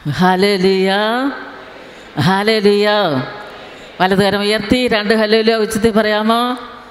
ഹലലിയ ഹലലിയ വലതുകരം ഉയർത്തി രണ്ട് ഹലലിയ ഉച്ചത്തിൽ പറയാമോ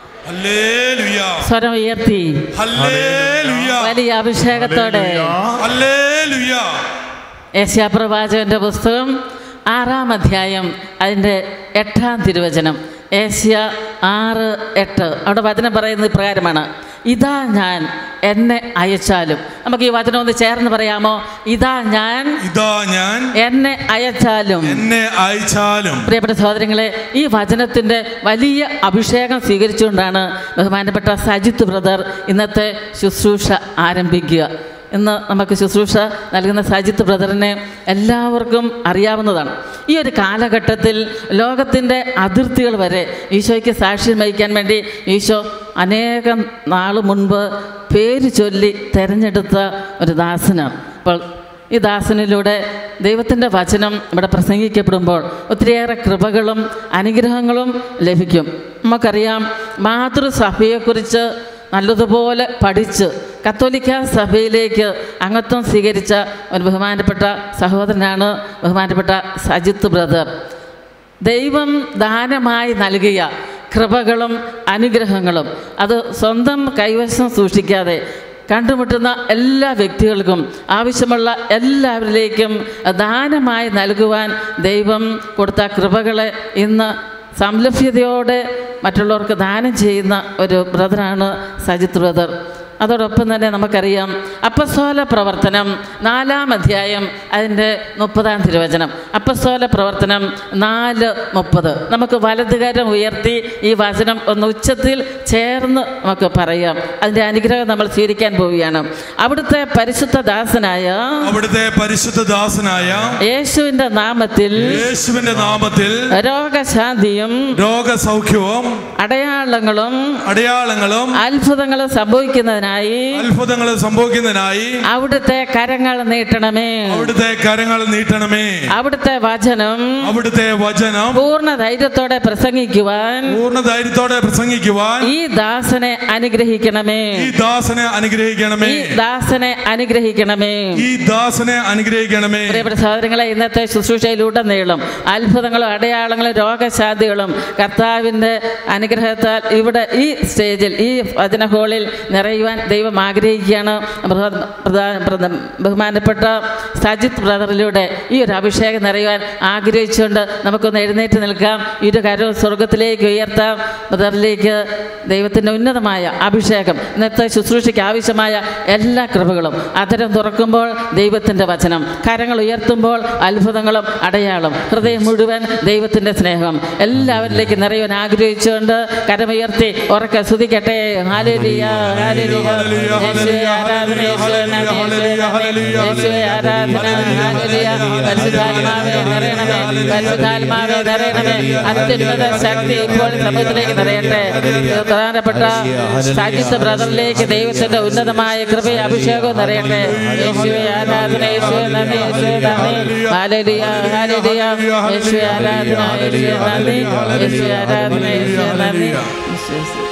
ഹല്ലേലൂയ സ്വരം ഉയർത്തി ഹല്ലേലൂയ വലിയ അഭിഷേകത്തോടെ ഹല്ലേലൂയ ഏഷ്യാപ്രവാചകന്റെ പുസ്തകം ആറാം അധ്യായം അതിൻ്റെ എട്ടാം തിരുവചനം ഏഷ്യ ആറ് എട്ട് അവിടെ വചനം പറയുന്നത് ഇപ്രകാരമാണ് ഇതാ ഞാൻ എന്നെ അയച്ചാലും നമുക്ക് ഈ വചനം ഒന്ന് ചേർന്ന് പറയാമോ ഇതാ ഞാൻ ഇതാ ഞാൻ എന്നെ അയച്ചാലും എന്നെ അയച്ചാലും പ്രിയപ്പെട്ട സഹോദരങ്ങളെ ഈ വചനത്തിൻ്റെ വലിയ അഭിഷേകം സ്വീകരിച്ചുകൊണ്ടാണ് ബഹുമാനപ്പെട്ട സജിത്ത് ബ്രദർ ഇന്നത്തെ ശുശ്രൂഷ ആരംഭിക്കുക ഇന്ന് നമുക്ക് ശുശ്രൂഷ നൽകുന്ന സജിത്ത് ബ്രദറിനെ എല്ലാവർക്കും അറിയാവുന്നതാണ് ഈ ഒരു കാലഘട്ടത്തിൽ ലോകത്തിൻ്റെ അതിർത്തികൾ വരെ ഈശോയ്ക്ക് സാക്ഷ്യം വഹിക്കാൻ വേണ്ടി ഈശോ അനേകം നാൾ മുൻപ് പേര് ചൊല്ലി തിരഞ്ഞെടുത്ത ഒരു ദാസനാണ് അപ്പോൾ ഈ ദാസനിലൂടെ ദൈവത്തിൻ്റെ വചനം ഇവിടെ പ്രസംഗിക്കപ്പെടുമ്പോൾ ഒത്തിരിയേറെ കൃപകളും അനുഗ്രഹങ്ങളും ലഭിക്കും നമുക്കറിയാം മാതൃസഭയെക്കുറിച്ച് നല്ലതുപോലെ പഠിച്ച് കത്തോലിക്ക സഭയിലേക്ക് അംഗത്വം സ്വീകരിച്ച ഒരു ബഹുമാനപ്പെട്ട സഹോദരനാണ് ബഹുമാനപ്പെട്ട സജിത്ത് ബ്രദർ ദൈവം ദാനമായി നൽകിയ കൃപകളും അനുഗ്രഹങ്ങളും അത് സ്വന്തം കൈവശം സൂക്ഷിക്കാതെ കണ്ടുമുട്ടുന്ന എല്ലാ വ്യക്തികൾക്കും ആവശ്യമുള്ള എല്ലാവരിലേക്കും ദാനമായി നൽകുവാൻ ദൈവം കൊടുത്ത കൃപകളെ ഇന്ന് സംലഭ്യതയോടെ മറ്റുള്ളവർക്ക് ദാനം ചെയ്യുന്ന ഒരു ബ്രദറാണ് സജിത് ബ്രദർ അതോടൊപ്പം തന്നെ നമുക്കറിയാം അപ്പസ്തോല പ്രവർത്തനം നാലാം അധ്യായം അതിൻ്റെ മുപ്പതാം തിരുവചനം അപ്പസ്തോല പ്രവർത്തനം നാല് മുപ്പത് നമുക്ക് വലതുകരം ഉയർത്തി ഈ വചനം ഒന്ന് ഉച്ചത്തിൽ ചേർന്ന് നമുക്ക് പറയാം അതിൻ്റെ അനുഗ്രഹം നമ്മൾ സ്വീകരിക്കാൻ പോവുകയാണ് അവിടുത്തെ പരിശുദ്ധ ദാസനായ അവിടുത്തെ പരിശുദ്ധ ദാസനായ യേശുവിൻ്റെ നാമത്തിൽ യേശുവിന്റെ നാമത്തിൽ രോഗശാന്തിയും രോഗസൗഖ്യവും അടയാളങ്ങളും അടയാളങ്ങളും അത്ഭുതങ്ങളും സംഭവിക്കുന്നതിനായി അത്ഭുതങ്ങൾ സംഭവിക്കുന്നതിനായി അവിടുത്തെ കരങ്ങൾ നീട്ടണമേ അവിടുത്തെ കരങ്ങൾ നീട്ടണമേ അവിടുത്തെ വചനം അവിടുത്തെ വചനം പൂർണ്ണ ധൈര്യത്തോടെ പ്രസംഗിക്കുവാൻ പൂർണ്ണ ധൈര്യത്തോടെ പ്രസംഗിക്കുവാൻ ഈ ദാസനെ അനുഗ്രഹിക്കണമേ ഈ ദാസനെ അനുഗ്രഹിക്കണമേ ഈ ദാസനെ അനുഗ്രഹിക്കണമേ ഈ ദാസനെ അനുഗ്രഹിക്കണമേ പ്രിയപ്പെട്ട സഹോദരങ്ങളെ ഇന്നത്തെ ശുശ്രൂഷയിലുടനീളം അത്ഭുതങ്ങളും അടയാളങ്ങളും രോഗശാന്തികളും കർത്താവിൻ്റെ അനുഗ്രഹത്താൽ ഇവിടെ ഈ സ്റ്റേജിൽ ഈ വചന ഹോളിൽ നിറയുവാൻ ദൈവം ആഗ്രഹിക്കുകയാണ് ബൃഹ- പ്രധാ- പ്രധ- ബഹുമാനപ്പെട്ട സജിത് ബ്രദറിലൂടെ ഈ ഒരു അഭിഷേകം നിറയുവാൻ ആഗ്രഹിച്ചുകൊണ്ട് നമുക്കൊന്ന് എഴുന്നേറ്റ് നിൽക്കാം ഇരു കരവും സ്വർഗത്തിലേക്ക് ഉയർത്താം ബ്രദറിലേക്ക് ദൈവത്തിൻ്റെ ഉന്നതമായ അഭിഷേകം ഇന്നത്തെ ശുശ്രൂഷയ്ക്ക് ആവശ്യമായ എല്ലാ കൃപകളും അതരം തുറക്കുമ്പോൾ ദൈവത്തിൻ്റെ വചനം കരങ്ങൾ ഉയർത്തുമ്പോൾ അത്ഭുതങ്ങളും അടയാളം ഹൃദയം മുഴുവൻ ദൈവത്തിൻ്റെ സ്നേഹം എല്ലാവരിലേക്ക് നിറയുവാൻ ആഗ്രഹിച്ചുകൊണ്ട് കരമുയർത്തി ഉറക്കെ സ്തുതിക്കട്ടെ ഹാലേലിയ ഹാലേലിയ യേശുവേ ആരാധന യേശുവേ നന്ദി യേശുവേ ആരാധന ഹാലേലിയ പരിശുദ്ധാത്മാവേ നിറയണമേ പരിശുദ്ധാത്മാവേ നിറയണമേ അത്യുന്നത ശക്തി ഇപ്പോൾ സമൂഹത്തിലേക്ക് നിറയട്ടെ പ്രധാനപ്പെട്ട സാജിത്ത് ബ്രദറിലേക്ക് ദൈവത്തിന്റെ ഉന്നതമായ കൃപയും അഭിഷേകവും നിറയട്ടെ യേശുവേ ആരാധന യേശുവേ നന്ദി യേശുവേ നന്ദി ഹാലേലിയ ഹാലേലിയ യേശുവേ ആരാധന യേശുവേ നന്ദി യേശുവേ ആരാധന യേശുവേ നന്ദി യേശുവേ സ്തുതി.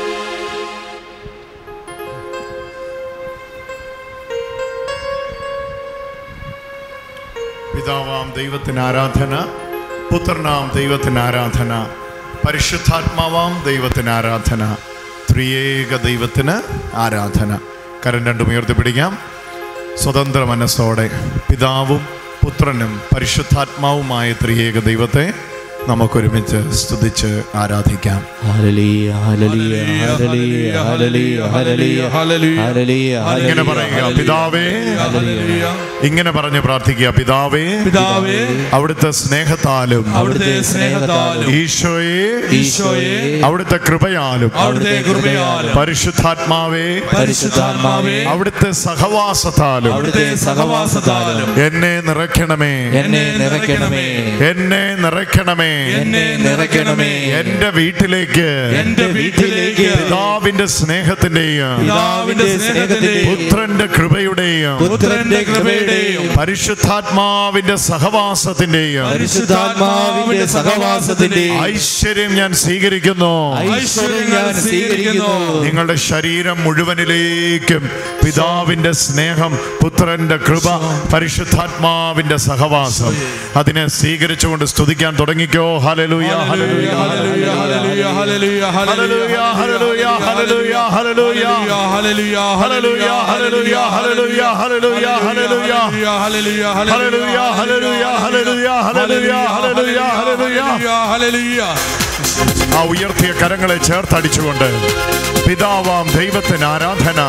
പിതാവാം ദൈവത്തിന് ആരാധന പുത്രനാം ദൈവത്തിന് ആരാധന പരിശുദ്ധാത്മാവാം ദൈവത്തിന് ആരാധന ത്രിയേക ദൈവത്തിന് ആരാധന കരം രണ്ടും ഉയർത്തിപ്പിടിക്കാം സ്വതന്ത്ര മനസ്സോടെ പിതാവും പുത്രനും പരിശുദ്ധാത്മാവുമായ ത്രിയേക ദൈവത്തെ നമുക്കൊരുമിച്ച് സ്തുതിച്ച് ആരാധിക്കാം hallelujah, hallelujah, hallelujah, hallelujah, hallelujah, hallelujah, ഇങ്ങനെ ഹല്ലേലൂയ, പറയുക പിതാവേ ഇങ്ങനെ പറഞ്ഞ് പ്രാർത്ഥിക്കുക പിതാവേ പിതാവേ അവിടുത്തെ സ്നേഹത്താലും അവിടുത്തെ സ്നേഹത്താലും ഈശോയെ ഈശോയെ അവിടുത്തെ കൃപയാലും അവിടുത്തെ കൃപയാലും പരിശുദ്ധാത്മാവേ പരിശുദ്ധാത്മാവേ അവിടുത്തെ സഹവാസത്താലും അവിടുത്തെ സഹവാസത്താലും എന്നെ നിറയ്ക്കണമേ എന്നെ നിറയ്ക്കണമേ എന്നെ നിറയ്ക്കണമേ എന്നെ നിറയ്ക്കണമേ എന്റെ വീട്ടിലേക്ക് എന്റെ വീട്ടിലേക്ക് പിതാവിന്റെ സ്നേഹത്തിന്റെയും പിതാവിന്റെ സ്നേഹത്തിന്റെയും പുത്രന്റെ കൃപയുടെയും പുത്രന്റെ കൃപയുടെയും പരിശുദ്ധാത്മാവിന്റെ സഹവാസത്തിന്റെയും പരിശുദ്ധാത്മാവിന്റെ സഹവാസത്തിന്റെയും ഐശ്വര്യം ഞാൻ സ്വീകരിക്കുന്നു ഐശ്വര്യം ഞാൻ സ്വീകരിക്കുന്നു നിങ്ങളുടെ ശരീരം മുഴുവനിലേക്കും പിതാവിന്റെ സ്നേഹം പുത്രന്റെ കൃപ പരിശുദ്ധാത്മാവിന്റെ സഹവാസം അതിനെ സ്വീകരിച്ചുകൊണ്ട് സ്തുതിക്കാൻ തുടങ്ങിക്കോ hallelujah hallelujah hallelujah hallelujah hallelujah hallelujah hallelujah hallelujah hallelujah hallelujah hallelujah hallelujah hallelujah hallelujah hallelujah hallelujah hallelujah hallelujah hallelujah hallelujah hallelujah hallelujah hallelujah ആ ഉയർത്തിയ കരങ്ങളെ ചേർത്തടിച്ചുകൊണ്ട് പിതാവാം ദൈവത്തിന് ആരാധന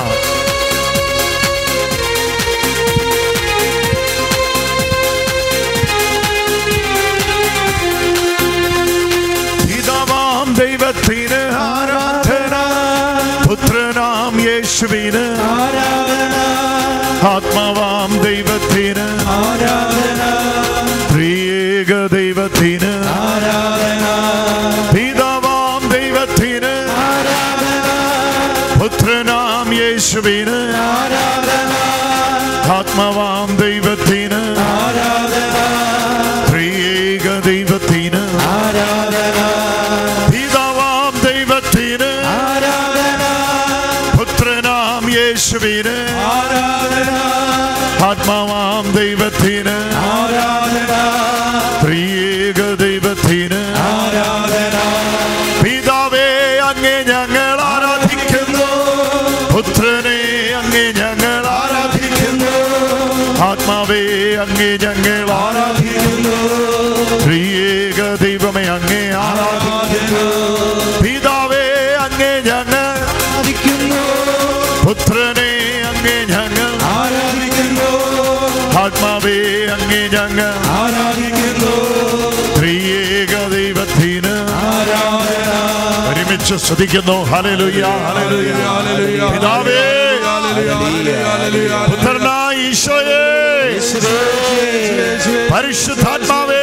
പിതാവാം ദൈവത്തിന് ആരാധന പുത്രനാം യേശുവിന് ആത്മാവാം ദൈവത്തിന് ത്രിയേക ദൈവത്തിന് പിതാവാം ദൈവത്തിന് പുത്രനാം യേശുവിന് ആത്മാവാം ദൈവത്തിന് ത്രിയേക ദൈവത്തിന് പിതാവാം ദൈവത്തിന് പുത്രനാം യേശുവിന് ആത്മാവാം ദൈവത്തിന് ത്രിയേക ദൈവത്തിന് പിതാവേ അങ്ങേ ഞങ്ങൾ ആരാധിക്കുന്നു പുത്രനെ അങ്ങേ ഞങ്ങൾ ആരാധിക്കുന്നു ആത്മാവേ അങ്ങേ ഞങ്ങൾ ആരാധിക്കുന്നു ത്രിയേക ദൈവമേ അങ്ങേ ആരാധിക്കുന്നു പിതാവേ അങ്ങേ ഞങ്ങൾ ആരാധിക്കുന്നു പുത്രനെ അങ്ങേ ഞങ്ങൾ ആരാധിക്കുന്നു ആത്മാവേ അങ്ങേ ഞങ്ങൾ ആരാധിക്കുന്നു ത്രിയേക ദൈവത്തിന് ഒരുമിച്ച് സ്തുതിക്കുന്നു ഹല്ലേലൂയ ഹല്ലേലൂയ പിതാവേ പുത്രനായ ഈശോയേ പരിശുദ്ധാത്മാവേ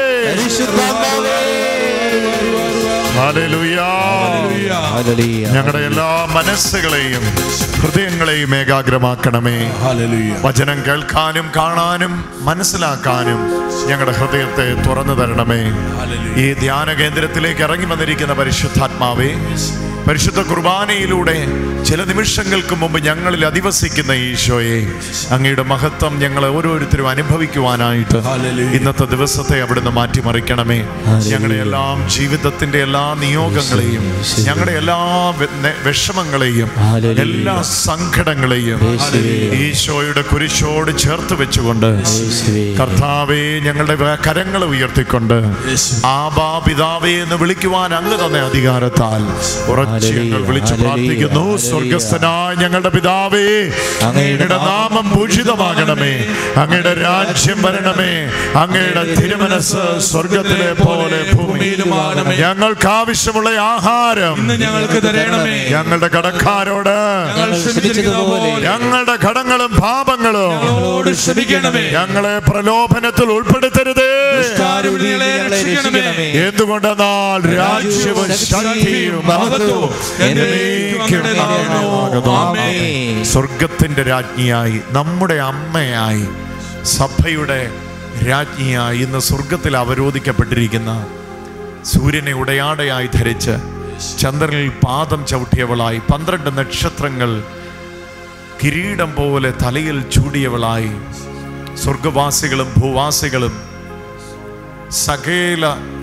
ഹല്ലേലൂയ ഹല്ലേലൂയ ഞങ്ങളുടെ എല്ലാ മനസ്സുകളെയും ഹൃദയങ്ങളെയും ഏകാഗ്രമാക്കണമേ ഹല്ലേലൂയ വചനം കേൾക്കാനും കാണാനും മനസ്സിലാക്കാനും ഞങ്ങളുടെ ഹൃദയത്തെ തുറന്നു തരണമേ ഈ ധ്യാന കേന്ദ്രത്തിലേക്ക് ഇറങ്ങി വന്നിരിക്കുന്ന പരിശുദ്ധാത്മാവേ പരിശുദ്ധ കുർബാനയിലൂടെ ചില നിമിഷങ്ങൾക്ക് മുമ്പ് ഞങ്ങളിൽ അധിവസിക്കുന്ന ഈശോയെ അങ്ങയുടെ മഹത്വം ഞങ്ങൾ ഓരോരുത്തരും അനുഭവിക്കുവാനായിട്ട് ഹല്ലേലൂയ. ഇന്നത്തെ ദിവസത്തെ അവിടുന്ന് മാറ്റിമറിക്കണമേ ഞങ്ങളുടെ എല്ലാം ജീവിതത്തിന്റെ എല്ലാ നിയോഗങ്ങളെയും ഞങ്ങളുടെ എല്ലാ വെ- നെ- വിഷമങ്ങളെയും ഹല്ലേലൂയ. എല്ലാ സങ്കടങ്ങളെയും യേശുവേ. ഈശോയുടെ കുരിശോട് ചേർത്ത് വെച്ചുകൊണ്ട് യേശുവേ. കർത്താവെ ഞങ്ങളുടെ വ- കരങ്ങൾ ഉയർത്തിക്കൊണ്ട് ആബാ പിതാവേ എന്ന് വിളിക്കുവാൻ അങ്ങ് തന്നെ അധികാരത്താൽ ഉറച്ച് ഹല്ലേലൂയ, ഞങ്ങൾ വിളിച്ചു ഹല്ലേലൂയ, പ്രാർത്ഥിക്കുന്നു ഹല്ലേലൂയ. സ്വർഗസ്ഥനായ ഞങ്ങളുടെ പിതാവേ അങ്ങയുടെ നാമം പൂജിതമാകണമേ അങ്ങയുടെ രാജ്യം വരണമേ അങ്ങയുടെ തിരുമനസ് സ്വർഗത്തിലെ പോലെ ഭൂമിയിലുമാകണമേ ഞങ്ങൾക്ക് ആവശ്യമുള്ള ആഹാരം ഇന്ന് ഞങ്ങൾക്ക് തരണമേ ഞങ്ങളുടെ കടക്കാരോട് ഞങ്ങൾ ക്ഷമിച്ചതുപോലെ ഞങ്ങളുടെ കടങ്ങളും പാപങ്ങളും ഞങ്ങളോട് ക്ഷമിക്കണമേ ഞങ്ങളെ പ്രലോഭനത്തിൽ ഉൾപ്പെടുത്തരുതേ ദുഷ്ടാരൂപികളെ രക്ഷിക്കണമേ എന്തുകൊണ്ടെന്നാൽ രാജ്യവും ശക്തിയും മഹത്വവും എന്നേക്കും അങ്ങയുടേതാകുന്നു. ആമേൻ. സ്വർഗത്തിന്റെ രാജ്ഞിയായി നമ്മുടെ അമ്മയായി സഭയുടെ രാജ്ഞിയായി ഇന്ന് സ്വർഗത്തിൽ അവരോധിക്കപ്പെട്ടിരിക്കുന്ന സൂര്യനെ ഉടയാടയായി ധരിച്ച് ചന്ദ്രനിൽ പാദം ചവിട്ടിയവളായി പന്ത്രണ്ട് നക്ഷത്രങ്ങൾ കിരീടം പോലെ തലയിൽ ചൂടിയവളായി സ്വർഗവാസികളും ഭൂവാസികളും സകല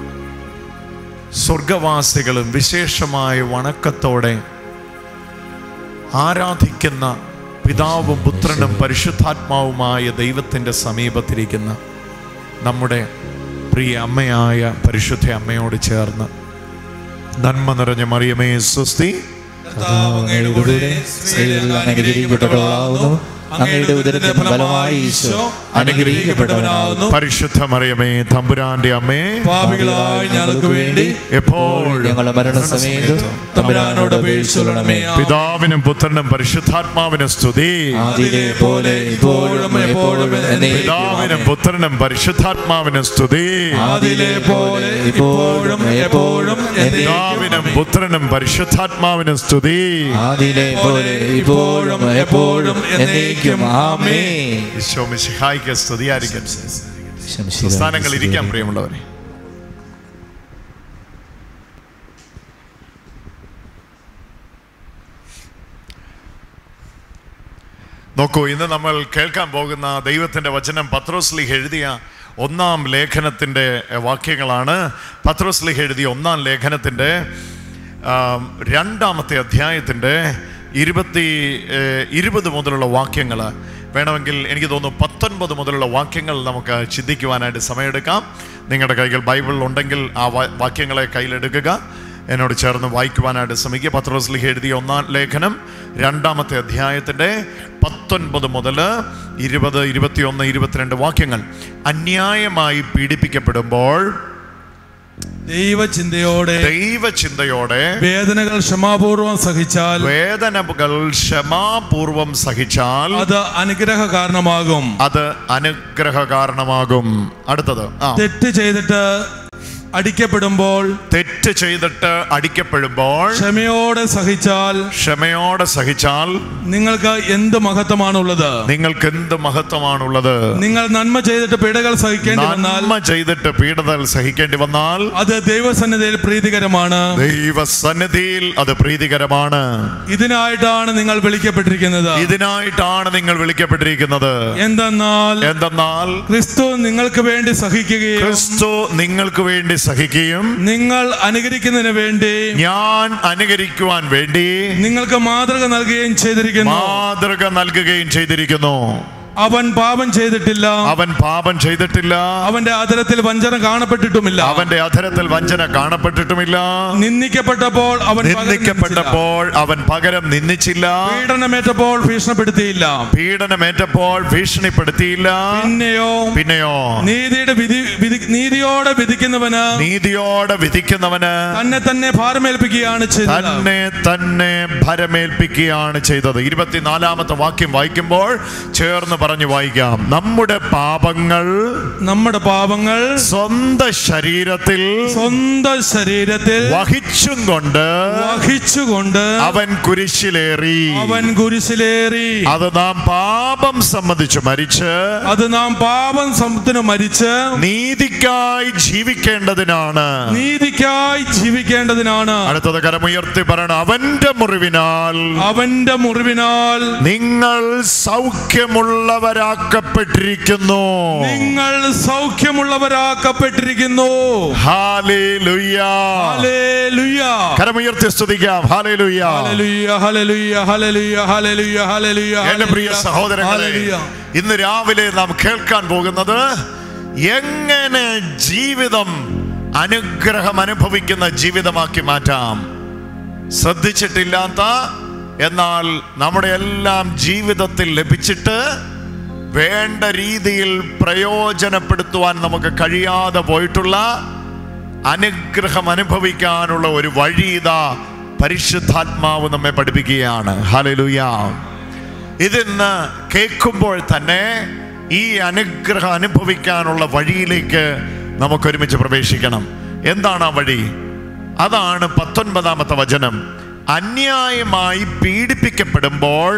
സ്വർഗവാസികളും വിശേഷമായ വണക്കത്തോടെ ആരാധിക്കുന്ന പിതാവും പുത്രനും പരിശുദ്ധാത്മാവുമായ ദൈവത്തിൻ്റെ സമീപത്തിരിക്കുന്ന നമ്മുടെ പ്രിയ അമ്മയായ പരിശുദ്ധ അമ്മയോട് ചേർന്ന് നന്മ നിറഞ്ഞ മറിയമേ സ്വസ്തി കർത്താവ് അങ്ങയുടെ കൂടെ സ്ത്രീകളിൽ അങ്ങ് അനുഗ്രഹിക്കപ്പെട്ടവളാവുന്നു അങ്ങയുടെ ഉദരത്തിന്റെ ഫലമായി ഈശോ അനുഗ്രഹിക്കപ്പെട്ടവനാവുന്നു പരിശുദ്ധ മറിയമേ തമ്പുരാന്റെ അമ്മേ പാപികളായ ഞങ്ങൾക്ക് വേണ്ടി എപ്പോഴും ഞങ്ങളുടെ മരണസമയത്തും തമ്പുരാനോട് അപേക്ഷിച്ചുകൊള്ളണമേ പിതാവിനും പുത്രനും പരിശുദ്ധാത്മാവിനും സ്തുതി ആദിയിലെ പോലെ ഇപ്പോഴും എപ്പോഴും എന്നേക്കും പിതാവിനും പുത്രനും പരിശുദ്ധാത്മാവിനും സ്തുതി ആദിയിലെ പോലെ ഇപ്പോഴും എപ്പോഴും എന്നേക്കും പിതാവിനും പുത്രനും പരിശുദ്ധാത്മാവിനും സ്തുതി ആദിയിലെ പോലെ ഇപ്പോഴും എപ്പോഴും എന്നേക്കും ആമേ ഈശോ മിശിഹായിക്ക് സ്തുതിയായിരിക്കട്ടെ സ്ഥാനങ്ങൾ ഇരിക്കാൻ പ്രിയമുള്ളവരെ നോക്കൂ ഇന്ന് നമ്മൾ കേൾക്കാൻ പോകുന്ന ദൈവത്തിൻ്റെ വചനം പത്രോസ്ലിഹ് എഴുതിയ ഒന്നാം ലേഖനത്തിൻ്റെ വാക്യങ്ങളാണ് പത്രോസ്ലിഹ് എഴുതിയ ഒന്നാം ലേഖനത്തിൻ്റെ ആം, രണ്ടാമത്തെ അധ്യായത്തിൻ്റെ ഇരുപത്തി ഏഹ്, ഇരുപത് മുതലുള്ള വാക്യങ്ങൾ വേണമെങ്കിൽ എനിക്ക് തോന്നുന്നു പത്തൊൻപത് മുതലുള്ള വാക്യങ്ങൾ നമുക്ക് ചിന്തിക്കുവാനായിട്ട് സമയമെടുക്കാം നിങ്ങളുടെ കൈകൾ ബൈബിൾ ഉണ്ടെങ്കിൽ ആ വാ- വാക്യങ്ങളെ കയ്യിലെടുക്കുക എന്നോട് ചേർന്ന് വായിക്കുവാനായിട്ട് ശ്രമിക്കുക പത്രോസ്ലിഹ എഴുതിയ ഒന്നാം ലേഖനം രണ്ടാമത്തെ അധ്യായത്തിൻ്റെ പത്തൊൻപത് മുതൽ ഇരുപത് ഇരുപത്തിയൊന്ന് ഇരുപത്തിരണ്ട് വാക്യങ്ങൾ അന്യായമായി പീഡിപ്പിക്കപ്പെടുമ്പോൾ ദൈവചിന്തയോടെ ദൈവചിന്തയോടെ വേദനകൾ ക്ഷമാപൂർവം സഹിച്ചാൽ വേദനകൾ ക്ഷമാപൂർവം സഹിച്ചാൽ അത് അനുഗ്രഹ കാരണമാകും അത് അനുഗ്രഹ കാരണമാകും അടുത്തത് ആ തെറ്റ് ചെയ്തിട്ട് അടിക്കപ്പെടുമ്പോൾ തെറ്റ് ചെയ്തിട്ട് അടിക്കപ്പെടുമ്പോൾ ക്ഷമയോടെ സഹിച്ചാൽ ക്ഷമയോടെ സഹിച്ചാൽ നിങ്ങൾക്ക് എന്ത് മഹത്വമാണുള്ളത് നിങ്ങൾക്ക് എന്ത് മഹത്വമാണുള്ളത് നിങ്ങൾ നന്മ ചെയ്തിട്ട് പിഴകൾ സഹിക്കേണ്ടി വന്നാൽ നന്മ ചെയ്തിട്ട് പീഡതകൾ സഹിക്കേണ്ടി വന്നാൽ അത് ദൈവസന്നിധിയിൽ പ്രീതികരമാണ് ദൈവസന്നിധിയിൽ അത് പ്രീതികരമാണ് ഇതിനായിട്ടാണ് നിങ്ങൾ വിളിക്കപ്പെട്ടിരിക്കുന്നത് ഇതിനായിട്ടാണ് നിങ്ങൾ വിളിക്കപ്പെട്ടിരിക്കുന്നത് എന്തെന്നാൽ എന്തെന്നാൽ ക്രിസ്തു നിങ്ങൾക്ക് വേണ്ടി സഹിക്കുകയും ക്രിസ്തു നിങ്ങൾക്ക് വേണ്ടി സഹിക്കുകയും നിങ്ങൾ അനുകരിക്കുന്നതിന് വേണ്ടി ഞാൻ അനുകരിക്കുവാൻ വേണ്ടി നിങ്ങൾക്ക് മാതൃക നൽകുകയും ചെയ്തിരിക്കുന്നു മാതൃക നൽകുകയും ചെയ്തിരിക്കുന്നു അവൻ പാപം ചെയ്തിട്ടില്ല അവൻ പാപം ചെയ്തിട്ടില്ല അവന്റെ ആദരത്തിൽ വഞ്ചന കാണപ്പെട്ടിട്ടുമില്ല അവന്റെ അധരത്തിൽ വഞ്ചന കാണപ്പെട്ടിട്ടുമില്ല നിന്ദിക്കപ്പെട്ടപ്പോൾ അവൻ പകരം നിന്ദിച്ചില്ല. നിന്ദിക്കപ്പെട്ടപ്പോൾ അവൻ പകരം നിന്ദിച്ചില്ല പീഡനമേറ്റപ്പോൾ ഭീഷണപ്പെടുത്തിയില്ല പീഡനമേറ്റപ്പോൾ ഭീഷണിപ്പെടുത്തിയില്ല പിന്നെയോ പിന്നെയോ നീതിയുടെ വിധി വിധി- നീതിയോടെ വിധിക്കുന്നവന് നീതിയോടെ വിധിക്കുന്നവന് തന്നെ തന്നെ ഭാരമേൽപ്പിക്കുകയാണ് ചെയ്തത് തന്നെ തന്നെ ഭരമേൽപ്പിക്കുകയാണ് ചെയ്തത് ഇരുപത്തിനാലാമത്തെ വാക്യം വായിക്കുമ്പോൾ ചേർന്ന് പറഞ്ഞു വായിക്കാം നമ്മുടെ പാപങ്ങൾ നമ്മുടെ പാപങ്ങൾ സ്വന്തം ശരീരത്തിൽ സ്വന്തം ശരീരത്തിൽ വഹിച്ചും കൊണ്ട് വഹിച്ചുകൊണ്ട് അവൻ കുരിശിലേറി അവൻ കുരിശിലേറി അത് നാം പാപം സംബന്ധിച്ച് മരിച്ച് അത് നാം പാപം സമ്പത്തിന് മരിച്ച് നീതിക്കായി ജീവിക്കേണ്ടതിനാണ് നീതിക്കായി ജീവിക്കേണ്ടതിനാണ് അടുത്തത് കരമുയർത്തി പറയണം അവന്റെ മുറിവിനാൽ അവന്റെ മുറിവിനാൽ നിങ്ങൾ സൗഖ്യമുള്ളവരാക്കപ്പെട്ടിരിക്കുന്നു നിങ്ങൾ സൗഖ്യമുള്ളവരാക്കപ്പെട്ടിരിക്കുന്നു ഹാലേലുയ്യ ഹല്ലേലൂയ. കരമുയർത്തി സ്തുതിക്കാം hallelujah hallelujah, hallelujah, hallelujah, hallelujah, hallelujah, എന്റെ പ്രിയ ഹല്ലേലൂയ. സഹോദരങ്ങളെ ഹല്ലേലൂയ. ഇന്ന് രാവിലെ നാം കേൾക്കാൻ പോകുന്നത് എങ്ങനെ ജീവിതം അനുഗ്രഹം അനുഭവിക്കുന്ന ജീവിതമാക്കി മാറ്റാം ശ്രദ്ധിച്ചിട്ടില്ലാത്ത എന്നാൽ നമ്മുടെ എല്ലാം ജീവിതത്തിൽ ലഭിച്ചിട്ട് വേണ്ട രീതിയിൽ പ്രയോജനപ്പെടുത്തുവാൻ നമുക്ക് കഴിയാതെ പോയിട്ടുള്ള അനുഗ്രഹം അനുഭവിക്കാനുള്ള ഒരു വഴി ഇതാ പരിശുദ്ധാത്മാവ് നമ്മെ പഠിപ്പിക്കുകയാണ് ഹലലുയ ഇതിന്ന് കേൾക്കുമ്പോൾ തന്നെ ഈ അനുഗ്രഹം അനുഭവിക്കാനുള്ള വഴിയിലേക്ക് നമുക്ക് ഒരുമിച്ച് പ്രവേശിക്കണം എന്താണ് ആ വഴി അതാണ് പത്തൊൻപതാമത്തെ വചനം അന്യായമായി പീഡിപ്പിക്കപ്പെടുമ്പോൾ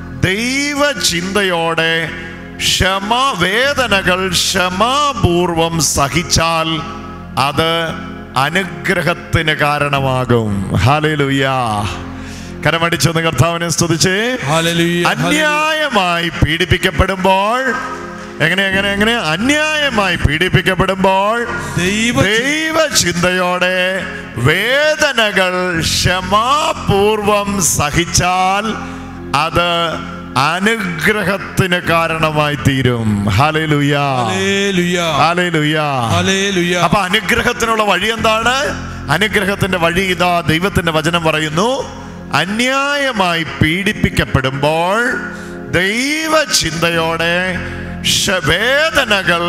ദൈവചിന്തയോടെ ക്ഷമ വേദനകൾ ക്ഷമാപൂർവം സഹിച്ചാൽ അത് അനുഗ്രഹത്തിന് കാരണമാകും ഹാലേലുയ്യ കരമടിച്ചൊന്ന് കർത്താവിനെ സ്തുതിച്ചേ ഹല്ലേലൂയ, ഹല്ലേലൂയ. അന്യായമായി പീഡിപ്പിക്കപ്പെടുമ്പോൾ എങ്ങനെ എങ്ങനെ എങ്ങനെ അന്യായമായി പീഡിപ്പിക്കപ്പെടുമ്പോൾ ദൈവ ദൈവചിന്തയോടെ വേദനകൾ ക്ഷമാപൂർവം സഹിച്ചാൽ അത് അനുഗ്രഹത്തിന് കാരണമായി തീരും ഹല്ലേലൂയ ഹല്ലേലൂയ, ഹല്ലേലൂയ ഹല്ലേലൂയ. അപ്പൊ അനുഗ്രഹത്തിനുള്ള വഴി എന്താണ് അനുഗ്രഹത്തിന്റെ വഴി ഇതാ ദൈവത്തിന്റെ വചനം പറയുന്നു അന്യായമായി പീഡിപ്പിക്കപ്പെടുമ്പോൾ ദൈവചിന്തയോടെ ക്ഷ- വേദനകൾ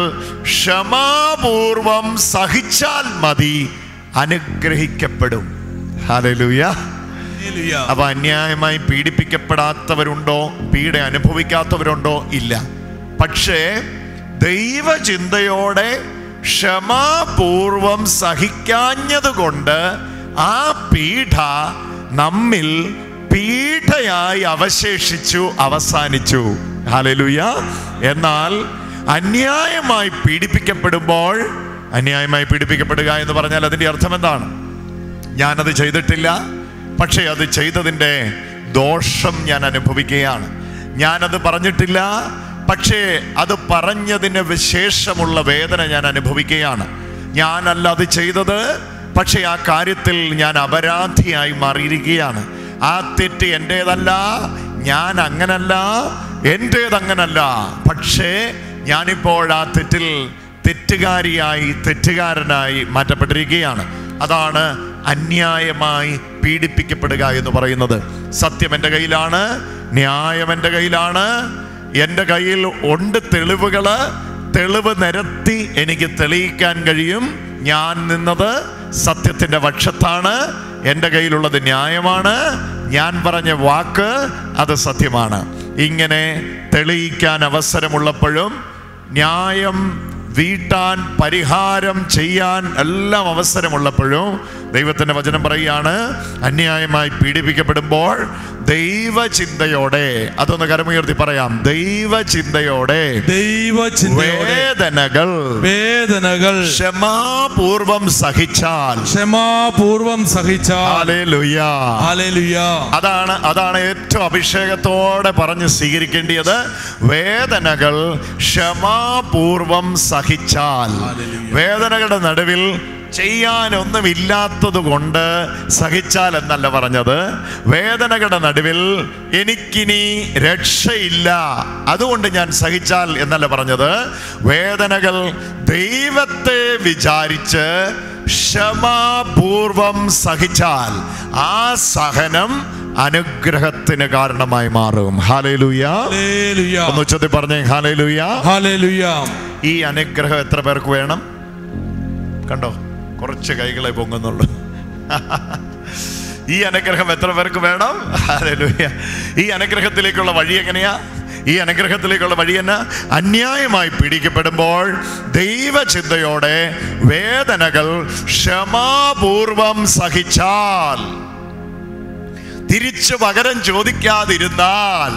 ക്ഷമാപൂർവം സഹിച്ചാൽ മതി അനുഗ്രഹിക്കപ്പെടും ഹല്ലേലൂയ ഹല്ലേലൂയ. അപ്പൊ അന്യായമായി പീഡിപ്പിക്കപ്പെടാത്തവരുണ്ടോ പീഡ അനുഭവിക്കാത്തവരുണ്ടോ ഇല്ല പക്ഷേ ദൈവചിന്തയോടെ ക്ഷമാപൂർവം സഹിക്കാഞ്ഞതുകൊണ്ട് ആ പീഡ നമ്മിൽ പീഡയായി അവശേഷിച്ചു അവസാനിച്ചു ഹല്ലേലൂയ എന്നാൽ അന്യായമായി പീഡിപ്പിക്കപ്പെടുമ്പോൾ അന്യായമായി പീഡിപ്പിക്കപ്പെടുക എന്ന് പറഞ്ഞാൽ അതിന്റെ അർത്ഥം എന്താണ് ഞാനത് ചെയ്തിട്ടില്ല പക്ഷേ അത് ചെയ്തതിൻ്റെ ദോഷം ഞാൻ അനുഭവിക്കുകയാണ് ഞാനത് പറഞ്ഞിട്ടില്ല പക്ഷേ അത് പറഞ്ഞതിന് ശേഷമുള്ള വേദന ഞാൻ അനുഭവിക്കുകയാണ് ഞാനല്ല അത് ചെയ്തത് പക്ഷേ ആ കാര്യത്തിൽ ഞാൻ അപരാധിയായി മാറിയിരിക്കുകയാണ് ആ തെറ്റ് എൻ്റേതല്ല ഞാൻ അങ്ങനല്ല എൻ്റേതങ്ങനല്ല പക്ഷേ ഞാനിപ്പോൾ ആ തെറ്റിൽ തെറ്റുകാരിയായി തെറ്റുകാരനായി മാറ്റപ്പെട്ടിരിക്കുകയാണ് അതാണ് അന്യായമായി പീഡിപ്പിക്കപ്പെടുക എന്ന് പറയുന്നത് സത്യം എൻ്റെ കയ്യിലാണ് ന്യായം എൻ്റെ കയ്യിലാണ് എൻ്റെ കയ്യിൽ ഉണ്ട് തെളിവുകള് തെളിവ് നിരത്തി എനിക്ക് തെളിയിക്കാൻ കഴിയും ഞാൻ നിന്നത് സത്യത്തിൻ്റെ പക്ഷത്താണ് എൻ്റെ കയ്യിലുള്ളത് ന്യായമാണ് ഞാൻ പറഞ്ഞ വാക്ക് അത് സത്യമാണ് ഇങ്ങനെ തെളിയിക്കാൻ അവസരമുള്ളപ്പോഴും ന്യായം വീട്ടാൻ പരിഹാരം ചെയ്യാൻ എല്ലാം അവസരമുള്ളപ്പോഴും ദൈവത്തിന്റെ വചനം പറയുകയാണ് അന്യായമായി പീഡിപ്പിക്കപ്പെടുമ്പോൾ ദൈവചിന്തയോടെ അതൊന്ന് കരമുയർത്തി പറയാം ദൈവചിന്തയോടെ ദൈവചിന്തയോടെ വേദനകൾ വേദനകൾ ക്ഷമാപൂർവം സഹിച്ചാൽ ക്ഷമാപൂർവം സഹിച്ചാൽ ഹല്ലേലൂയ. ഹല്ലേലൂയ അതാണ് അതാണ് ഏറ്റവും അഭിഷേകത്തോടെ പറഞ്ഞ് സ്വീകരിക്കേണ്ടത് വേദനകൾ ക്ഷമാപൂർവം സഹിച്ചാൽ വേദനകളുടെ നടുവിൽ ചെയ്യാനൊന്നുമില്ലാത്തത് കൊണ്ട് സഹിച്ചാൽ എന്നല്ല പറഞ്ഞത് വേദനകളുടെ നടുവിൽ എനിക്കിനി രക്ഷയില്ല അതുകൊണ്ട് ഞാൻ സഹിച്ചാൽ എന്നല്ല പറഞ്ഞത് വേദനകൾ ദൈവത്തെ വിചാരിച്ച് ക്ഷമാപൂർവം സഹിച്ചാൽ ആ സഹനം അനുഗ്രഹത്തിന് കാരണമായി മാറും ഹാലേലുയ ഹല്ലേലൂയ ഒന്ന് ഉച്ചത്തിൽ പറഞ്ഞേ ഹാലേലുയ ഹല്ലേലൂയ ഈ അനുഗ്രഹം എത്ര പേർക്ക് വേണം കണ്ടോ കുറച്ച് കൈകളെ പൊങ്ങുന്നുള്ളൂ ഈ അനുഗ്രഹം എത്ര പേർക്ക് വേണം ഹല്ലേലൂയ ഈ അനുഗ്രഹത്തിലേക്കുള്ള വഴി എങ്ങനെയാ ഈ അനുഗ്രഹത്തിലേക്കുള്ള വഴി എന്നാ അന്യായമായി പീഡിക്കപ്പെടുമ്പോൾ ദൈവചിന്തയോടെ വേദനകൾ ക്ഷമാപൂർവം സഹിച്ചാൽ തിരിച്ചു പകരം ചോദിക്കാതിരുന്നാൽ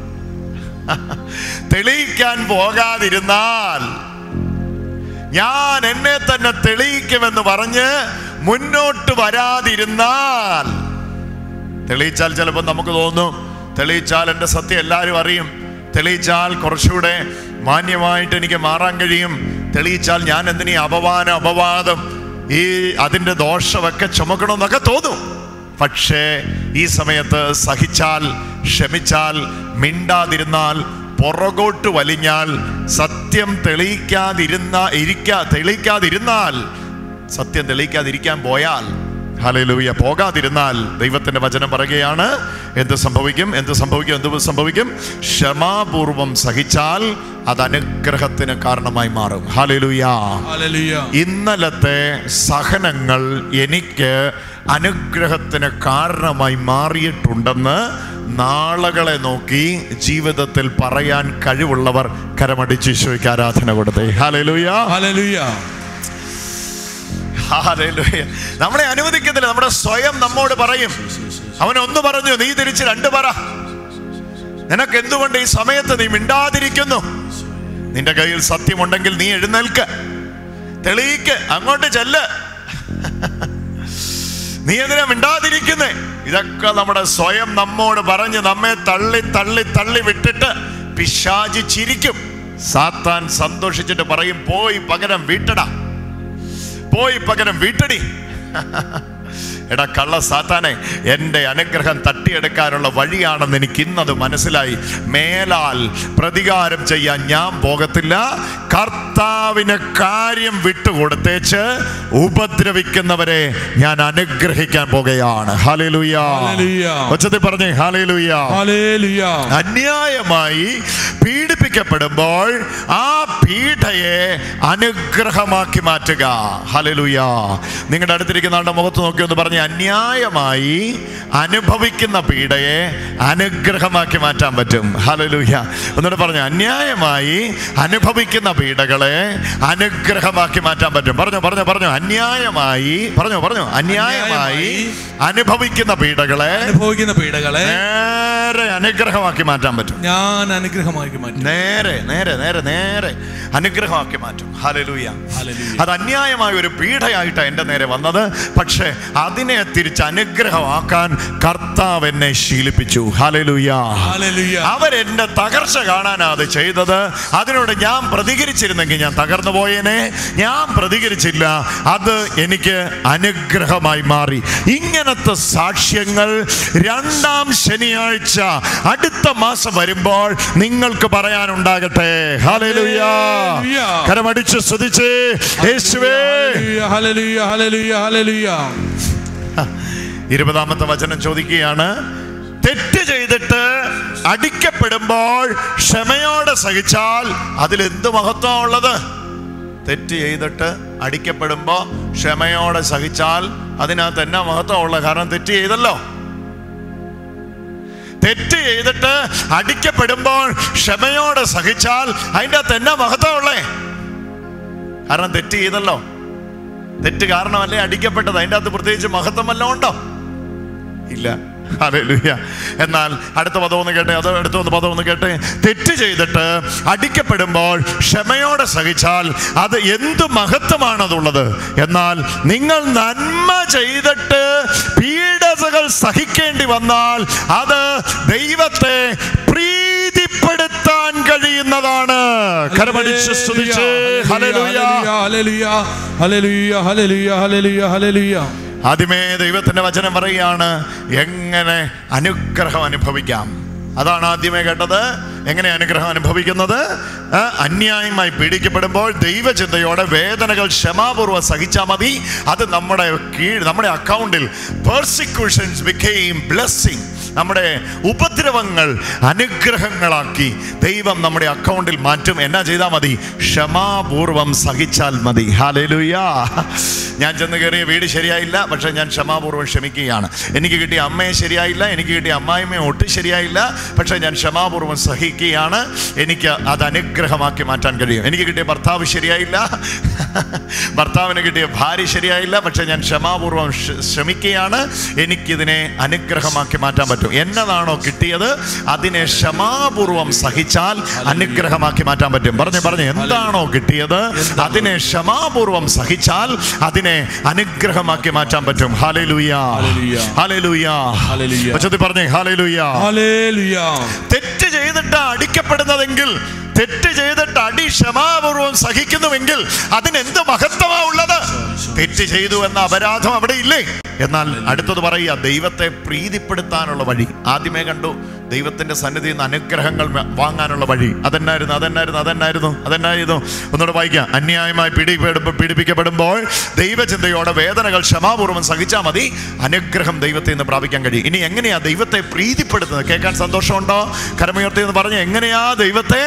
തെളിയിക്കാൻ പോകാതിരുന്നാൽ ഞാൻ എന്നെ തന്നെ തെളിയിക്കുമെന്ന് പറഞ്ഞ് മുന്നോട്ട് വരാതിരുന്നാൽ തെളിയിച്ചാൽ ചിലപ്പോൾ നമുക്ക് തോന്നും തെളിയിച്ചാൽ എൻ്റെ സത്യം എല്ലാവരും അറിയും തെളിയിച്ചാൽ കുറച്ചുകൂടെ മാന്യമായിട്ട് എനിക്ക് മാറാൻ കഴിയും തെളിയിച്ചാൽ ഞാൻ എന്തിനീ അപമാനം അപവാദം ഈ അതിൻ്റെ ദോഷമൊക്കെ ചുമക്കണമെന്നൊക്കെ തോന്നും പക്ഷേ ഈ സമയത്ത് സഹിച്ചാൽ ക്ഷമിച്ചാൽ മിണ്ടാതിരുന്നാൽ പുറകോട്ട് വലിഞ്ഞാൽ സത്യം തെളിയിക്കാതിരുന്ന ഇരിക്കാ തെളിയിക്കാതിരുന്നാൽ സത്യം തെളിയിക്കാതിരിക്കാൻ പോയാൽ ഹലലൂയ പോകാതിരുന്നാൽ ദൈവത്തിന്റെ വചനം പറയുകയാണ് എന്ത് സംഭവിക്കും എന്ത് സംഭവിക്കും എന്ത് സംഭവിക്കും ക്ഷമാപൂർവം സഹിച്ചാൽ അത് അനുഗ്രഹത്തിന് കാരണമായി മാറും ഹലലൂയ ഹല്ലേലൂയ ഇന്നലത്തെ സഹനങ്ങൾ എനിക്ക് അനുഗ്രഹത്തിന് കാരണമായി മാറിയിട്ടുണ്ടെന്ന് നാളുകളെ നോക്കി ജീവിതത്തിൽ പറയാൻ കഴിവുള്ളവർ കരമടിച്ച് ഈശോയ്ക്ക് ആരാധന കൊടുത്തേ ഹലലൂയ ഹല്ലേലൂയ ഹല്ലേലൂയ. നമ്മളെ അനുവദിക്കുന്നില്ല നമ്മുടെ സ്വയം നമ്മോട് പറയും അവൻ ഒന്ന് പറഞ്ഞു നീ തിരിച്ച് രണ്ട് പറ നിനക്ക് എന്തുകൊണ്ട് ഈ സമയത്ത് നീ മിണ്ടാതിരിക്കുന്നു നിന്റെ കയ്യിൽ സത്യമുണ്ടെങ്കിൽ നീ എഴുന്നേൽക്ക് തെളിയിക്ക് അങ്ങോട്ട് ചെല്ല് നീ എന്തിനാ മിണ്ടാതിരിക്കുന്നേ ഇതൊക്കെ നമ്മുടെ സ്വയം നമ്മോട് പറഞ്ഞ് നമ്മെ തള്ളി തള്ളി തള്ളി വിട്ടിട്ട് പിശാചി ചിരിക്കും സാത്താൻ സന്തോഷിച്ചിട്ട് പറയും പോയി പകരം വീട്ടടാ പോയി പകരം വീട്ടടി എടാ കള്ള സാത്താനെ എൻ്റെ അനുഗ്രഹം തട്ടിയെടുക്കാനുള്ള വഴിയാണെന്ന് എനിക്ക് ഇന്നത് മനസ്സിലായി മേലാൽ പ്രതികാരം ചെയ്യാൻ ഞാൻ പോകത്തില്ല കർത്താവിന് കാര്യം വിട്ടുകൊടുത്തേച്ച് ഉപദ്രവിക്കുന്നവരെ ഞാൻ അനുഗ്രഹിക്കാൻ പോകുകയാണ് ഹാലേലുയ ഹല്ലേലൂയ. ഒച്ചത്തിൽ പറഞ്ഞേ ഹാലേലുയ ഹല്ലേലൂയ അന്യായമായി പീഡിപ്പിക്കപ്പെടുമ്പോൾ ആ പീഡയെ അനുഗ്രഹമാക്കി മാറ്റുക ഹലലുയ നിങ്ങളുടെ അടുത്തിരിക്കുന്ന ആളുടെ മുഖത്ത് നോക്കി ഒന്ന് പറഞ്ഞ് അന്യായമായി അനുഭവിക്കുന്ന പീഡയെ അനുഗ്രഹമാക്കി മാറ്റാൻ പറ്റും ഹലലുയ ഒന്നുകൂടെ പറഞ്ഞു അന്യായമായി അനുഭവിക്കുന്ന പീഡകളെ അനുഗ്രഹമാക്കി മാറ്റാൻ പറ്റും പറഞ്ഞു പറഞ്ഞു പറഞ്ഞു അന്യായമായി പറഞ്ഞു പറഞ്ഞു അന്യായമായി അനുഭവിക്കുന്ന പീഡകളെ അനുഭവിക്കുന്ന പീഡകളെ നേരെ അനുഗ്രഹമാക്കി മാറ്റാൻ പറ്റും ഞാൻ അനുഗ്രഹമാക്കി മാറ്റി നേരെ നേരെ നേരെ നേരെ നേരെ അനുഗ്രഹമാക്കി മാറ്റും ഹലലൂയ അത് അന്യായമായ ഒരു പീഡയായിട്ടാണ് എൻ്റെ നേരെ വന്നത് പക്ഷേ അതിനെ തിരിച്ച് അനുഗ്രഹമാക്കാൻ കർത്താവ് എന്നെ ശീലിപ്പിച്ചു ഹലലൂയ Hallelujah. അവരെന്റെ തകർച്ച കാണാനാ അത് ചെയ്തത് അതിനോട് ഞാൻ പ്രതികരിച്ചിരുന്നെങ്കിൽ ഞാൻ തകർന്നു പോയേനെ ഞാൻ പ്രതികരിച്ചില്ല അത് എനിക്ക് അനുഗ്രഹമായി മാറി ഇങ്ങനത്തെ സാക്ഷ്യങ്ങൾ രണ്ടാം ശനിയാഴ്ച അടുത്ത മാസം വരുമ്പോൾ നിങ്ങൾക്ക് പറയാനുണ്ടാകട്ടെ ഹല്ലേലൂയ Hallelujah. കരമടിച്ച് സ്തുതിച്ച് യേശുവേ Hallelujah, hallelujah, hallelujah, hallelujah. ഇരുപതാമത്തെ വചനം ചോദിക്കുകയാണ് തെറ്റ് ചെയ്തിട്ട് അടിക്കപ്പെടുമ്പോൾ ക്ഷമയോടെ സഹിച്ചാൽ അതിൽ എന്ത് മഹത്വം ഉള്ളത് തെറ്റ് ചെയ്തിട്ട് അടിക്കപ്പെടുമ്പോൾ ക്ഷമയോടെ സഹിച്ചാൽ അതിനകത്ത് എന്നാ മഹത്വം ഉള്ളത് കാരണം തെറ്റ് ചെയ്തല്ലോ തെറ്റ് ചെയ്തിട്ട് അടിക്കപ്പെടുമ്പോൾ ക്ഷമയോടെ സഹിച്ചാൽ അതിൻ്റെ അകത്ത് എന്നാ മഹത്വം ഉള്ളേ കാരണം തെറ്റ് ചെയ്തല്ലോ തെറ്റ് കാരണമല്ലേ അടിക്കപ്പെട്ടത് അതിൻ്റെ അകത്ത് പ്രത്യേകിച്ച് മഹത്വം വല്ലതും ഉണ്ടോ ഇല്ല ഹല്ലേലൂയ എന്നാൽ അടുത്ത പദം ഒന്ന് കേട്ടെ അത് അടുത്ത ഒന്ന് പദം ഒന്ന് കേട്ടെ തെറ്റ് ചെയ്തിട്ട് അടിക്കപ്പെടുമ്പോൾ ക്ഷമയോടെ സഹിച്ചാൽ അത് എന്ത് മഹത്വമാണതുള്ളത് എന്നാൽ നിങ്ങൾ നന്മ ചെയ്തിട്ട് പീഡകൾ സഹിക്കേണ്ടി വന്നാൽ അത് ദൈവത്തെ പ്രീതിപ്പെടുത്താൻ കഴിയുന്നതാണ് കരമടിച്ച് സ്തുതിച്ച് hallelujah Hallelujah, hallelujah, hallelujah, hallelujah, hallelujah. ആദ്യമേ ദൈവത്തിന്റെ വചനം പറയുകയാണ് എങ്ങനെ അനുഗ്രഹം അനുഭവിക്കാം അതാണ് ആദ്യമേ കേട്ടത് എങ്ങനെ അനുഗ്രഹം അനുഭവിക്കുന്നത് ആ, അന്യായമായി പീഡിക്കപ്പെടുമ്പോൾ ദൈവചിന്തയോടെ വേദനകൾ ക്ഷമാപൂർവ്വം സഹിച്ചാൽ മതി അത് നമ്മുടെ കീഴ് നമ്മുടെ അക്കൗണ്ടിൽ പെർസിക്യൂഷൻസ് ബിക്കെയിം ബ്ലെസ്സിങ് നമ്മുടെ ഉപദ്രവങ്ങൾ അനുഗ്രഹങ്ങളാക്കി ദൈവം നമ്മുടെ അക്കൗണ്ടിൽ മാറ്റും എന്നാ ചെയ്താൽ മതി ക്ഷമാപൂർവം സഹിച്ചാൽ മതി ഹാലേലുയാ ഞാൻ ചെന്ന് കയറിയ വീട് ശരിയായില്ല പക്ഷെ ഞാൻ ക്ഷമാപൂർവ്വം ക്ഷമിക്കുകയാണ് എനിക്ക് കിട്ടിയ അമ്മയെ ശരിയായില്ല എനിക്ക് കിട്ടിയ അമ്മായിമ്മയെ ഒട്ടും ശരിയായില്ല പക്ഷെ ഞാൻ ക്ഷമാപൂർവ്വം സഹിക്കുകയാണ് എനിക്ക് അത് അനുഗ്രഹമാക്കി മാറ്റാൻ കഴിയും എനിക്ക് കിട്ടിയ ഭർത്താവ് ശരിയായില്ല ഭർത്താവിന് കിട്ടിയ ഭാര്യ ശരിയായില്ല പക്ഷെ ഞാൻ ക്ഷമാപൂർവ്വം ക്ഷ- ശ്രമിക്കുകയാണ് എനിക്കിതിനെ അനുഗ്രഹമാക്കി മാറ്റാൻ പറ്റും എന്നതാണോ കിട്ടിയത് അതിനെ ക്ഷമാപൂർവം സഹിച്ചാൽ അനുഗ്രഹമാക്കി മാറ്റാൻ പറ്റും പറഞ്ഞു പറഞ്ഞു എന്താണോ കിട്ടിയത് അതിനെ ക്ഷമാപൂർവം സഹിച്ചാൽ അതിനെ അനുഗ്രഹമാക്കി മാറ്റാൻ പറ്റും ഹാലേലുയാ Hallelujah. Hallelujah Hallelujah. ഉച്ചത്തിൽ പറഞ്ഞേ ഹാലേലുയാ Hallelujah. തെറ്റ് ചെയ്തിട്ട് അടിക്കപ്പെടുന്നതെങ്കിൽ തെറ്റ് ചെയ്തിട്ട് അടി ക്ഷമാപൂർവം സഹിക്കുന്നുവെങ്കിൽ അതിനെന്ത് മഹത്വമാ ഉള്ളത് തെറ്റ് ചെയ്തു എന്ന അപരാധം അവിടെ ഇല്ലേ എന്നാൽ അടുത്തത് പറയുക ദൈവത്തെ പ്രീതിപ്പെടുത്താനുള്ള വഴി ആദ്യമേ കണ്ടു ദൈവത്തിന്റെ സന്നിധിയിൽ നിന്ന് അനുഗ്രഹങ്ങൾ വ- വാങ്ങാനുള്ള വഴി അതെന്നായിരുന്നു അതെന്നായിരുന്നു അതെന്നായിരുന്നു അതെന്നായിരുന്നു ഒന്നുകൂടെ വായിക്കാം അന്യായമായി പീഡിപ്പെടുമ്പോൾ പീഡിപ്പിക്കപ്പെടുമ്പോൾ ദൈവചിന്തയോടെ വേദനകൾ ക്ഷമാപൂർവ്വം സഹിച്ചാൽ മതി അനുഗ്രഹം ദൈവത്തിൽ നിന്ന് പ്രാപിക്കാൻ കഴിയും ഇനി എങ്ങനെയാ ദൈവത്തെ പ്രീതിപ്പെടുത്തുന്നത് കേൾക്കാൻ സന്തോഷമുണ്ടോ കരമുയർത്തി എന്ന് പറഞ്ഞ് എങ്ങനെയാ ദൈവത്തെ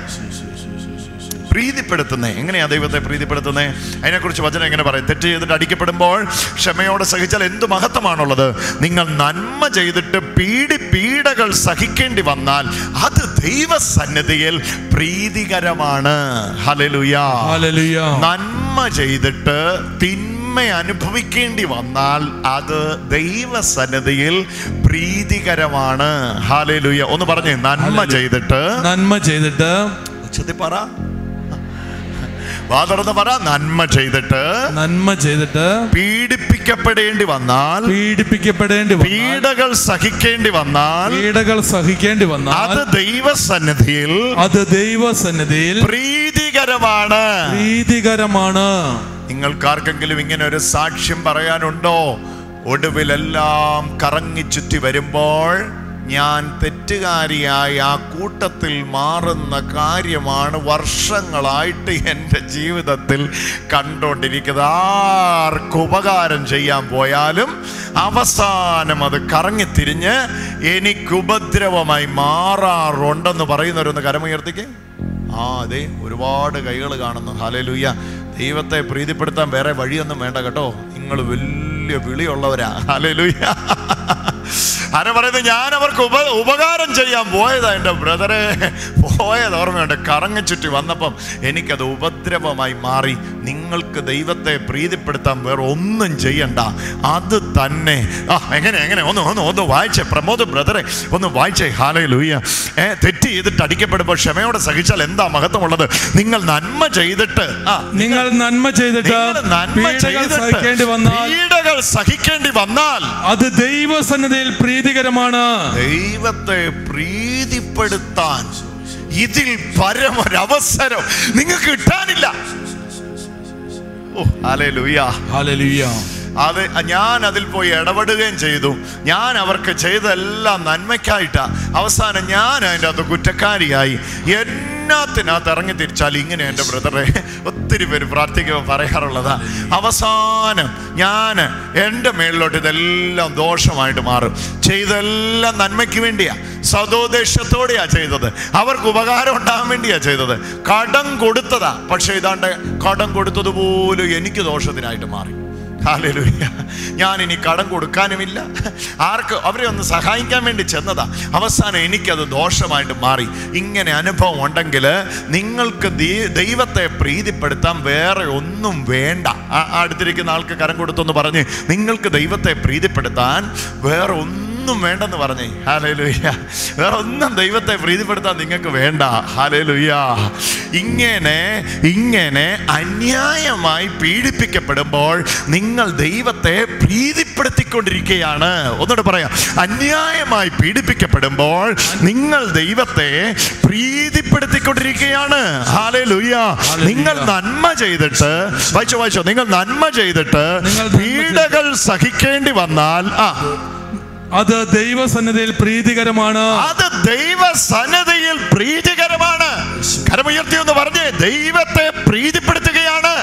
പ്രീതിപ്പെടുത്തുന്നേ എങ്ങനെയാ ദൈവത്തെ പ്രീതിപ്പെടുത്തുന്നേ അതിനെക്കുറിച്ച് വചനം എങ്ങനെ പറയും തെറ്റ് ചെയ്തിട്ട് അടിക്കപ്പെടുമ്പോൾ ക്ഷമയോടെ സഹിച്ചാൽ എന്ത് മഹത്വമാണുള്ളത് നിങ്ങൾ നന്മ ചെയ്തിട്ട് പീഡി പീഡകൾ സഹിക്കേണ്ടി വന്നാൽ അത് ദൈവസന്നിധിയിൽ പ്രീതികരമാണ് ഹലലുയാ Hallelujah. നന്മ ചെയ്തിട്ട് തിന്മ അനുഭവിക്കേണ്ടി വന്നാൽ അത് ദൈവസന്നിധിയിൽ പ്രീതികരമാണ് ഹാലേലുയ ഒന്ന് പറഞ്ഞേ നന്മ Hallelujah. ചെയ്തിട്ട് നന്മ ചെയ്തിട്ട് ഉച്ചത്തിൽ പറ വാതർന്ന് പറ നന്മ ചെയ്തിട്ട് നന്മ ചെയ്തിട്ട് പീഡിപ്പിക്കപ്പെടേണ്ടി വന്നാൽ പീഡിപ്പിക്കപ്പെടേണ്ടി വന്നാൽ, പീഡകൾ സഹിക്കേണ്ടി വന്നാൽ പീഡകൾ സഹിക്കേണ്ടി വന്നാൽ അത് ദൈവസന്നിധിയിൽ അത് ദൈവസന്നിധിയിൽ പ്രീതികരമാണ് പ്രീതികരമാണ് നിങ്ങൾക്കാർക്കെങ്കിലും ഇങ്ങനെ ഒരു സാക്ഷ്യം പറയാനുണ്ടോ ഒടുവിലെല്ലാം കറങ്ങി ചുറ്റി വരുമ്പോൾ ഞാൻ തെറ്റുകാരിയായി ആ കൂട്ടത്തിൽ മാറുന്ന കാര്യമാണ് വർഷങ്ങളായിട്ട് എൻ്റെ ജീവിതത്തിൽ കണ്ടുകൊണ്ടിരിക്കുന്നത് ആർക്ക് ഉപകാരം ചെയ്യാൻ പോയാലും അവസാനം അത് കറങ്ങിത്തിരിഞ്ഞ് എനിക്ക് ഉപദ്രവമായി മാറാറുണ്ടെന്ന് പറയുന്നവരൊന്ന് കരമുയർത്തിക്കേ ആ അതെ ഒരുപാട് കൈകൾ കാണുന്നു ഹാലലൂയ ദൈവത്തെ പ്രീതിപ്പെടുത്താൻ വേറെ വഴിയൊന്നും വേണ്ട കേട്ടോ നിങ്ങൾ വലിയ വിളിയുള്ളവരാ ഹാലലൂയ ആരാ പറയുന്നത് ഞാൻ അവർക്ക് ഉപ ഉപകാരം ചെയ്യാൻ പോയതാ എൻ്റെ ബ്രദറെ പോയത് ഓർമ്മയുണ്ട് കറങ്ങി ചുറ്റി വന്നപ്പം എനിക്കത് ഉപദ്രവമായി മാറി നിങ്ങൾക്ക് ദൈവത്തെ പ്രീതിപ്പെടുത്താൻ വേറെ ഒന്നും ചെയ്യണ്ട അത് തന്നെ ആ എങ്ങനെ എങ്ങനെ ഒന്ന് ഒന്ന് ഒന്ന് വായിച്ചേ പ്രമോദ് ബ്രദറെ ഒന്ന് വായിച്ചേ ഹാലേ ലൂയ്യ ഏ തെറ്റ് ചെയ്തിട്ട് അടിക്കപ്പെടുമ്പോൾ ക്ഷമയോടെ സഹിച്ചാൽ എന്താ മഹത്വമുള്ളത് നിങ്ങൾ നന്മ ചെയ്തിട്ട് ആ നിങ്ങൾ നന്മ ചെയ്തിട്ട് നിങ്ങൾ നന്മ പീഡകൾ ചെയ്തിട്ട് സഹിക്കേണ്ടി വന്നാൽ പീഡകൾ സഹിക്കേണ്ടി വന്നാൽ അത് ദൈവസന്നിധിയിൽ പ്രീതികരമാണ് ദൈവത്തെ പ്രീതിപ്പെടുത്താൻ ഇതിൽ പരമൊരവസരം നിങ്ങൾക്ക് കിട്ടാനില്ല ഓ അലേ ലുയ്യ ഹല്ലേലൂയ അത് ഞാൻ അതിൽ പോയി ഇടപെടുകയും ചെയ്തു ഞാൻ അവർക്ക് ചെയ്തെല്ലാം നന്മയ്ക്കായിട്ടാ അവസാനം ഞാൻ അതിൻ്റെ അകത്ത് കുറ്റക്കാരിയായി എന്നാത്തിനകത്ത് ഇറങ്ങി തിരിച്ചാൽ ഇങ്ങനെ എൻ്റെ ബ്രദറെ ഒത്തിരി പേര് പ്രാർത്ഥിക്കുമ്പോൾ പറയാറുള്ളതാ അവസാനം ഞാൻ എൻ്റെ മേളിലോട്ട് ഇതെല്ലാം ദോഷമായിട്ട് മാറും ചെയ്തെല്ലാം നന്മയ്ക്ക് വേണ്ടിയാ സതോദേശത്തോടെയാ ചെയ്തത് അവർക്ക് ഉപകാരം ഉണ്ടാകാൻ വേണ്ടിയാ ചെയ്തത് കടം കൊടുത്തതാ പക്ഷെ ഇതാണ്ട് കടം കൊടുത്തതുപോലും എനിക്ക് ദോഷത്തിനായിട്ട് മാറി ഹാലലുയ്യ ഞാൻ ഇനി കടം കൊടുക്കാനുമില്ല ആർക്ക് അവരെ ഒന്ന് സഹായിക്കാൻ വേണ്ടി ചെന്നതാ അവസാനം എനിക്കത് ദോഷമായിട്ട് മാറി ഇങ്ങനെ അനുഭവം ഉണ്ടെങ്കിൽ നിങ്ങൾക്ക് ദൈ- ദൈവത്തെ പ്രീതിപ്പെടുത്താൻ വേറെ ഒന്നും വേണ്ട ആ ആ അടുത്തിരിക്കുന്ന ആൾക്ക് കരം കൊടുത്തൊന്ന് പറഞ്ഞ് നിങ്ങൾക്ക് ദൈവത്തെ പ്രീതിപ്പെടുത്താൻ വേറെ ഒന്നും വേണ്ടെന്ന് പറഞ്ഞേ ഹാലേലുയ്യ വേറെ ഒന്നും ദൈവത്തെ പ്രീതിപ്പെടുത്താൻ നിങ്ങൾക്ക് വേണ്ട ഹാലേലുയ്യ ഇങ്ങനെ ഇങ്ങനെ അന്യായമായി പീഡിപ്പിക്കപ്പെടുമ്പോൾ നിങ്ങൾ ദൈവത്തെ പ്രീതിപ്പെടുത്തിക്കൊണ്ടിരിക്കുകയാണ് ഒന്നുകൂടെ പറയാം അന്യായമായി പീഡിപ്പിക്കപ്പെടുമ്പോൾ നിങ്ങൾ ദൈവത്തെ പ്രീതിപ്പെടുത്തിക്കൊണ്ടിരിക്കുകയാണ് ഹാലേലുയ്യ നിങ്ങൾ നന്മ ചെയ്തിട്ട് വായിച്ചോ വായിച്ചോ നിങ്ങൾ നന്മ ചെയ്തിട്ട് നിങ്ങൾ നന്മ പീഡകൾ സഹിക്കേണ്ടി വന്നാൽ ആ അത് ദൈവസന്നിധിയിൽ പ്രീതികരമാണ് അത് ദൈവ സന്നദ്ധയിൽ പ്രീതികരമാണ് കരമുയർത്തി എന്ന് പറഞ്ഞേ ദൈവത്തെ പ്രീതിപ്പെടുത്തുകയാണ്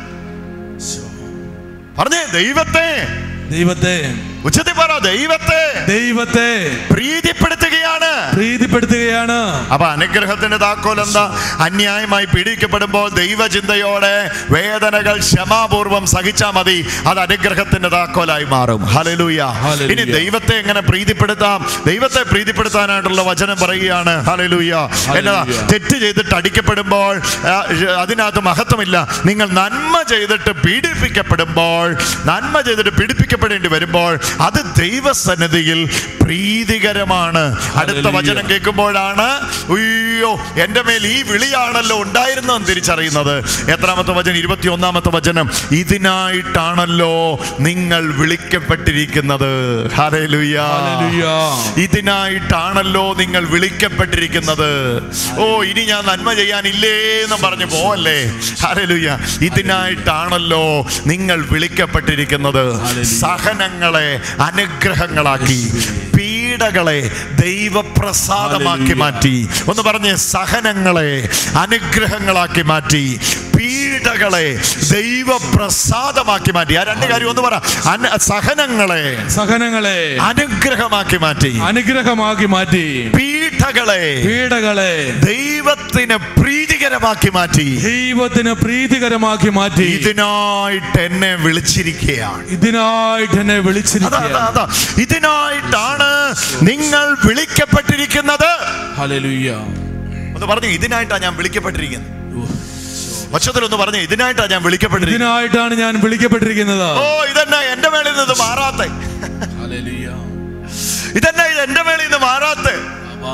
പറഞ്ഞേ ദൈവത്തെ ദൈവത്തെ ഉച്ചത്തിൽ പറ ദൈവത്തെ ദൈവത്തെ പ്രീതിപ്പെടുത്തുകയാണ് പ്രീതിപ്പെടുത്തുകയാണ് അപ്പൊ അനുഗ്രഹത്തിന്റെ താക്കോൽ എന്താ അന്യായമായി പീഡിക്കപ്പെടുമ്പോൾ ദൈവചിന്തയോടെ വേദനകൾ ക്ഷമാപൂർവം സഹിച്ചാൽ മതി അത് അനുഗ്രഹത്തിന്റെ താക്കോലായി മാറും ഹലലൂയ ഹല്ലേലൂയ. ഇനി ദൈവത്തെ എങ്ങനെ പ്രീതിപ്പെടുത്താം ദൈവത്തെ പ്രീതിപ്പെടുത്താനായിട്ടുള്ള വചനം പറയുകയാണ് ഹലലൂയ എന്നതാ ഹല്ലേലൂയ. തെറ്റ് ചെയ്തിട്ട് അടിക്കപ്പെടുമ്പോൾ ആ, അതിനകത്ത് മഹത്വമില്ല നിങ്ങൾ നന്മ ചെയ്തിട്ട് പീഡിപ്പിക്കപ്പെടുമ്പോൾ നന്മ ചെയ്തിട്ട് പീഡിപ്പിക്കപ്പെടേണ്ടി വരുമ്പോൾ അത് ദൈവസന്നിധിയിൽ പ്രീതികരമാണ് അടുത്ത ഹല്ലേലൂയ. വചനം കേൾക്കുമ്പോഴാണ് അയ്യോ എൻ്റെ മേൽ ഈ വിളിയാണല്ലോ ഉണ്ടായിരുന്നെന്ന് തിരിച്ചറിയുന്നത് എത്രാമത്തെ വചനം ഇരുപത്തി ഒന്നാമത്തെ വചനം ഇതിനായിട്ടാണല്ലോ നിങ്ങൾ വിളിക്കപ്പെട്ടിരിക്കുന്നത് ഹല്ലേലൂയ. ഹല്ലേലൂയ. ഇതിനായിട്ടാണല്ലോ നിങ്ങൾ വിളിക്കപ്പെട്ടിരിക്കുന്നത് ഓ ഇനി ഞാൻ നന്മ ചെയ്യാനില്ലേ എന്ന് പറഞ്ഞു പോവല്ലേ ഹല്ലേലൂയ ഇതിനായിട്ടാണല്ലോ നിങ്ങൾ വിളിക്കപ്പെട്ടിരിക്കുന്നത് സഹനങ്ങളെ അനുഗ്രഹങ്ങളാക്കി പീഡകളെ ദൈവപ്രസാദമാക്കി മാറ്റി ഒന്ന് പറഞ്ഞേ സഹനങ്ങളെ അനുഗ്രഹങ്ങളാക്കി മാറ്റി പീഡകളെ ദൈവപ്രസാദമാക്കി മാറ്റി ആ രണ്ട് കാര്യം ഒന്ന് പറ അന- സഹനങ്ങളെ സഹനങ്ങളെ അനുഗ്രഹമാക്കി മാറ്റി അനുഗ്രഹമാക്കി മാറ്റി പീഠകളെ പീഡകളെ ദൈവത്തിന് പ്രീതികരമാക്കി മാറ്റി ദൈവത്തിന് പ്രീതികരമാക്കി മാറ്റി ഇതിനായിട്ട് എന്നെ വിളിച്ചിരിക്കുകയാണ് ഇതിനായിട്ട് എന്നെ അതാ അതാ വിളിച്ചിരിക്കുകയാണ് അതാ ഇതിനായിട്ടാണ് നിങ്ങൾ വിളിക്കപ്പെട്ടിരിക്കുന്നത് ഹല്ലേലൂയ ഒന്ന് പറഞ്ഞു ഇതിനായിട്ടാണ് ഞാൻ വിളിക്കപ്പെട്ടിരിക്കുന്നത് വശത്തിലൊന്ന് പറഞ്ഞു ഇതിനായിട്ടാണ് ഞാൻ വിളിക്കപ്പെട്ടിരിക്കുന്നത് ഇതിനായിട്ടാണ് ഞാൻ വിളിക്കപ്പെട്ടിരിക്കുന്നത് ഓ ഇതെന്നാ എന്റെ മേളിൽ നിന്ന് ഇത് മാറാത്ത ഹല്ലേലൂയ ഇതെന്നാ ഇത് എന്റെ മേളിൽ നിന്ന് മാറാത്ത അപ്പാ.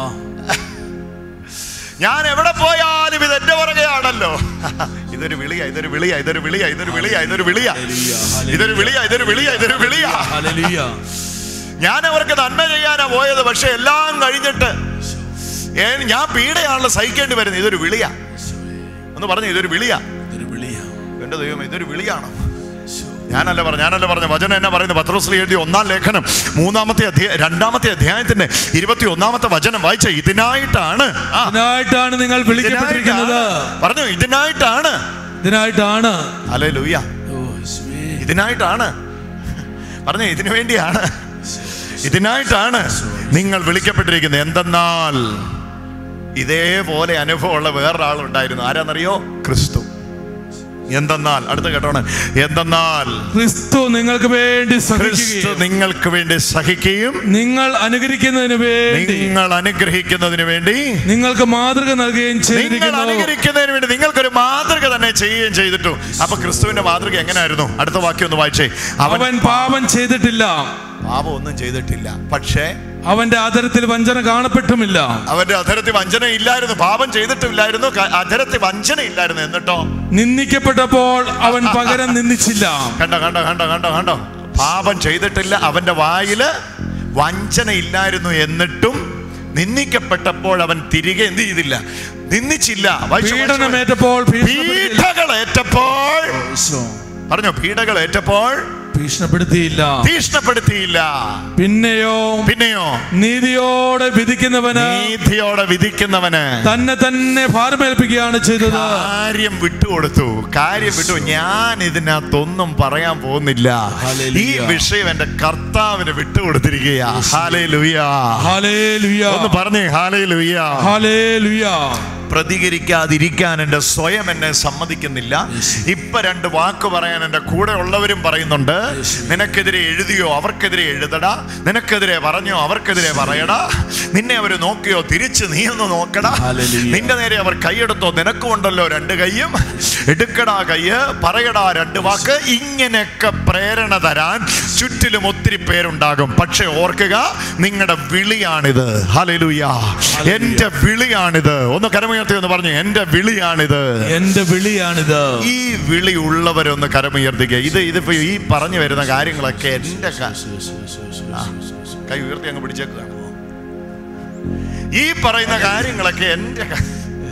ഞാൻ എവിടെ പോയാലും ഇത് എന്റെ പുറകെയാണല്ലോ ഇതൊരു വിളിയാ ഇതൊരു വിളിയാ ഇതൊരു വിളിയാ ഇതൊരു വിളിയാ ഇതൊരു വിളിയാ ഇതൊരു വിളിയാ ഇതൊരു വിളിയാ ഇതൊരു വിളിയാ ഹല്ലേലൂയ ഞാൻ അവർക്ക് നന്മ ചെയ്യാനാ പോയത് പക്ഷെ എല്ലാം കഴിഞ്ഞിട്ട് ഏ- ഞാൻ പീഡയാണല്ലോ സഹിക്കേണ്ടി വരുന്നത് ഇതൊരു വിളിയാ ഒന്ന് പറഞ്ഞു ഇതൊരു വിളിയാ ഇതൊരു വിളിയാ എന്റെ ദൈവം ഇതൊരു വിളിയാണോ ഞാനല്ല പറഞ്ഞു ഞാനല്ല പറഞ്ഞു വചനം എന്നാ പറയുന്നത് പത്രോസ്ലി എഴുതിയ ഒന്നാം ലേഖനം മൂന്നാമത്തെ അധ്യായ രണ്ടാമത്തെ അധ്യായത്തിന്റെ ഇരുപത്തി ഒന്നാമത്തെ വചനം വായിച്ച ഇതിനായിട്ടാണ് ആ, ഇതിനായിട്ടാണ് നിങ്ങൾ വിളിക്കപ്പെട്ടിരിക്കുന്നത് ഇതിനായിട്ടാണ്. പറഞ്ഞു ഇതിനായിട്ടാണ് ഇതിനായിട്ടാണ് അല്ലേ ലൂയ ഓ, യേശുവേ. ഇതിനായിട്ടാണ് പറഞ്ഞു ഇതിനു വേണ്ടിയാണ് ഇതിനായിട്ടാണ് നിങ്ങൾ വിളിക്കപ്പെട്ടിരിക്കുന്നത് എന്തെന്നാൽ ഇതേപോലെ അനുഭവമുള്ള വേറൊരാളുണ്ടായിരുന്നു ആരാന്നറിയോ ക്രിസ്തു എന്തെന്നാൽ അടുത്ത കേട്ടോണ് എന്തെന്നാൽ ക്രിസ്തു നിങ്ങൾക്ക് വേണ്ടി ക്രിസ്തു സഹിക്കുകയും നിങ്ങൾക്ക് വേണ്ടി സഹിക്കുകയും നിങ്ങൾ അനുകരിക്കുന്നതിന് വേണ്ടി നിങ്ങൾ അനുഗ്രഹിക്കുന്നതിന് വേണ്ടി നിങ്ങൾക്ക് മാതൃക നൽകുകയും നിങ്ങൾ ചെയ്തിരിക്കുന്നു അനുകരിക്കുന്നതിന് വേണ്ടി നിങ്ങൾക്കൊരു മാതൃക തന്നെ ചെയ്യുകയും ചെയ്തിട്ടു അപ്പൊ ക്രിസ്തുവിന്റെ മാതൃക എങ്ങനെയായിരുന്നു അടുത്ത വാക്യം ഒന്ന് വായിച്ചേ അവൻ അവൻ പാപം ചെയ്തിട്ടില്ല പാപം ഒന്നും ചെയ്തിട്ടില്ല പക്ഷേ അവന്റെ ആദരത്തിൽ വഞ്ചന കാണപ്പെട്ടുമില്ല അവന്റെ അധരത്തിൽ വഞ്ചന ഇല്ലായിരുന്നു പാപം ചെയ്തിട്ടില്ലായിരുന്നു ക- അധരത്തിൽ വഞ്ചന ഇല്ലായിരുന്നു എന്നിട്ടോ നിന്ദിക്കപ്പെട്ടപ്പോൾ അവൻ പകരം നിന്ദിച്ചില്ല കണ്ടോ കണ്ടോ കണ്ടോ കണ്ടോ കണ്ടോ പാപം ചെയ്തിട്ടില്ല അവന്റെ വായില് വഞ്ചന ഇല്ലായിരുന്നു എന്നിട്ടും നിന്ദിക്കപ്പെട്ടപ്പോൾ അവൻ തിരികെ എന്ത് ചെയ്തില്ല നിന്ദിച്ചില്ല വായിച്ചോ, വായിച്ചോ. പീഡനമേറ്റപ്പോൾ ഭീഷണിപ്പെടുത്തിയില്ല. പീഡകളേറ്റപ്പോൾ പറഞ്ഞോ പീഡകളേറ്റപ്പോൾ ഭീഷണപ്പെടുത്തിയില്ല തീഷ്ണപ്പെടുത്തിയില്ല പിന്നെയോ പിന്നെയോ നീതിയോടെ വിധിക്കുന്നവന് നീതിയോടെ വിധിക്കുന്നവന് തന്നെ തന്നെ ഭാരമേൽപ്പിക്കുകയാണ് ചെയ്തത് കാര്യം വിട്ടുകൊടുത്തു കാര്യം വിട്ടു ഞാൻ ഇതിനകത്തൊന്നും പറയാൻ പോകുന്നില്ല ഈ വിഷയം എന്റെ കർത്താവിന് വിട്ടുകൊടുത്തിരിക്കുകയാ ഹാലേ ലുയാ ഹല്ലേലൂയ ഒന്ന് പറഞ്ഞേ ഹാലേ ലുയാ ഹല്ലേലൂയ പ്രതികരിക്കാതിരിക്കാൻ എൻ്റെ സ്വയം എന്നെ സമ്മതിക്കുന്നില്ല ഇപ്പൊ രണ്ട് വാക്ക് പറയാൻ എൻ്റെ കൂടെ ഉള്ളവരും പറയുന്നുണ്ട് നിനക്കെതിരെ എഴുതിയോ അവർക്കെതിരെ എഴുതടാ നിനക്കെതിരെ പറഞ്ഞോ അവർക്കെതിരെ പറയടാ നിന്നെ അവർ നോക്കിയോ തിരിച്ച് നീ ഒന്ന് നോക്കടാ നിന്റെ നേരെ അവർ കൈയെടുത്തോ നിനക്കുമുണ്ടല്ലോ രണ്ട് കൈയും എടുക്കടാ കയ്യ് പറയടാ രണ്ട് വാക്ക് ഇങ്ങനെയൊക്കെ പ്രേരണ തരാൻ ചുറ്റിലും ഒത്തിരി പേരുണ്ടാകും പക്ഷെ ഓർക്കുക നിങ്ങളുടെ വിളിയാണിത് ഹലലുയ എന്റെ വിളിയാണിത് ഒന്ന് കരമുയർത്തി ഒന്ന് പറഞ്ഞു എന്റെ വിളിയാണിത് എന്റെ വിളിയാണിത് ഈ വിളി ഉള്ളവരൊന്ന് കരമുയർത്തിക്കുക ഇത് ഇതിപ്പോ ഈ പറഞ്ഞു വരുന്ന കാര്യങ്ങളൊക്കെ എന്റെ ക- ആ, കൈ ഉയർത്തി അങ്ങ് പിടിച്ചേക്കുകയാണ് ഈ പറയുന്ന കാര്യങ്ങളൊക്കെ എന്റെ ക-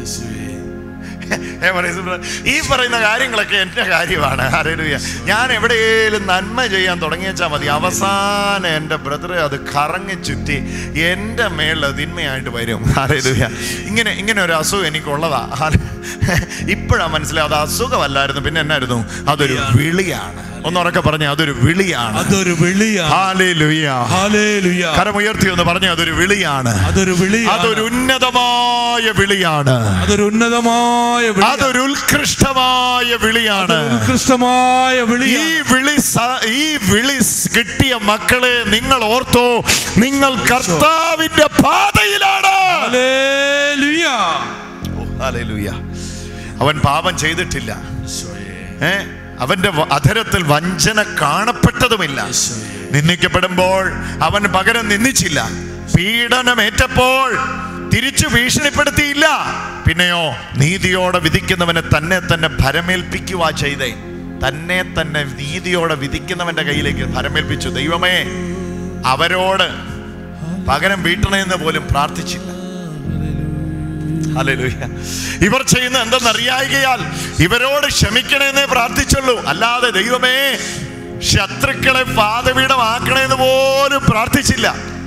ഏ, പറയുന്നത് ഈ പറയുന്ന കാര്യങ്ങളൊക്കെ എൻ്റെ കാര്യമാണ് ഹല്ലേലൂയ ഞാൻ എവിടെയെങ്കിലും നന്മ ചെയ്യാൻ തുടങ്ങിയച്ചാൽ മതി അവസാനം എൻ്റെ ബ്രദർ അത് കറങ്ങി ചുറ്റി എൻ്റെ മേളിൽ തിന്മയായിട്ട് വരും ഹല്ലേലൂയ ഇങ്ങനെ ഇങ്ങനെ ഒരു അസുഖം എനിക്കുള്ളതാ ഇപ്പോഴാ മനസ്സിലാവും അത് അസുഖമല്ലായിരുന്നു പിന്നെ എന്നായിരുന്നു അതൊരു വിളിയാണ് ഒന്നുറക്കെ പറഞ്ഞ അതൊരു വിളിയാണ് അതൊരു വിളിയാണ് ഹല്ലേലൂയ ഹല്ലേലൂയ കരമുയർത്തി എന്ന് പറഞ്ഞ അതൊരു വിളിയാണ് അതൊരു വിളിയാണ് അതൊരു ഉന്നതമായ വിളിയാണ് അതൊരു ഉന്നതമായ വിളി അതൊരു ഉത്കൃഷ്ടമായ വിളിയാണ് ഉത്കൃഷ്ടമായ ഈ വിളിയാണ് വിളി സ- ഈ വിളി സ് കിട്ടിയ മക്കളെ നിങ്ങൾ ഓർത്തോ നിങ്ങൾ കർത്താവിന്റെ പാതയിലാണ് ഹല്ലേലൂയ ഓ, ഹല്ലേലൂയ. അവൻ പാപം ചെയ്തിട്ടില്ല ഏ അവന്റെ വ- അധരത്തിൽ വഞ്ചന കാണപ്പെട്ടതുമില്ല നിന്ദിക്കപ്പെടുമ്പോൾ അവൻ പകരം നിന്ദിച്ചില്ല പീഡനമേറ്റപ്പോൾ തിരിച്ചു ഭീഷണിപ്പെടുത്തിയില്ല പിന്നെയോ നീതിയോടെ വിധിക്കുന്നവനെ തന്നെ തന്നെ ഭരമേൽപ്പിക്കുക ചെയ്തേ തന്നെ തന്നെ നീതിയോടെ വിധിക്കുന്നവന്റെ കയ്യിലേക്ക് ഭരമേൽപ്പിച്ചു ദൈവമേ അവരോട് പകരം വീട്ടണമെന്ന് പോലും പ്രാർത്ഥിച്ചില്ല ഹല്ലേലൂയ. ഇവർ ചെയ്യുന്ന എന്തെന്നറിയായികയാൽ ഇവരോട് ക്ഷമിക്കണമെന്നേ പ്രാർത്ഥിച്ചുള്ളൂ അല്ലാതെ ദൈവമേ ശത്രുക്കളെ പാതപീഠമാക്കണമെന്ന് പോലും പ്രാർത്ഥിച്ചില്ല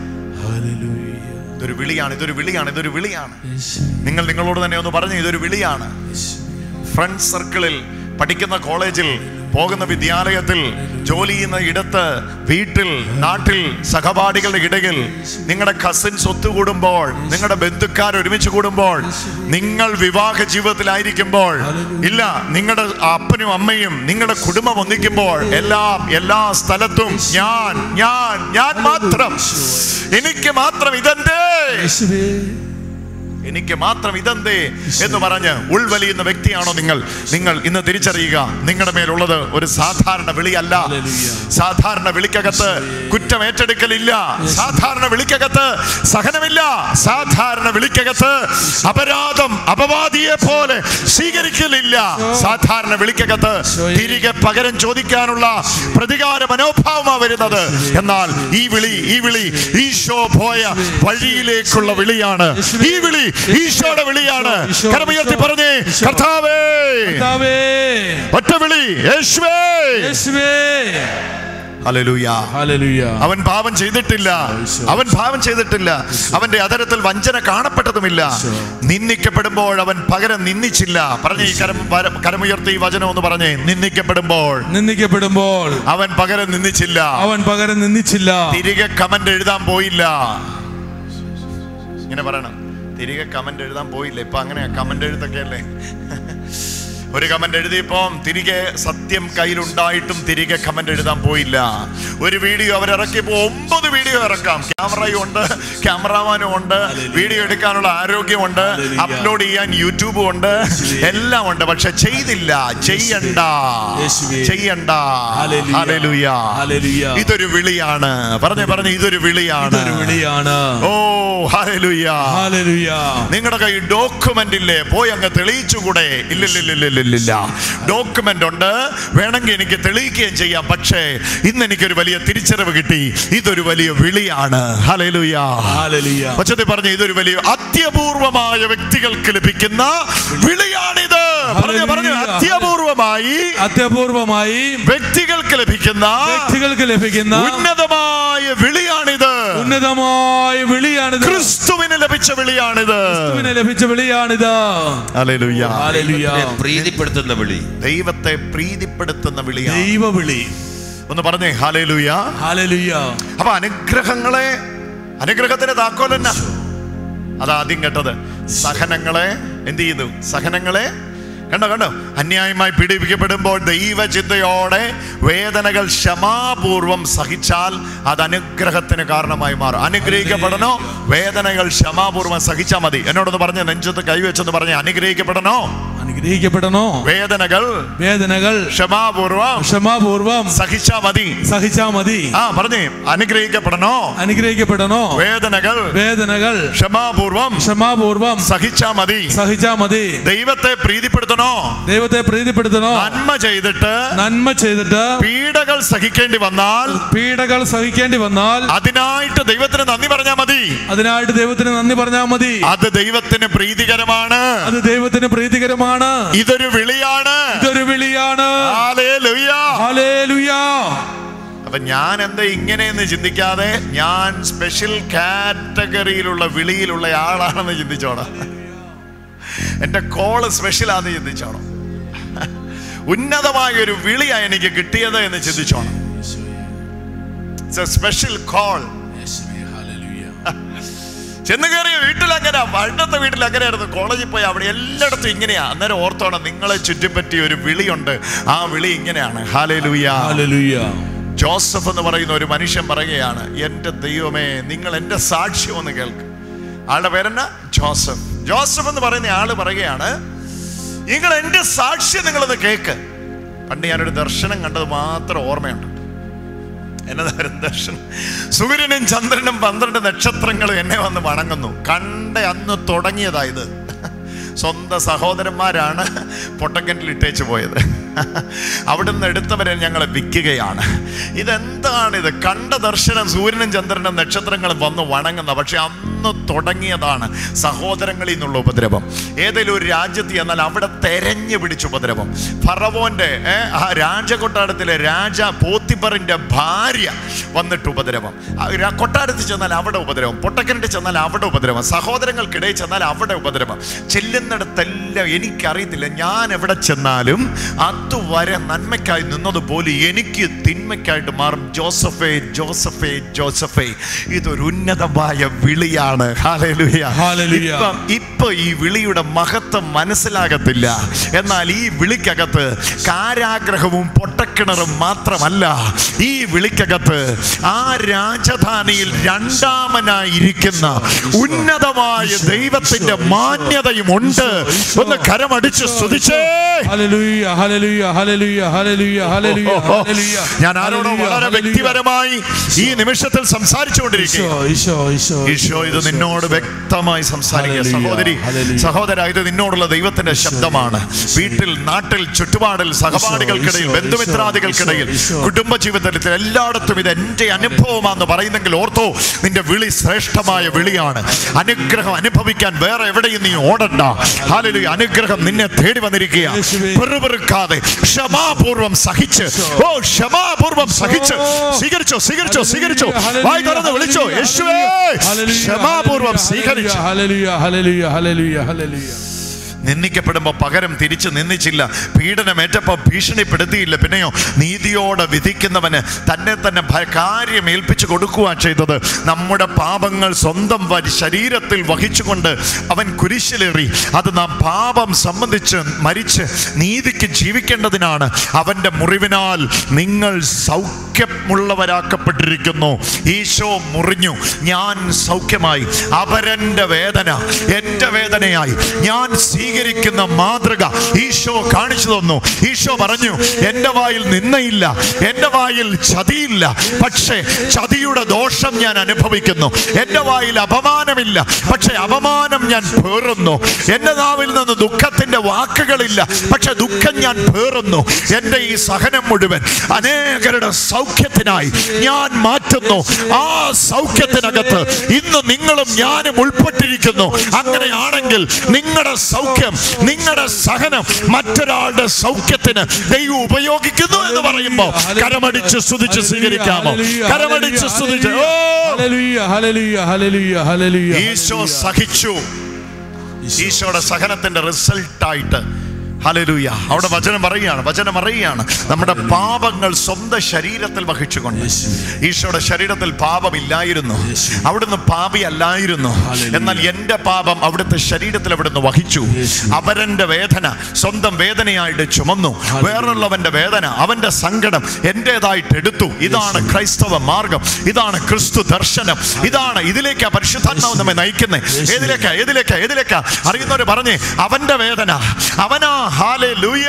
ഇതൊരു വിളിയാണ് ഇതൊരു വിളിയാണ് ഇതൊരു വിളിയാണ് നിങ്ങൾ നിങ്ങളോട് തന്നെ ഒന്ന് പറഞ്ഞു ഇതൊരു വിളിയാണ് ഫ്രണ്ട് സർക്കിളിൽ പഠിക്കുന്ന കോളേജിൽ പോകുന്ന വിദ്യാലയത്തിൽ ജോലി ചെയ്യുന്ന ഇടത്ത് വീട്ടിൽ നാട്ടിൽ സഹപാഠികളുടെ ഇടയിൽ നിങ്ങളുടെ കസിൻസ് ഒത്തുകൂടുമ്പോൾ നിങ്ങളുടെ ബന്ധുക്കാർ ഒരുമിച്ച് കൂടുമ്പോൾ നിങ്ങൾ വിവാഹ ജീവിതത്തിലായിരിക്കുമ്പോൾ ഇല്ല നിങ്ങളുടെ അപ്പനും അമ്മയും നിങ്ങളുടെ കുടുംബം ഒന്നിക്കുമ്പോൾ എല്ലാം എല്ലാ സ്ഥലത്തും ഞാൻ ഞാൻ ഞാൻ മാത്രം എനിക്ക് മാത്രം ഇതെന്തേ എനിക്ക് മാത്രം ഇതെന്തേ എന്ന് പറഞ്ഞ് ഉൾവലിയുന്ന വ്യക്തിയാണോ നിങ്ങൾ നിങ്ങൾ ഇന്ന് തിരിച്ചറിയുക നിങ്ങളുടെ മേലുള്ളത് ഒരു സാധാരണ വിളിയല്ല സാധാരണ വിളിക്കകത്ത് കുറ്റം ഏറ്റെടുക്കലില്ല സാധാരണ വിളിക്കകത്ത് സഹനമില്ല സാധാരണ വിളിക്കകത്ത് അപരാധം അപവാദിയെ പോലെ സ്വീകരിക്കലില്ല സാധാരണ വിളിക്കകത്ത് തിരികെ പകരം ചോദിക്കാനുള്ള പ്രതികാര മനോഭാവമാ വരുന്നത് എന്നാൽ ഈ വിളി ഈ വിളി ഈശോ പോയ വഴിയിലേക്കുള്ള വിളിയാണ് ഈ വിളി ഈശോയുടെ വിളിയാണ് കരമുയർത്തി പറഞ്ഞേ കർത്താവേ കർത്താവേ, ഒറ്റ വിളി യേശുവേ യേശുവേ. Hallelujah hallelujah. അവൻ പാപം ചെയ്തിട്ടില്ല അവൻ പാപം ചെയ്തിട്ടില്ല അവന്റെ അതരത്തിൽ വഞ്ചന കാണപ്പെട്ടതുമില്ല നിന്ദിക്കപ്പെടുമ്പോൾ അവൻ പകരം നിന്ദിച്ചില്ല പറഞ്ഞേ ഈ കരം വര- കരമുയർത്തി ഈ വചനം ഒന്ന് പറഞ്ഞേ നിന്ദിക്കപ്പെടുമ്പോൾ നിന്ദിക്കപ്പെടുമ്പോൾ അവൻ പകരം നിന്ദിച്ചില്ല അവൻ പകരം നിന്ദിച്ചില്ല തിരികെ കമന്റ് എഴുതാൻ പോയില്ല ഇങ്ങനെ പറയണം തിരികെ കമന്റ് എഴുതാൻ പോയില്ല ഇപ്പൊ അങ്ങനെ കമന്റ് എഴുത്തൊക്കെ അല്ലേ ഒരു കമന്റ് എഴുതിയപ്പം തിരികെ സത്യം കയ്യിലുണ്ടായിട്ടും തിരികെ കമന്റ് എഴുതാൻ പോയില്ല ഒരു വീഡിയോ അവരിറക്കിയപ്പോ ഒമ്പത് വീഡിയോ ഇറക്കാം ക്യാമറയും ഉണ്ട് ക്യാമറാമാനും ഉണ്ട് വീഡിയോ എടുക്കാനുള്ള ആരോഗ്യമുണ്ട് അപ്ലോഡ് ചെയ്യാൻ യൂട്യൂബും ഉണ്ട് എല്ലാം ഉണ്ട് പക്ഷെ ചെയ്തില്ല ചെയ്യണ്ട യേശുവേ. ചെയ്യണ്ട ഹല്ലേലൂയ. ഹല്ലേലൂയ. ഹല്ലേലൂയ. ഇതൊരു വിളിയാണ് പറഞ്ഞേ പറഞ്ഞേ ഇതൊരു വിളിയാണ് ഇതൊരു വിളിയാണ് ഓ ഹല്ലേലൂയ ഹല്ലേലൂയ നിങ്ങളുടെ കൈ ഡോക്യുമെന്റ് ഇല്ലേ പോയി അങ്ങ് തെളിയിച്ചുകൂടെ ഇല്ലില്ലില്ലില്ലില്ല ഡോക്യുമെന്റ് ഉണ്ട് വേണമെങ്കിൽ എനിക്ക് തെളിയിക്കുകയും ചെയ്യാം പക്ഷേ ഇന്ന് എനിക്കൊരു വലിയ തിരിച്ചറിവ് കിട്ടി ഇതൊരു വലിയ വിളിയാണ് ഹല്ലേലൂയ ഹല്ലേലൂയ പച്ചത്തി പറഞ്ഞ ഇതൊരു വലിയ അത്യപൂർവമായ വ്യക്തികൾക്ക് ലഭിക്കുന്ന വിളിയാണിത് പറഞ്ഞു പറഞ്ഞു ഹല്ലേലൂയ. അത്യപൂർവമായി അത്യപൂർവമായി വ്യക്തികൾക്ക് ലഭിക്കുന്ന വ്യക്തികൾക്ക് ലഭിക്കുന്ന ഉന്നതമായ വിളിയാണിത് ഉന്നതമായ വിളിയാണിത് ക്രിസ്തുവിന് ലഭിച്ച വിളിയാണിത് ക്രിസ്തുവിന് ലഭിച്ച വിളിയാണിത് ഹല്ലേലൂയ ഹല്ലേലൂയ ദൈവത്തിനെ പ്രീതിപ്പെടുത്തുന്ന വിളി ദൈവത്തെ പ്രീതിപ്പെടുത്തുന്ന വിളിയാണ് ദൈവ വിളി ഒന്ന് പറഞ്ഞേ ഹാലേലൂയ ഹല്ലേലൂയ അപ്പൊ അനുഗ്രഹങ്ങളെ അനുഗ്രഹത്തിന്റെ താക്കോലെന്നാ അതാദ്യം കേട്ടത് സഹനങ്ങളെ എന്ത് ചെയ്തു സഹനങ്ങളെ കണ്ടോ കണ്ടോ അന്യായമായി പീഡിപ്പിക്കപ്പെടുമ്പോൾ ദൈവചിന്തയോടെ വേദനകൾ ക്ഷമാപൂർവം സഹിച്ചാൽ അത് അനുഗ്രഹത്തിന് കാരണമായി മാറും അനുഗ്രഹിക്കപ്പെടണോ വേദനകൾ ക്ഷമാപൂർവം സഹിച്ചാൽ മതി എന്നോടൊന്ന് പറഞ്ഞ നെഞ്ചത്ത് കൈവച്ചെന്ന് പറഞ്ഞ് അനുഗ്രഹിക്കപ്പെടണോ അനുഗ്രഹിക്കപ്പെടണോ വേദനകൾ വേദനകൾ ക്ഷമാപൂർവം ക്ഷമാപൂർവം സഹിച്ചാ മതി സഹിച്ചാ മതി ആ പറഞ്ഞേ അനുഗ്രഹിക്കപ്പെടണോ അനുഗ്രഹിക്കപ്പെടണോ വേദനകൾ വേദനകൾ ക്ഷമാപൂർവം ക്ഷമാപൂർവം സഹിച്ചാ മതി സഹിച്ചാ മതി ദൈവത്തെ പ്രീതിപ്പെടുത്തണോ ദൈവത്തെ പ്രീതിപ്പെടുത്തണോ നന്മ ചെയ്തിട്ട് നന്മ ചെയ്തിട്ട് പീഡകൾ സഹിക്കേണ്ടി വന്നാൽ പീഡകൾ സഹിക്കേണ്ടി വന്നാൽ അതിനായിട്ട് ദൈവത്തിന് നന്ദി പറഞ്ഞാ മതി അതിനായിട്ട് ദൈവത്തിന് നന്ദി പറഞ്ഞാൽ മതി അത് ദൈവത്തിന് പ്രീതികരമാണ് അത് ദൈവത്തിന് പ്രീതികരമാണ് ഇതൊരു വിളിയാണ് ഇതൊരു വിളിയാണ് ഹല്ലേലൂയ. ഹല്ലേലൂയ അപ്പൊ ഞാൻ എന്താ ഇങ്ങനെയെന്ന് ചിന്തിക്കാതെ ഞാൻ സ്പെഷ്യൽ കാറ്റഗറിയിലുള്ള വിളിയിലുള്ള ആളാണെന്ന് ചിന്തിച്ചോണം എന്റെ കോള് സ്പെഷ്യലാന്ന് ചിന്തിച്ചോണം ഉന്നതമായ ഒരു വിളിയാ എനിക്ക് കിട്ടിയത് എന്ന് ചിന്തിച്ചോണം സ്പെഷ്യൽ കോൾ ചെന്ന് കയറിയ വീട്ടിൽ അങ്ങനെ പണ്ടത്തെ വീട്ടിൽ അങ്ങനെയായിരുന്നു കോളേജിൽ പോയി അവിടെ എല്ലായിടത്തും ഇങ്ങനെയാ അന്നേരം ഓർത്തോണം നിങ്ങളെ ചുറ്റിപ്പറ്റി ഒരു വിളിയുണ്ട് ആ വിളി ഇങ്ങനെയാണ് ഹാലേലൂയ ഹല്ലേലൂയ ജോസഫ് എന്ന് പറയുന്ന ഒരു മനുഷ്യൻ പറയുകയാണ് എൻ്റെ ദൈവമേ നിങ്ങൾ എൻ്റെ സാക്ഷ്യം ഒന്ന് കേൾക്ക് ആളുടെ പേരെന്നാ ജോസഫ് ജോസഫ് എന്ന് പറയുന്ന ആള് പറയുകയാണ് നിങ്ങൾ എൻ്റെ സാക്ഷ്യം നിങ്ങളൊന്ന് കേക്ക് പണ്ട് ഞാനൊരു ദർശനം കണ്ടത് മാത്രം ഓർമ്മയുണ്ട് എന്നതായിരുന്നു ദർശനം സൂര്യനും ചന്ദ്രനും പന്ത്രണ്ട് നക്ഷത്രങ്ങളും എന്നെ വന്ന് വണങ്ങുന്നു കണ്ട അന്ന് തുടങ്ങിയതായത് സ്വന്തം സഹോദരന്മാരാണ് പൊട്ടക്കിണറ്റിൽ ഇട്ടേച്ച് പോയത് അവിടുന്ന് എടുത്തവരെ ഞങ്ങളെ വിൽക്കുകയാണ് ഇതെന്താണ് ഇത് കണ്ട ദർശനം സൂര്യനും ചന്ദ്രനും നക്ഷത്രങ്ങളും വന്ന് വണങ്ങുന്ന പക്ഷെ അന്ന് തുടങ്ങിയതാണ് സഹോദരങ്ങളിൽ നിന്നുള്ള ഉപദ്രവം ഏതെങ്കിലും ഒരു രാജ്യത്ത് എന്നാൽ അവിടെ തെരഞ്ഞു പിടിച്ച ഉപദ്രവം ഫറവോന്റെ ഏ, ആ രാജകൊട്ടാരത്തിലെ രാജ പോത്തിപ്പറിന്റെ ഭാര്യ വന്നിട്ട് ഉപദ്രവം ആ രാ- കൊട്ടാരത്തിൽ ചെന്നാൽ അവിടെ ഉപദ്രവം പൊട്ടക്കിണറ്റിൽ ചെന്നാൽ അവിടെ ഉപദ്രവം സഹോദരങ്ങൾക്കിടയിൽ ചെന്നാൽ അവിടെ ഉപദ്രവം ചെല്ലുന്നിടത്തെല്ലാം എനിക്കറിയത്തില്ല ഞാൻ എവിടെ ചെന്നാലും അതുവരെ നന്മയ്ക്കായി നിന്നതുപോലെ എനിക്ക് തിന്മയ്ക്കായിട്ട് മാറും ജോസഫേ ജോസഫേ ജോസഫേ ഇതൊരു ഉന്നതമായ വിളിയാണ് ഹാലേലൂയ ഹല്ലേലൂയ. ഇപ്പം ഇപ്പൊ ഈ വിളിയുടെ മഹത്വം മനസ്സിലാകത്തില്ല എന്നാൽ ഈ വിളിക്കകത്ത് കാരാഗ്രഹവും പൊട്ടക്കിണറും മാത്രമല്ല ഈ വിളിക്കകത്ത് ആ രാജധാനിയിൽ രണ്ടാമനായിരിക്കുന്ന ഉന്നതമായ ദൈവത്തിന്റെ മാന്യതയും ഉണ്ട് ഒന്ന് കരമടിച്ച് സ്തുതിച്ചേ hallelujah hallelujah hallelujah hallelujah hallelujah ഓ, ഹല്ലേലൂയ ഞാൻ ആരോടോ ഹല്ലേലൂയ, വളരെ ഹല്ലേലൂയ. വ്യക്തിപരമായി ഈ നിമിഷത്തിൽ സംസാരിച്ചുകൊണ്ടിരിക്കുക ഈശോ ഈശോ ഈശോ ഈശോ ഇത് നിന്നോട് വ്യക്തമായി സംസാരിക്കുക ഹല്ലേലൂയ, സഹോദരി ഹല്ലേലൂയ. സഹോദര ഇത് നിന്നോടുള്ള ദൈവത്തിന്റെ ശബ്ദമാണ് വീട്ടിൽ നാട്ടിൽ ചുറ്റുപാടിൽ സഹപാഠികൾക്കിടയിൽ ഈശോ, ബന്ധുമിത്രാദികൾക്കിടയിൽ ഈശോ. കുടുംബ ജീവിതത്തിൽ എല്ലായിടത്തും ഇത് എന്റെ അനുഭവമാണെന്ന് പറയുന്നെങ്കിൽ ഓർത്തോ നിന്റെ വിളി ശ്രേഷ്ഠമായ വിളിയാണ് അനുഗ്രഹം അനുഭവിക്കാൻ വേറെ എവിടെയും നീ ഓടണ്ട ഹാലലൂയ അനുഗ്രഹം നിന്നെ തേടി വന്നിരിക്കുക യേശുവേ. പെറുപെറുക്കാതെ ക്ഷമാപൂർവം സഹിച്ച് ഓ ക്ഷമാപൂർവം സഹിച്ച് സ്വീകരിച്ചോ സ്വീകരിച്ചോ സ്വീകരിച്ചോ വായി തുറന്ന് വിളിച്ചോ യേശുവേ ക്ഷമാപൂർവം സ്വീകരിച്ചു ഹല്ലേലൂയ ഹല്ലേലൂയ ഹല്ലേലൂയ ഹല്ലേലൂയ നിന്ദിക്കപ്പെടുമ്പോൾ പകരം തിരിച്ച് നിന്ദിച്ചില്ല പീഡനമേറ്റപ്പോൾ ഭീഷണിപ്പെടുത്തിയില്ല പിന്നെയോ നീതിയോടെ വിധിക്കുന്നവന് തന്നെ തന്നെ ഭ- കാര്യം ഏൽപ്പിച്ചു കൊടുക്കുക ചെയ്തത് നമ്മുടെ പാപങ്ങൾ സ്വന്തം വരി- ശരീരത്തിൽ വഹിച്ചുകൊണ്ട് അവൻ കുരിശിലേറി അത് നാം പാപം സംബന്ധിച്ച് മരിച്ച് നീതിക്ക് ജീവിക്കേണ്ടതിനാണ് അവൻ്റെ മുറിവിനാൽ നിങ്ങൾ സൗഖ്യമുള്ളവരാക്കപ്പെട്ടിരിക്കുന്നു ഈശോ മുറിഞ്ഞു ഞാൻ സൗഖ്യമായി അവരൻ്റെ വേദന എൻ്റെ വേദനയായി ഞാൻ സ്വീകരിക്കുന്ന മാതൃക ഈശോ കാണിച്ചു തന്നു ഈശോ പറഞ്ഞു എൻ്റെ വായിൽ നിന്നയില്ല എൻ്റെ വായിൽ ചതിയില്ല പക്ഷേ ചതിയുടെ ദോഷം ഞാൻ അനുഭവിക്കുന്നു എൻ്റെ വായിൽ അപമാനമില്ല പക്ഷെ അപമാനം ഞാൻ പേറുന്നു എൻ്റെ നാവിൽ നിന്ന് ദുഃഖത്തിന്റെ വാക്കുകളില്ല പക്ഷെ ദുഃഖം ഞാൻ പേറുന്നു എൻ്റെ ഈ സഹനം മുഴുവൻ അനേകരുടെ സൗഖ്യത്തിനായി ഞാൻ മാറ്റുന്നു ആ സൗഖ്യത്തിനകത്ത് ഇന്ന് നിങ്ങളും ഞാനും ഉൾപ്പെട്ടിരിക്കുന്നു അങ്ങനെയാണെങ്കിൽ നിങ്ങളുടെ സൗഖ്യം നിങ്ങളുടെ സഹനം മറ്റൊരാളുടെ സൗഖ്യത്തിന് ദൈവം ഉപയോഗിക്കുന്നു എന്ന് പറയുമ്പോൾ കരമടിച്ച് സ്തുതിച്ച് സ്വീകരിക്കാമോ കരമടിച്ച് സ്തുതിച്ച് ഓ ഹല്ലേലൂയ ഹല്ലേലൂയ ഹല്ലേലൂയ ഹല്ലേലൂയ ഈശോ സഹിച്ചു ഈശോയുടെ സഹനത്തിന്റെ റിസൾട്ടായിട്ട് ഹലലൂയ അവിടെ വചനം പറയുകയാണ് വചനം പറയുകയാണ് നമ്മുടെ പാപങ്ങൾ സ്വന്തം ശരീരത്തിൽ വഹിച്ചുകൊണ്ട് ഈശോയുടെ ശരീരത്തിൽ പാപമില്ലായിരുന്നു അവിടുന്ന് പാപി അല്ലായിരുന്നു എന്നാൽ എൻ്റെ പാപം അവിടുത്തെ ശരീരത്തിൽ അവിടുന്ന് വഹിച്ചു അവരൻ്റെ വേദന സ്വന്തം വേദനയായിട്ട് ചുമന്നു വേറുള്ളവന്റെ വേദന അവന്റെ സങ്കടം എൻ്റെതായിട്ട് എടുത്തു ഇതാണ് ക്രൈസ്തവ മാർഗം ഇതാണ് ക്രിസ്തു ദർശനം ഇതാണ് ഇതിലേക്കാ പരിശുദ്ധാത്മാവ് നമ്മെ നയിക്കുന്നത് ഏതിലേക്കാ ഏതിലേക്കാ ഏതിലേക്കാ അറിയുന്നവര് പറഞ്ഞേ അവന്റെ വേദന അവനാ ഹാലേ ലൂയ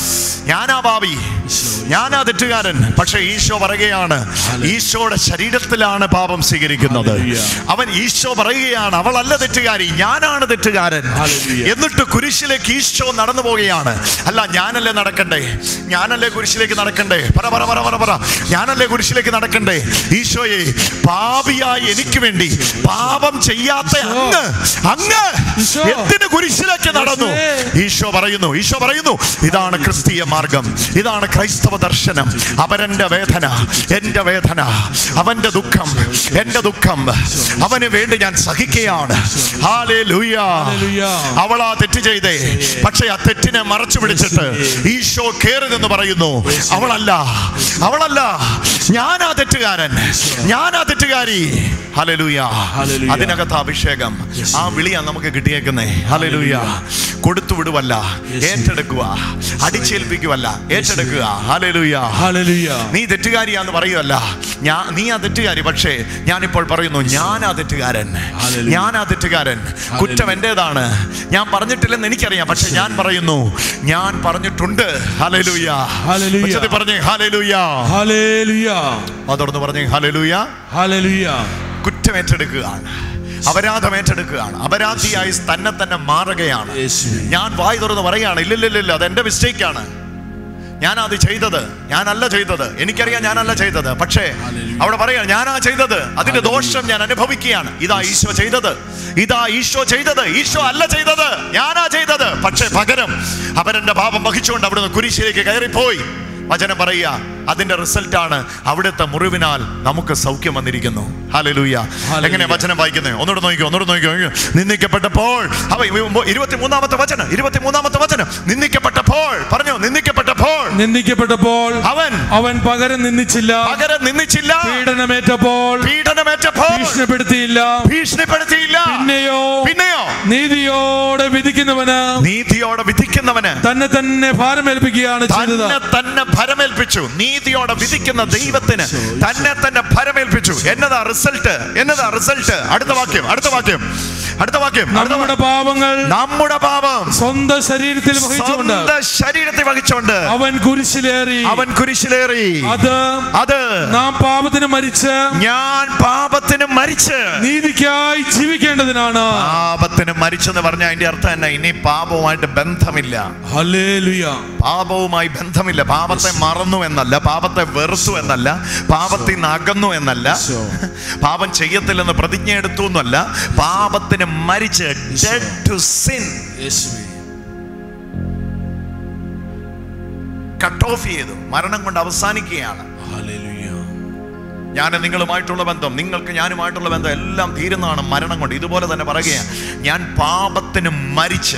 ഞാനാ ഭാവി ഞാനാ തെറ്റുകാരൻ പക്ഷെ ഈശോ പറയുകയാണ് ഈശോയുടെ ശരീരത്തിലാണ് പാപം സ്വീകരിക്കുന്നത് അവൻ ഈശോ പറയുകയാണ് അവളല്ല തെറ്റുകാരി ഞാനാണ് തെറ്റുകാരൻ Hallelujah. എന്നിട്ട് കുരിശിലേക്ക് ഈശോ നടന്നു പോവുകയാണ് അല്ല ഞാനല്ലേ നടക്കണ്ടേ ഞാനല്ലേ കുരിശിലേക്ക് നടക്കണ്ടേ പറ പറ പറ പറ പറ ഞാനല്ലേ കുരിശിലേക്ക് നടക്കണ്ടേ ഈശോയെ പാപിയായി എനിക്ക് വേണ്ടി പാപം ചെയ്യാത്ത അങ്ങ് അങ്ങ് ഈശോ. എന്തിന് കുരിശിലേക്ക് നടന്നു യേശുവേ. ഈശോ പറയുന്നു ഈശോ പറയുന്നു ഇതാണ് ക്രിസ്തീയ മാർഗം ഇതാണ് ക്രൈസ്തവ ദർശനം അവരന്റെ വേദന എന്റെ വേദന അവന്റെ ദുഃഖം എന്റെ ദുഃഖം അവന് വേണ്ടി ഞാൻ സഹിക്കുകയാണ് ഹാലേലൂയ ഹല്ലേലൂയ. അവളാ തെറ്റ് ചെയ്തേ പക്ഷെ ആ തെറ്റിനെ മറച്ചു പിടിച്ചിട്ട് ഈശോ കേറി എന്ന് പറയുന്നു അവളല്ല അവളല്ല ഞാനാ തെറ്റുകാരൻ ഞാനാ തെറ്റുകാരി ഹലലൂയ ഹല്ലേലൂയ. അതിനകത്ത് അഭിഷേകം ആ വിളിയാ നമുക്ക് കിട്ടിയേക്കുന്നേ ഹലലൂയ കൊടുത്തു വിടുവല്ല ഏറ്റെടുക്കുക അടിച്ചേൽപ്പിക്കുവല്ല ഏറ്റെടുക്കുക ഹലലൂയ ഹല്ലേലൂയ നീ തെറ്റുകാരിയാന്ന് പറയുമല്ല ഞാൻ നീ ആ തെറ്റുകാരി പക്ഷേ ഞാനിപ്പോൾ പറയുന്നു ഞാനാ തെറ്റുകാരൻ ഹല്ലേലൂയ. ഞാനാ തെറ്റുകാരൻ കുറ്റം എന്റേതാണ് ഞാൻ പറഞ്ഞിട്ടില്ലെന്ന് എനിക്കറിയാം പക്ഷെ ഞാൻ പറയുന്നു ഞാൻ പറഞ്ഞിട്ടുണ്ട് ഹലലൂയ ഹല്ലേലൂയ. ഉച്ചത്തിൽ പറഞ്ഞേ ഹലലൂയ ഹല്ലേലൂയ അതോടൊന്ന് പറഞ്ഞേ ഹലലൂയ ഹല്ലേലൂയ കുറ്റം ഏറ്റെടുക്കുകയാണ് അപരാധം ഏറ്റെടുക്കുകയാണ് അപരാധിയായി തന്നെ തന്നെ മാറുകയാണ് യേശുവേ. ഞാൻ വായി തുറന്ന് പറയുകയാണ് ഇല്ലില്ലില്ല അത് എന്റെ മിസ്റ്റേക്കാണ് ഞാൻ അത് ചെയ്തത് ഞാനല്ല ചെയ്തത് എനിക്കറിയാം ഞാനല്ല ചെയ്തത് പക്ഷേ അവിടെ പറയാം ഞാനാ ചെയ്തത് അതിന്റെ ദോഷം ഞാൻ അനുഭവിക്കുകയാണ് ഇതാ ഈശോ ചെയ്തത് ഇതാ ഈശോ ചെയ്തത് ഈശോ അല്ല ചെയ്തത് ഞാനാ ചെയ്തത് പക്ഷേ പകരം അവരെന്റെ പാപം വഹിച്ചുകൊണ്ട് അവിടുന്ന് കുരിശിലേക്ക് കയറിപ്പോയി വചനം പറയുക അതിന്റെ റിസൾട്ടാണ് അവിടുത്തെ മുറിവിനാൽ നമുക്ക് സൗഖ്യം വന്നിരിക്കുന്നു ഹാലലൂയ ഹല്ലേലൂയ. എങ്ങനെ വചനം വായിക്കുന്നത് ഒന്നുകൂടെ നോക്കിയോ ഒന്നുകൂടെ നോക്കിയോ നോക്കിയോ. നിന്ദിക്കപ്പെട്ടപ്പോൾ അവ ഇരുപത്തി മൂന്നാമത്തെ വചനം ഇരുപത്തി മൂന്നാമത്തെ വചനം നിന്ദിക്കപ്പെട്ടപ്പോൾ പറഞ്ഞു നിന്ദിക്കപ്പെട്ടപ്പോൾ നിന്ദിക്കപ്പെട്ടപ്പോൾ അവൻ അവൻ പകരം നിന്ദിച്ചില്ല പകരം നിന്ദിച്ചില്ല പീഡനമേറ്റപ്പോൾ പീഡനമേറ്റപ്പോൾ ഭീഷണിപ്പെടുത്തിയില്ല ഭീഷണിപ്പെടുത്തിയില്ല പിന്നെയോ പിന്നെയോ നീതിയോടെ വിധിക്കുന്നവന് നീതിയോടെ വിധിക്കുന്നവന് തന്നെ തന്നെ ഭാരമേൽപ്പിക്കുകയാണ് ചെയ്തത് തന്നെ തന്നെ ഭരമേൽപ്പിച്ചു നീതിയോടെ വിധിക്കുന്ന ദൈവത്തിന് തന്നെ തന്നെ ഭരമേൽപ്പിച്ചു എന്നതാ റിസൾട്ട് എന്നതാ റിസൾട്ട് അടുത്ത വാക്യം അടുത്ത വാക്യം അടുത്ത വാക്യം അടുത്ത നമ്മുടെ വാക്യം. പാപങ്ങൾ നമ്മുടെ പാപം സ്വന്തം ശരീരത്തിൽ വഹിച്ചുകൊണ്ട് സ്വന്തം ശരീരത്തിൽ വഹിച്ചുകൊണ്ട് അവൻ കുരിശിലേറി അവൻ കുരിശിലേറി അത് അത് നാം പാപത്തിന് മരിച്ച് ഞാൻ പാപത്തിന് മരിച്ച് നീതിക്കായി ജീവിക്കേണ്ടതിനാണ് പാപത്തിന് മരിച്ചെന്ന് പറഞ്ഞ അതിന്റെ അർത്ഥം തന്നെ ഇനി പാപവുമായിട്ട് ബന്ധമില്ല ഹല്ലേലൂയ പാപവുമായി ബന്ധമില്ല പാപത്തെ മറന്നു എന്നല്ല പാപത്തെ വെറുത്തു എന്നല്ല പാപത്തിൽ നിന്ന് അകന്നു എന്നല്ല പാപം ചെയ്യത്തില്ലെന്ന് പ്രതിജ്ഞ എടുത്തു എന്നല്ല പാപത്തിന് മരിച്ച് dead to sin cut off ചെയ്തു മരണം കൊണ്ട് അവസാനിക്കുകയാണ് ഞാൻ നിങ്ങളുമായിട്ടുള്ള ബന്ധം നിങ്ങൾക്ക് ഞാനുമായിട്ടുള്ള ബന്ധം എല്ലാം തീരുന്നതാണ് മരണം കൊണ്ട് ഇതുപോലെ തന്നെ പറയുകയാണ് ഞാൻ പാപത്തിന് മരിച്ച്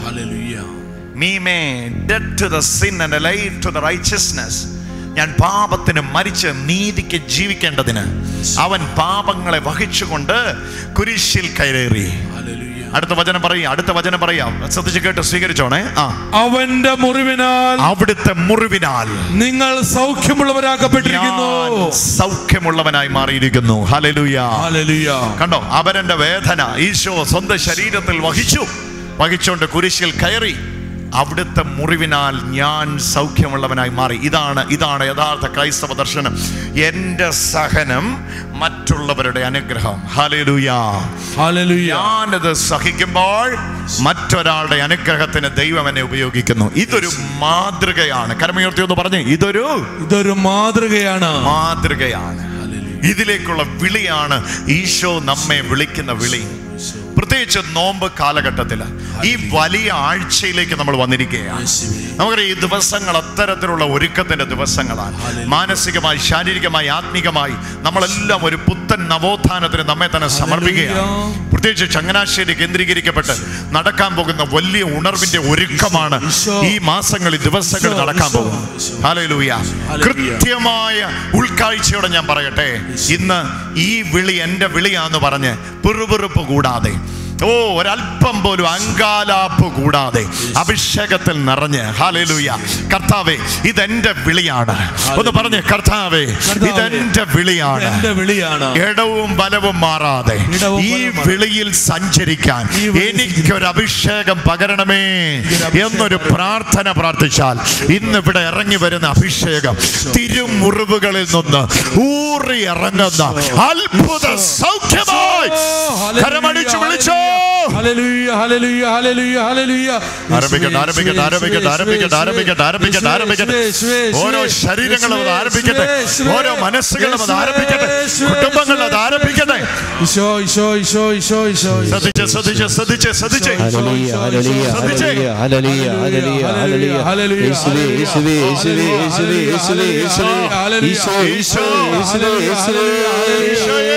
Hallelujah. me may dead to the sin and alive to the righteousness ഞാൻ പാപത്തിന് മരിച്ച് നീതിക്ക് ജീവിക്കേണ്ടതിന് അവൻ പാപങ്ങളെ വഹിച്ചുകൊണ്ട് കുരിശിൽ കയറി Hallelujah. അടുത്ത വചനം പറയാം അടുത്ത വചനം പറയാം ശ്രദ്ധിച്ച് കേട്ട് സ്വീകരിച്ചോണേ ആ അവന്റെ മുറിവിനാൽ അവിടുത്തെ മുറിവിനാൽ നിങ്ങൾ സൗഖ്യമുള്ളവരാക്കപ്പെട്ടിരിക്കുന്നു ഞാൻ സൗഖ്യമുള്ളവനായി മാറിയിരിക്കുന്നു ഹലലുയ Hallelujah. കണ്ടോ അവരന്റെ വേദന ഈശോ സ്വന്തം ശരീരത്തിൽ വഹിച്ചു വഹിച്ചുകൊണ്ട് കുരിശിൽ കയറി അവിടുത്തെ മുറിവിനാൽ ഞാൻ സൗഖ്യമുള്ളവനായി മാറി ഇതാണ് ഇതാണ് യഥാർത്ഥ ക്രൈസ്തവ ദർശനം എൻ്റെ സഹനം മറ്റുള്ളവരുടെ അനുഗ്രഹം ഹലലുയ Hallelujah. ഞാനത് സഹിക്കുമ്പോൾ മറ്റൊരാളുടെ അനുഗ്രഹത്തിന് ദൈവം എന്നെ ഉപയോഗിക്കുന്നു ഇതൊരു മാതൃകയാണ് കരമയുർത്തി ഒന്ന് പറഞ്ഞേ ഇതൊരു ഇതൊരു മാതൃകയാണ് മാതൃകയാണ് ഇതിലേക്കുള്ള വിളിയാണ് ഈശോ നമ്മെ വിളിക്കുന്ന വിളി പ്രത്യേകിച്ച് നോമ്പ് കാലഘട്ടത്തിൽ ഈ വലിയ ആഴ്ചയിലേക്ക് നമ്മൾ വന്നിരിക്കുകയാണ് നമുക്കറിയാം ഈ ദിവസങ്ങൾ അത്തരത്തിലുള്ള ഒരുക്കത്തിന്റെ ദിവസങ്ങളാണ് മാനസികമായി ശാരീരികമായി ആത്മീകമായി നമ്മളെല്ലാം ഒരു പുത്തൻ നവോത്ഥാനത്തിന് നമ്മെ തന്നെ സമർപ്പിക്കുകയാണ് പ്രത്യേകിച്ച് ചങ്ങനാശ്ശേരി കേന്ദ്രീകരിക്കപ്പെട്ട് നടക്കാൻ പോകുന്ന വലിയ ഉണർവിന്റെ ഒരുക്കമാണ് ഈ മാസങ്ങളിൽ ദിവസങ്ങൾ നടക്കാൻ പോകും ഹല്ലേലൂയ കൃത്യമായ ഉൾക്കാഴ്ചയോടെ ഞാൻ പറയട്ടെ ഇന്ന് ഈ വിളി എൻ്റെ വിളിയാന്ന് പറഞ്ഞ് പിറുപിറുപ്പ് കൂടാതെ ഓ ഒരല്പം പോലും അങ്കാലാപ്പ് കൂടാതെ അഭിഷേകത്തിൽ നിറഞ്ഞ് ഹാലേലൂയ കർത്താവേ ഇതെന്റെ വിളിയാണ് ഒന്ന് പറഞ്ഞ് കർത്താവേ ഇതെന്റെ വിളിയാണ് എന്റെ വിളിയാണ് ഇടവും ബലവും മാറാതെ ഇടവും ഈ ബലവും മാറാതെ. വിളിയിൽ സഞ്ചരിക്കാൻ ഈ വിളിയിൽ എനിക്കൊരു അഭിഷേകം പകരണമേ എന്നൊരു പ്രാർത്ഥന പ്രാർത്ഥിച്ചാൽ ഇന്ന് ഇവിടെ ഇറങ്ങി വരുന്ന അഭിഷേകം തിരുമുറിവുകളിൽ നിന്ന് ഊറി ഇറങ്ങുന്ന അത്ഭുത സൗഖ്യമായി കരമടിച്ചു വിളിച്ചോ Hallelujah, hallelujah, hallelujah, hallelujah. ആരംഭിക്കട്ടെ ആരംഭിക്കട്ടെ ആരംഭിക്കട്ടെ ആരംഭിക്കട്ടെ ആരംഭിക്കട്ടെ ആരംഭിക്കട്ടെ ആരംഭിക്കട്ടെ ഓരോ ശരീരങ്ങളും അത് ആരംഭിക്കട്ടെ ഓരോ മനസ്സുകളും അത് ആരംഭിക്കട്ടെ കുടുംബങ്ങൾ അത് ആരംഭിക്കട്ടെ ഈശോ ഈശോ ഈശോ ഈശോ ഈശോ ശ്രദ്ധിച്ച് ശ്രദ്ധിച്ച് ശ്രദ്ധിച്ച് ശ്രദ്ധിച്ച് hallelujah hallelujah hallelujah hallelujah hallelujah hallelujah യേശുവേ യേശുവേ യേശുവേ യേശുവേ യേശുവേ യേശുവേ ഈശോ ഈശോ യേശുവേ യേശുവേ ഈശോയേ,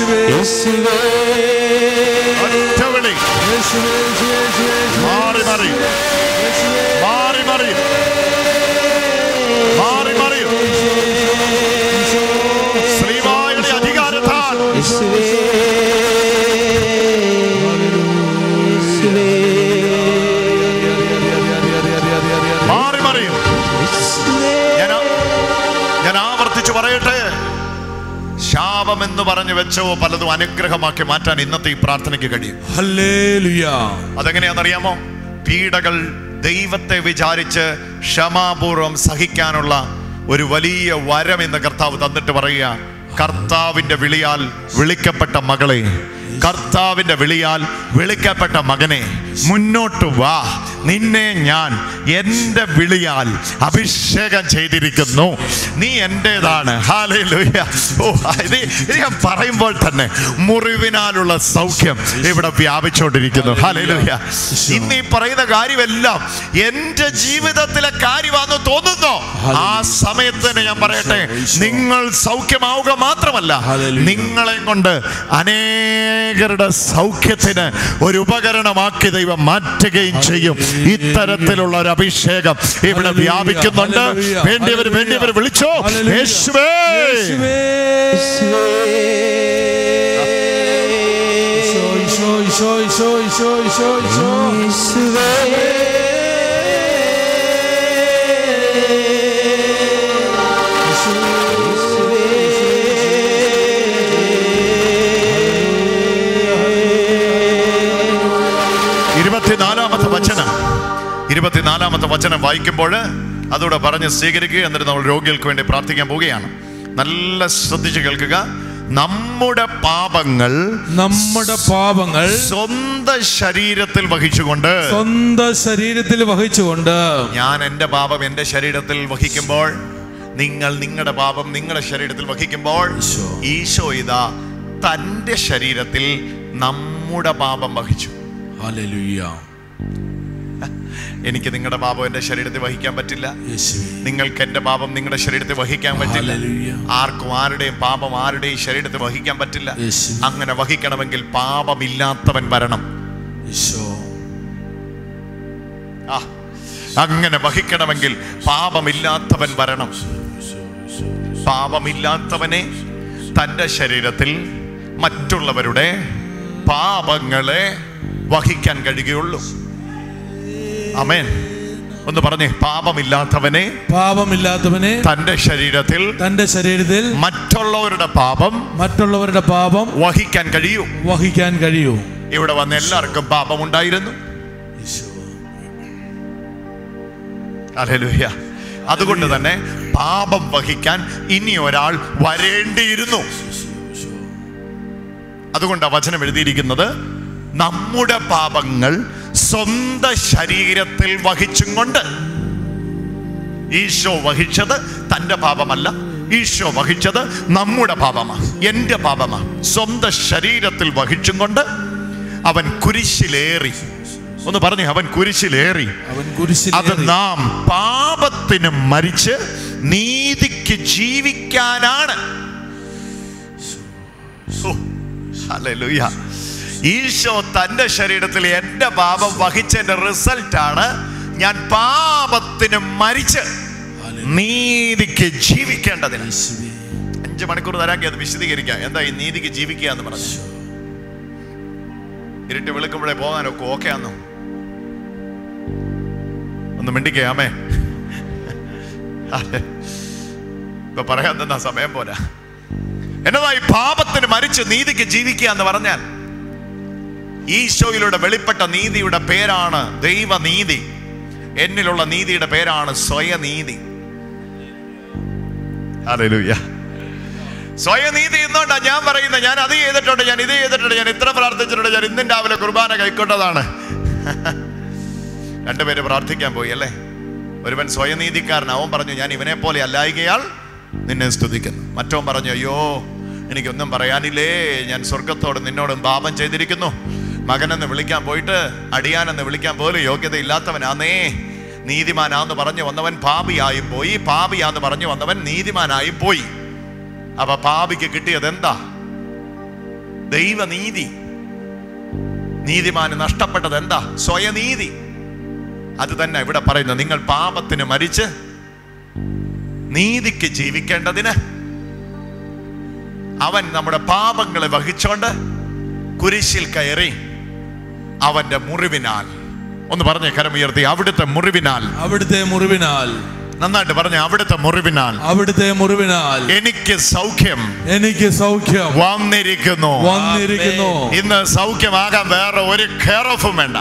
യേശുവേ ഒറ്റ വിളി മാറി മാറി മാറി മാറി മാറി മാറി ശ്രീവായുടെ അധികാരത്താൽ യേശുവേ യേശുവേ മാറി മറിയും ഞാൻ ആ- ഞാൻ ആവർത്തിച്ചു പറയട്ടെ ശാപം എന്ന് പറഞ്ഞു വെച്ചോ പലതും അനുഗ്രഹമാക്കി മാറ്റാൻ ഇന്നത്തെ ഈ പ്രാർത്ഥനയ്ക്ക് കഴിയും Hallelujah. അതെങ്ങനെയാണെന്നറിയാമോ പീഡകൾ ദൈവത്തെ വിചാരിച്ച് ക്ഷമാപൂർവം സഹിക്കാനുള്ള ഒരു വലിയ വരം എന്ന് കർത്താവ് തന്നിട്ട് പറയുക കർത്താവിന്റെ വിളിയാൽ വിളിക്കപ്പെട്ട മകളെ കർത്താവിന്റെ വിളിയാൽ വിളിക്കപ്പെട്ട മകനെ മുന്നോട്ട് വാ നിന്നെ ഞാൻ എൻ്റെ വിളിയാൽ അഭിഷേകം ചെയ്തിരിക്കുന്നു നീ എൻ്റെതാണ് ഹാലയിലൂയ ഓ ഇത് ഇത് ഞാൻ പറയുമ്പോൾ തന്നെ മുറിവിനാലുള്ള സൗഖ്യം ഇവിടെ വ്യാപിച്ചുകൊണ്ടിരിക്കുന്നു ഹാലയിലൂയ ഇന്ന് ഈ പറയുന്ന കാര്യമെല്ലാം എൻ്റെ ജീവിതത്തിലെ കാര്യമാണെന്ന് തോന്നുന്നു ആ സമയത്ത് തന്നെ ഞാൻ പറയട്ടെ നിങ്ങൾ സൗഖ്യമാവുക മാത്രമല്ല നിങ്ങളെ കൊണ്ട് അനേകരുടെ സൗഖ്യത്തിന് ഒരു ഉപകരണമാക്കി ദൈവം മാറ്റുകയും ചെയ്യും ഇത്തരത്തിലുള്ള ഒരു അഭിഷേകം ഇവിടെ വ്യാപിക്കുന്നുണ്ട് വേണ്ടിയവർ വേണ്ടിയവർ വിളിച്ചോ യേശുവേ ഈശോ ഈശോ ഈശോ ഈശോ ഈശോ ഈശോ ഈശോ ഇരുപത്തിനാലാമത്തെ വചനം ഇരുപത്തിനാലാമത്തെ വചനം വായിക്കുമ്പോൾ അതോടെ പറഞ്ഞ് സ്വീകരിക്കുക എന്നിട്ട് നമ്മൾ രോഗികൾക്ക് വേണ്ടി പ്രാർത്ഥിക്കാൻ പോവുകയാണ് നല്ല ശ്രദ്ധിച്ച് കേൾക്കുക നമ്മുടെ പാപങ്ങൾ നമ്മുടെ പാപങ്ങൾ സ്വന്തം ശരീരത്തിൽ വഹിച്ചുകൊണ്ട് സ്വന്തം ശരീരത്തിൽ വഹിച്ചുകൊണ്ട് ഞാൻ എൻ്റെ പാപം എൻ്റെ ശരീരത്തിൽ വഹിക്കുമ്പോൾ നിങ്ങൾ നിങ്ങളുടെ പാപം നിങ്ങളുടെ ശരീരത്തിൽ വഹിക്കുമ്പോൾ ഈശോ. ഈശോ ഇതാ തൻ്റെ ശരീരത്തിൽ നമ്മുടെ പാപം വഹിച്ചു ഹല്ലേലൂയ എനിക്ക് നിങ്ങളുടെ പാപം എൻ്റെ ശരീരത്തിൽ വഹിക്കാൻ പറ്റില്ല യേശുവേ നിങ്ങൾക്ക് എൻ്റെ പാപം നിങ്ങളുടെ ശരീരത്തിൽ വഹിക്കാൻ പറ്റില്ല ഹല്ലേലൂയ ആർക്കും ആരുടെയും പാപം ആരുടെയും ശരീരത്തിൽ വഹിക്കാൻ പറ്റില്ല യേശു അങ്ങനെ വഹിക്കണമെങ്കിൽ പാപമില്ലാത്തവൻ വരണം ഈശോ ആ അങ്ങനെ വഹിക്കണമെങ്കിൽ പാപമില്ലാത്തവൻ വരണം പാപമില്ലാത്തവനെ തൻ്റെ ശരീരത്തിൽ മറ്റുള്ളവരുടെ പാപങ്ങളെ വഹിക്കാൻ കഴിയുകയുള്ളൂ അമേൻ ഒന്ന് പറഞ്ഞേ പാപമില്ലാത്തവനെ പാപമില്ലാത്തവനെ തൻ്റെ ശരീരത്തിൽ തന്റെ ശരീരത്തിൽ മറ്റുള്ളവരുടെ പാപം മറ്റുള്ളവരുടെ പാപം വഹിക്കാൻ കഴിയൂ വഹിക്കാൻ കഴിയൂ ഇവിടെ വന്ന എല്ലാവർക്കും പാപമുണ്ടായിരുന്നു അല്ലേലൂയ അതുകൊണ്ട് തന്നെ പാപം വഹിക്കാൻ ഇനി ഒരാൾ വരേണ്ടിയിരുന്നു അതുകൊണ്ട് വചനം എഴുതിയിരിക്കുന്നത് നമ്മുടെ പാപങ്ങൾ സ്വന്തം ശരീരത്തിൽ വഹിച്ചും കൊണ്ട് ഈശോ വഹിച്ചത് തൻ്റെ പാപമല്ല ഈശോ വഹിച്ചത് നമ്മുടെ പാപമാണ് എൻ്റെ പാപമാണ് സ്വന്തം ശരീരത്തിൽ വഹിച്ചും കൊണ്ട് അവൻ കുരിശിലേറി ഒന്ന് പറഞ്ഞു അവൻ കുരിശിലേറി അവൻ കുരിശിൽ അത് നാം പാപത്തിന് മരിച്ച് നീതിക്ക് ജീവിക്കാനാണ് ഓ, ഹല്ലേലൂയ. ഈശോ തന്റെ ശരീരത്തിൽ എന്റെ പാപം വഹിച്ചതിന്റെ റിസൾട്ട് ആണ് ഞാൻ പാപത്തിന് മരിച്ച് നീതിക്ക് ജീവിക്കേണ്ടതിന് അഞ്ച് മണിക്കൂർ തരാക്കി അത് വിശദീകരിക്കാം എന്താ ഈ നീതിക്ക് ജീവിക്കുക എന്ന് പറഞ്ഞു ഇരുട്ട് വെളുക്കുമ്പോഴേ പോകാനൊക്കെ ഓക്കെ ആന്നോ ഒന്ന് മിണ്ടിക്കാമേ ഇപ്പൊ പറയാൻ തന്ന സമയം പോരാ എന്നതായി പാപത്തിന് മരിച്ച് നീതിക്ക് ജീവിക്കുക എന്ന് പറഞ്ഞാൽ ഈശോയിലൂടെ വെളിപ്പെട്ട നീതിയുടെ പേരാണ് ദൈവനീതി എന്നിലുള്ള നീതിയുടെ പേരാണ് സ്വയനീതി ഹല്ലേലൂയ സ്വയനീതി എന്നോണ്ടാ ഞാൻ പറയുന്നത് ഞാൻ അത് ചെയ്തിട്ടുണ്ട് ഞാൻ ഇത് ചെയ്തിട്ടുണ്ട് ഞാൻ ഇത്ര പ്രാർത്ഥിച്ചിട്ടുണ്ട് ഞാൻ ഇന്നും രാവിലെ കുർബാന കൈക്കൊണ്ടതാണ് രണ്ടുപേര് പ്രാർത്ഥിക്കാൻ പോയി അല്ലേ ഒരുവൻ സ്വയനീതിക്കാരൻ അവൻ പറഞ്ഞു ഞാൻ ഇവനെ പോലെ അല്ലായികയാൽ നിന്നെ സ്തുതിക്കുന്നു മറ്റവൻ പറഞ്ഞു അയ്യോ എനിക്കൊന്നും പറയാനില്ലേ ഞാൻ സ്വർഗത്തോട് നിന്നോടും പാപം ചെയ്തിരിക്കുന്നു മകനെന്ന് വിളിക്കാൻ പോയിട്ട് അടിയാനെന്ന് വിളിക്കാൻ പോലും യോഗ്യതയില്ലാത്തവനാന്നേ നീതിമാനാന്ന് പറഞ്ഞു വന്നവൻ പാപിയായും പോയി പാപിയാന്ന് പറഞ്ഞു വന്നവൻ നീതിമാനായും പോയി അപ്പൊ പാപിക്ക് കിട്ടിയത് എന്താ ദൈവനീതി നീതിമാന് നഷ്ടപ്പെട്ടത് എന്താ സ്വയനീതി അത് തന്നെ ഇവിടെ പറയുന്നത് നിങ്ങൾ പാപത്തിന് മരിച്ച് നീതിക്ക് ജീവിക്കേണ്ടതിന് അവൻ നമ്മുടെ പാപങ്ങളെ വഹിച്ചോണ്ട് കുരിശിൽ കയറി അവന്റെ മുറിവിനാൽ ഒന്ന് പറഞ്ഞേ കരമുയർത്തി അവിടുത്തെ മുറിവിനാൽ അവിടുത്തെ മുറിവിനാൽ നന്നായിട്ട് പറഞ്ഞേ അവിടുത്തെ മുറിവിനാൽ അവിടുത്തെ മുറിവിനാൽ എനിക്ക് സൗഖ്യം എനിക്ക് സൗഖ്യം വന്നിരിക്കുന്നു വന്നിരിക്കുന്നു ഇന്ന് സൗഖ്യമാകാൻ വേറെ ഒരു കെയർ ഓഫും വേണ്ട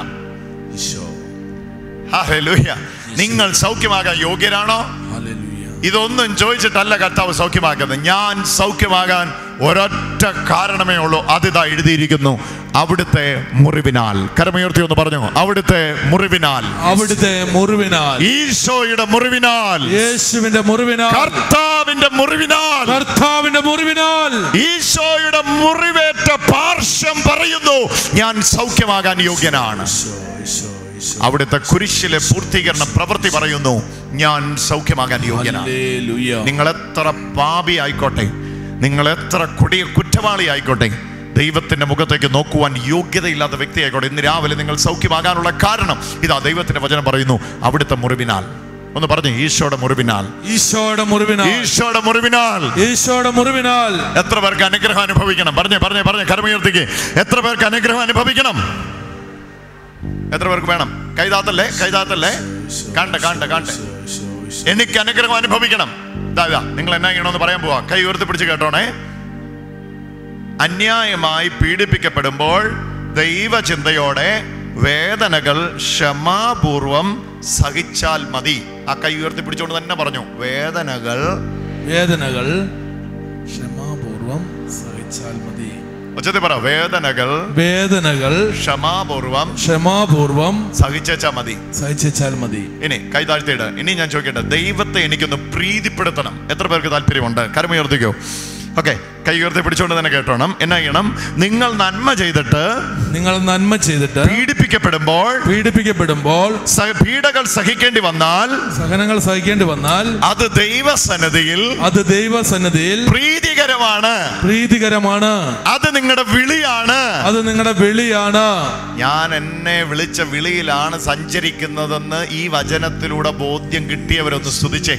ഹല്ലേലൂയ. നിങ്ങൾ സൗഖ്യമാകാൻ യോഗ്യരാണോ ഇതൊന്നും ചോദിച്ചിട്ടല്ല കർത്താവ് സൗഖ്യമാക്കുന്നത് ഞാൻ സൗഖ്യമാകാൻ ഒരൊറ്റ കാരണമേ ഉള്ളൂ അതിതാ എഴുതിയിരിക്കുന്നു അവിടുത്തെ മുറിവിനാൽ കരമയുർത്തി ഒന്ന് പറഞ്ഞു അവിടുത്തെ മുറിവിനാൽ അവിടുത്തെ മുറിവിനാൽ ഈശോയുടെ മുറിവിനാൽ യേശുവിന്റെ മുറിവിനാൽ കർത്താവിന്റെ മുറിവിനാൽ കർത്താവിന്റെ മുറിവിനാൽ ഈശോയുടെ മുറിവേറ്റ പാർശ്വം പറയുന്നു ഞാൻ സൗഖ്യമാകാൻ യോഗ്യനാണ് അവിടുത്തെ കുരിശിലെ പൂർത്തീകരണ പ്രവൃത്തി പറയുന്നു ഞാൻ സൗഖ്യമാകാൻ യോഗ്യനാണ് ഹല്ലേലൂയ. നിങ്ങൾ എത്ര പാപി ആയിക്കോട്ടെ നിങ്ങൾ എത്ര കൊടിയ കുറ്റവാളി ആയിക്കോട്ടെ ദൈവത്തിന്റെ മുഖത്തേക്ക് നോക്കുവാൻ യോഗ്യതയില്ലാത്ത വ്യക്തി ആയിക്കോട്ടെ ഇന്ന് രാവിലെ നിങ്ങൾ സൗഖ്യമാകാനുള്ള കാരണം ഇതാ ദൈവത്തിന്റെ വചനം പറയുന്നു അവിടുത്തെ മുറിവിനാൽ ഒന്ന് പറഞ്ഞു ഈശോയുടെ മുറിവിനാൽ ഈശോയുടെ മുറിവിനാൽ ഈശോയുടെ മുറിവിനാൽ ഈശോയുടെ മുറിവിനാൽ എത്ര പേർക്ക് അനുഗ്രഹം അനുഭവിക്കണം പറഞ്ഞേ പറഞ്ഞേ പറഞ്ഞേ കർമ്മയുർത്തിക്ക് എത്ര പേർക്ക് അനുഗ്രഹം അനുഭവിക്കണം എത്ര പേർക്ക് വേണം കൈതാത്തല്ലേ കൈതാത്തല്ലേ കണ്ട കണ്ട കണ്ട എനിക്ക് അനുഗ്രഹം അനുഭവിക്കണം ഇതാ ഇതാ, നിങ്ങൾ എന്നാ ചെയ്യണമെന്ന് പറയാൻ പോവാ കൈ ഉയർത്തി പിടിച്ച് കേട്ടോണേ അന്യായമായി പീഡിപ്പിക്കപ്പെടുമ്പോൾ ദൈവചിന്തയോടെ വേദനകൾ ക്ഷമാപൂർവം സഹിച്ചാൽ മതി ആ കൈ ഉയർത്തി പിടിച്ചുകൊണ്ട് തന്നെ പറഞ്ഞു വേദനകൾ വേദനകൾ ക്ഷമാപൂർവം സഹിച്ചാൽ മതി ഉച്ചത്തിൽ പറ വേദനകൾ വേദനകൾ ക്ഷമാപൂർവം ക്ഷമാപൂർവം സഹിച്ചാ മതി സഹിച്ചാൽ മതി ഇനി കൈ താഴ്ത്തിയിട് ഇനി ഞാൻ ചോദിക്കട്ടെ ദൈവത്തെ എനിക്കൊന്ന് പ്രീതിപ്പെടുത്തണം എത്ര പേർക്ക് താല്പര്യമുണ്ട് കരമുയർത്തിക്കോ ഓക്കെ കൈ ഉയർത്തി പിടിച്ചുകൊണ്ട് തന്നെ കേട്ടോണം എന്നാ ചെയ്യണം നിങ്ങൾ നന്മ ചെയ്തിട്ട് നിങ്ങൾ നന്മ ചെയ്തിട്ട് പീഡിപ്പിക്കപ്പെടുമ്പോൾ പീഡിപ്പിക്കപ്പെടുമ്പോൾ സ- പീഡകൾ സഹിക്കേണ്ടി വന്നാൽ സഹനങ്ങൾ സഹിക്കേണ്ടി വന്നാൽ അത് ദൈവസന്നതിയിൽ അത് ദൈവസന്നിധിയിൽ പ്രീതികരമാണ് പ്രീതികരമാണ് അത് നിങ്ങളുടെ വിളിയാണ് അത് നിങ്ങളുടെ വെളിയാണ് ഞാൻ എന്നെ വിളിച്ച വിളിയിലാണ് സഞ്ചരിക്കുന്നതെന്ന് ഈ വചനത്തിലൂടെ ബോധ്യം കിട്ടിയവരൊന്ന് സ്തുതിച്ചേ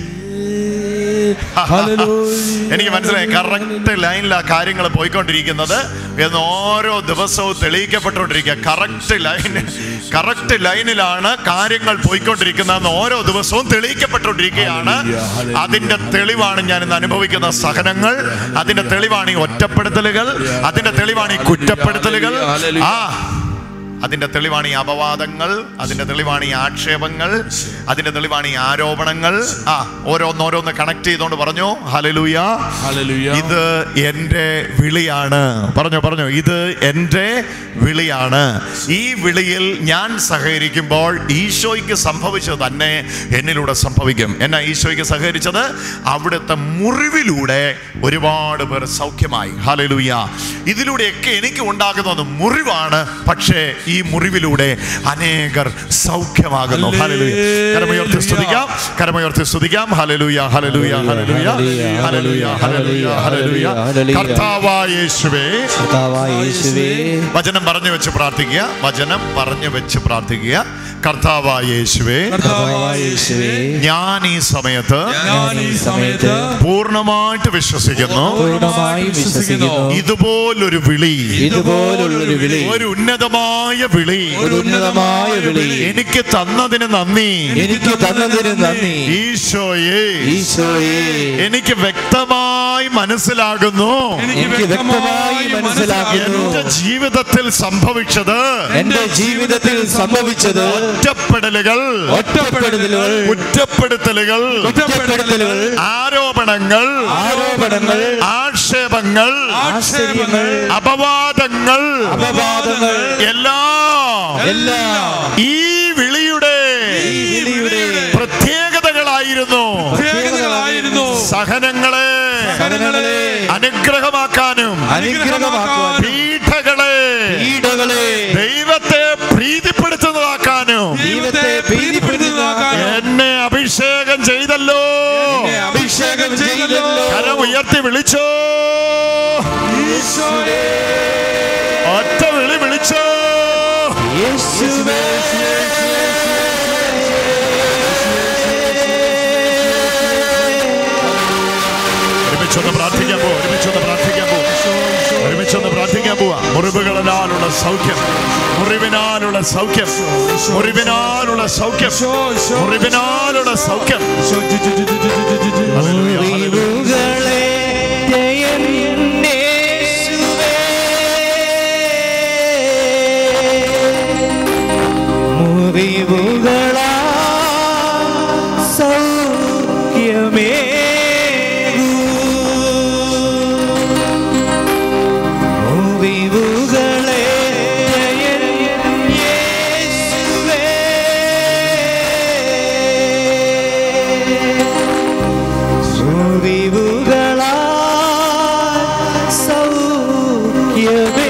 എനിക്ക് മനസ്സിലായി കറക്റ്റ് ലൈനിലാ കാര്യങ്ങൾ പോയിക്കൊണ്ടിരിക്കുന്നത് എന്ന് ഓരോ ദിവസവും തെളിയിക്കപ്പെട്ടുകൊണ്ടിരിക്കുക കറക്റ്റ് ലൈൻ കറക്റ്റ് ലൈനിലാണ് കാര്യങ്ങൾ പോയിക്കൊണ്ടിരിക്കുന്നതെന്ന് ഓരോ ദിവസവും തെളിയിക്കപ്പെട്ടുകൊണ്ടിരിക്കുകയാണ് അതിന്റെ തെളിവാണ് ഞാൻ ഇന്ന് അനുഭവിക്കുന്ന സഹനങ്ങൾ അതിന്റെ തെളിവാണ് ഈ ഒറ്റപ്പെടുത്തലുകൾ അതിന്റെ തെളിവാണ് ഈ കുറ്റപ്പെടുത്തലുകൾ ആ അതിന്റെ തെളിവാണ് ഈ അപവാദങ്ങൾ അതിന്റെ തെളിവാണ് ഈ ആക്ഷേപങ്ങൾ അതിന്റെ തെളിവാണ് ഈ ആരോപണങ്ങൾ ആ ഓരോന്നോരോന്ന് കണക്ട് ചെയ്തുകൊണ്ട് പറഞ്ഞു ഹലലൂയ ഹല്ലേലൂയ. ഇത് എൻ്റെ വിളിയാണ് പറഞ്ഞു പറഞ്ഞു ഇത് എൻ്റെ വിളിയാണ് ഈ വിളിയിൽ ഞാൻ സഹകരിക്കുമ്പോൾ ഈശോയ്ക്ക് സംഭവിച്ചത് തന്നെ എന്നിലൂടെ സംഭവിക്കും എന്നാ ഈശോയ്ക്ക് സഹകരിച്ചത് അവിടുത്തെ മുറിവിലൂടെ ഒരുപാട് പേർ സൗഖ്യമായി ഹലലൂയ ഇതിലൂടെയൊക്കെ എനിക്ക് ഉണ്ടാകുന്നത് മുറിവാണ് പക്ഷേ ഈ മുറിവിലൂടെ അനേകർ സൗഖ്യമാകുന്നു ഹലലൂയ കരമയുയർത്തി സ്തുതിക്കാം കരമയുയർത്തി സ്തുതിക്കാം ഹലലൂയ ഹലലൂയ ഹലലൂയ ഹലലൂയ ഹലലൂയ ഹലലൂയ കർത്താവായ യേശുവേ കർത്താവായ യേശുവേ വചനം പറഞ്ഞു വെച്ച് പ്രാർത്ഥിക്കുക വചനം പറഞ്ഞു വെച്ച് പ്രാർത്ഥിക്കുക കർത്താവായ യേശുവേ കർത്താവായ യേശുവേ ഞാൻ ഈ സമയത്ത് ഞാൻ ഈ സമയത്ത് പൂർണ്ണമായിട്ട് വിശ്വസിക്കുന്നു പൂർണ്ണമായി വിശ്വസിക്കുന്നു ഇതുപോലൊരു വിളി ഇതുപോലുള്ളൊരു വിളി ഒരു ഉന്നതമായ വിളി ഒരു ഉന്നതമായ വിളി എനിക്ക് തന്നതിന് നന്ദി എനിക്ക് തന്നതിന് നന്ദി ഈശോയെ ഈശോയെ എനിക്ക് വ്യക്തമായി മനസ്സിലാകുന്നു എനിക്ക് വ്യക്തമായി മനസ്സിലാക്കുന്നു എന്റെ ജീവിതത്തിൽ സംഭവിച്ചത് എന്റെ ജീവിതത്തിൽ സംഭവിച്ചത് ഒറ്റപ്പെടലുകൾ ഒറ്റപ്പെടുത്തലുകൾ കുറ്റപ്പെടുത്തലുകൾ കുറ്റപ്പെടുത്തലുകൾ ആരോപണങ്ങൾ ആരോപണങ്ങൾ ആക്ഷേപങ്ങൾ ആശ്ചര്യങ്ങൾ അപവാദങ്ങൾ അപവാദങ്ങൾ എല്ലാം എല്ലാം ഈ വിളിയുടെ ഈ വിളിയുടെ പ്രത്യേകതകളായിരുന്നു പ്രത്യേകതകളായിരുന്നു സഹനങ്ങളെ സഹനങ്ങളെ അനുഗ്രഹമാക്കാനും അനുഗ്രഹമാക്കുവാൻ പീഠകളെ പീഡകളെ ദൈവത്തെ പ്രീതിപ്പെടുത്തുന്നതാക്കാനും ദൈവത്തെ പ്രീതിപ്പെടുത്തുന്നതാക്കാനും എന്നെ അഭിഷേകം ചെയ്തല്ലോ എന്നെ അഭിഷേകം ചെയ്തല്ലോ കരം ഉയർത്തി വിളിച്ചോ ഒറ്റ വിളി വിളിച്ചോ യേശുവേ ഒരുമിച്ചൊന്ന് പ്രാർത്ഥിക്കാൻ പോവാ ഒരുമിച്ചൊന്ന് പ്രാർത്ഥിക്കാൻ പോവാ ഒരുമിച്ചൊന്ന് പ്രാർത്ഥിക്കാൻ പോവാ മുറിവുകളിനാലുള്ള സൗഖ്യം മുറിവിനാലുള്ള സൗഖ്യം മുറിവിനാലുള്ള സൗഖ്യം മുറിവിനാലുള്ള സൗഖ്യം ഹല്ലേലൂയ, ഹല്ലേലൂയ. മുറിവുകളെ യേശുവേ മുറിവുകളാ സൗഖ്യമേ മുറിവുകളെ യേശുവേ മുറിവുകളാ സൗഖ്യമേ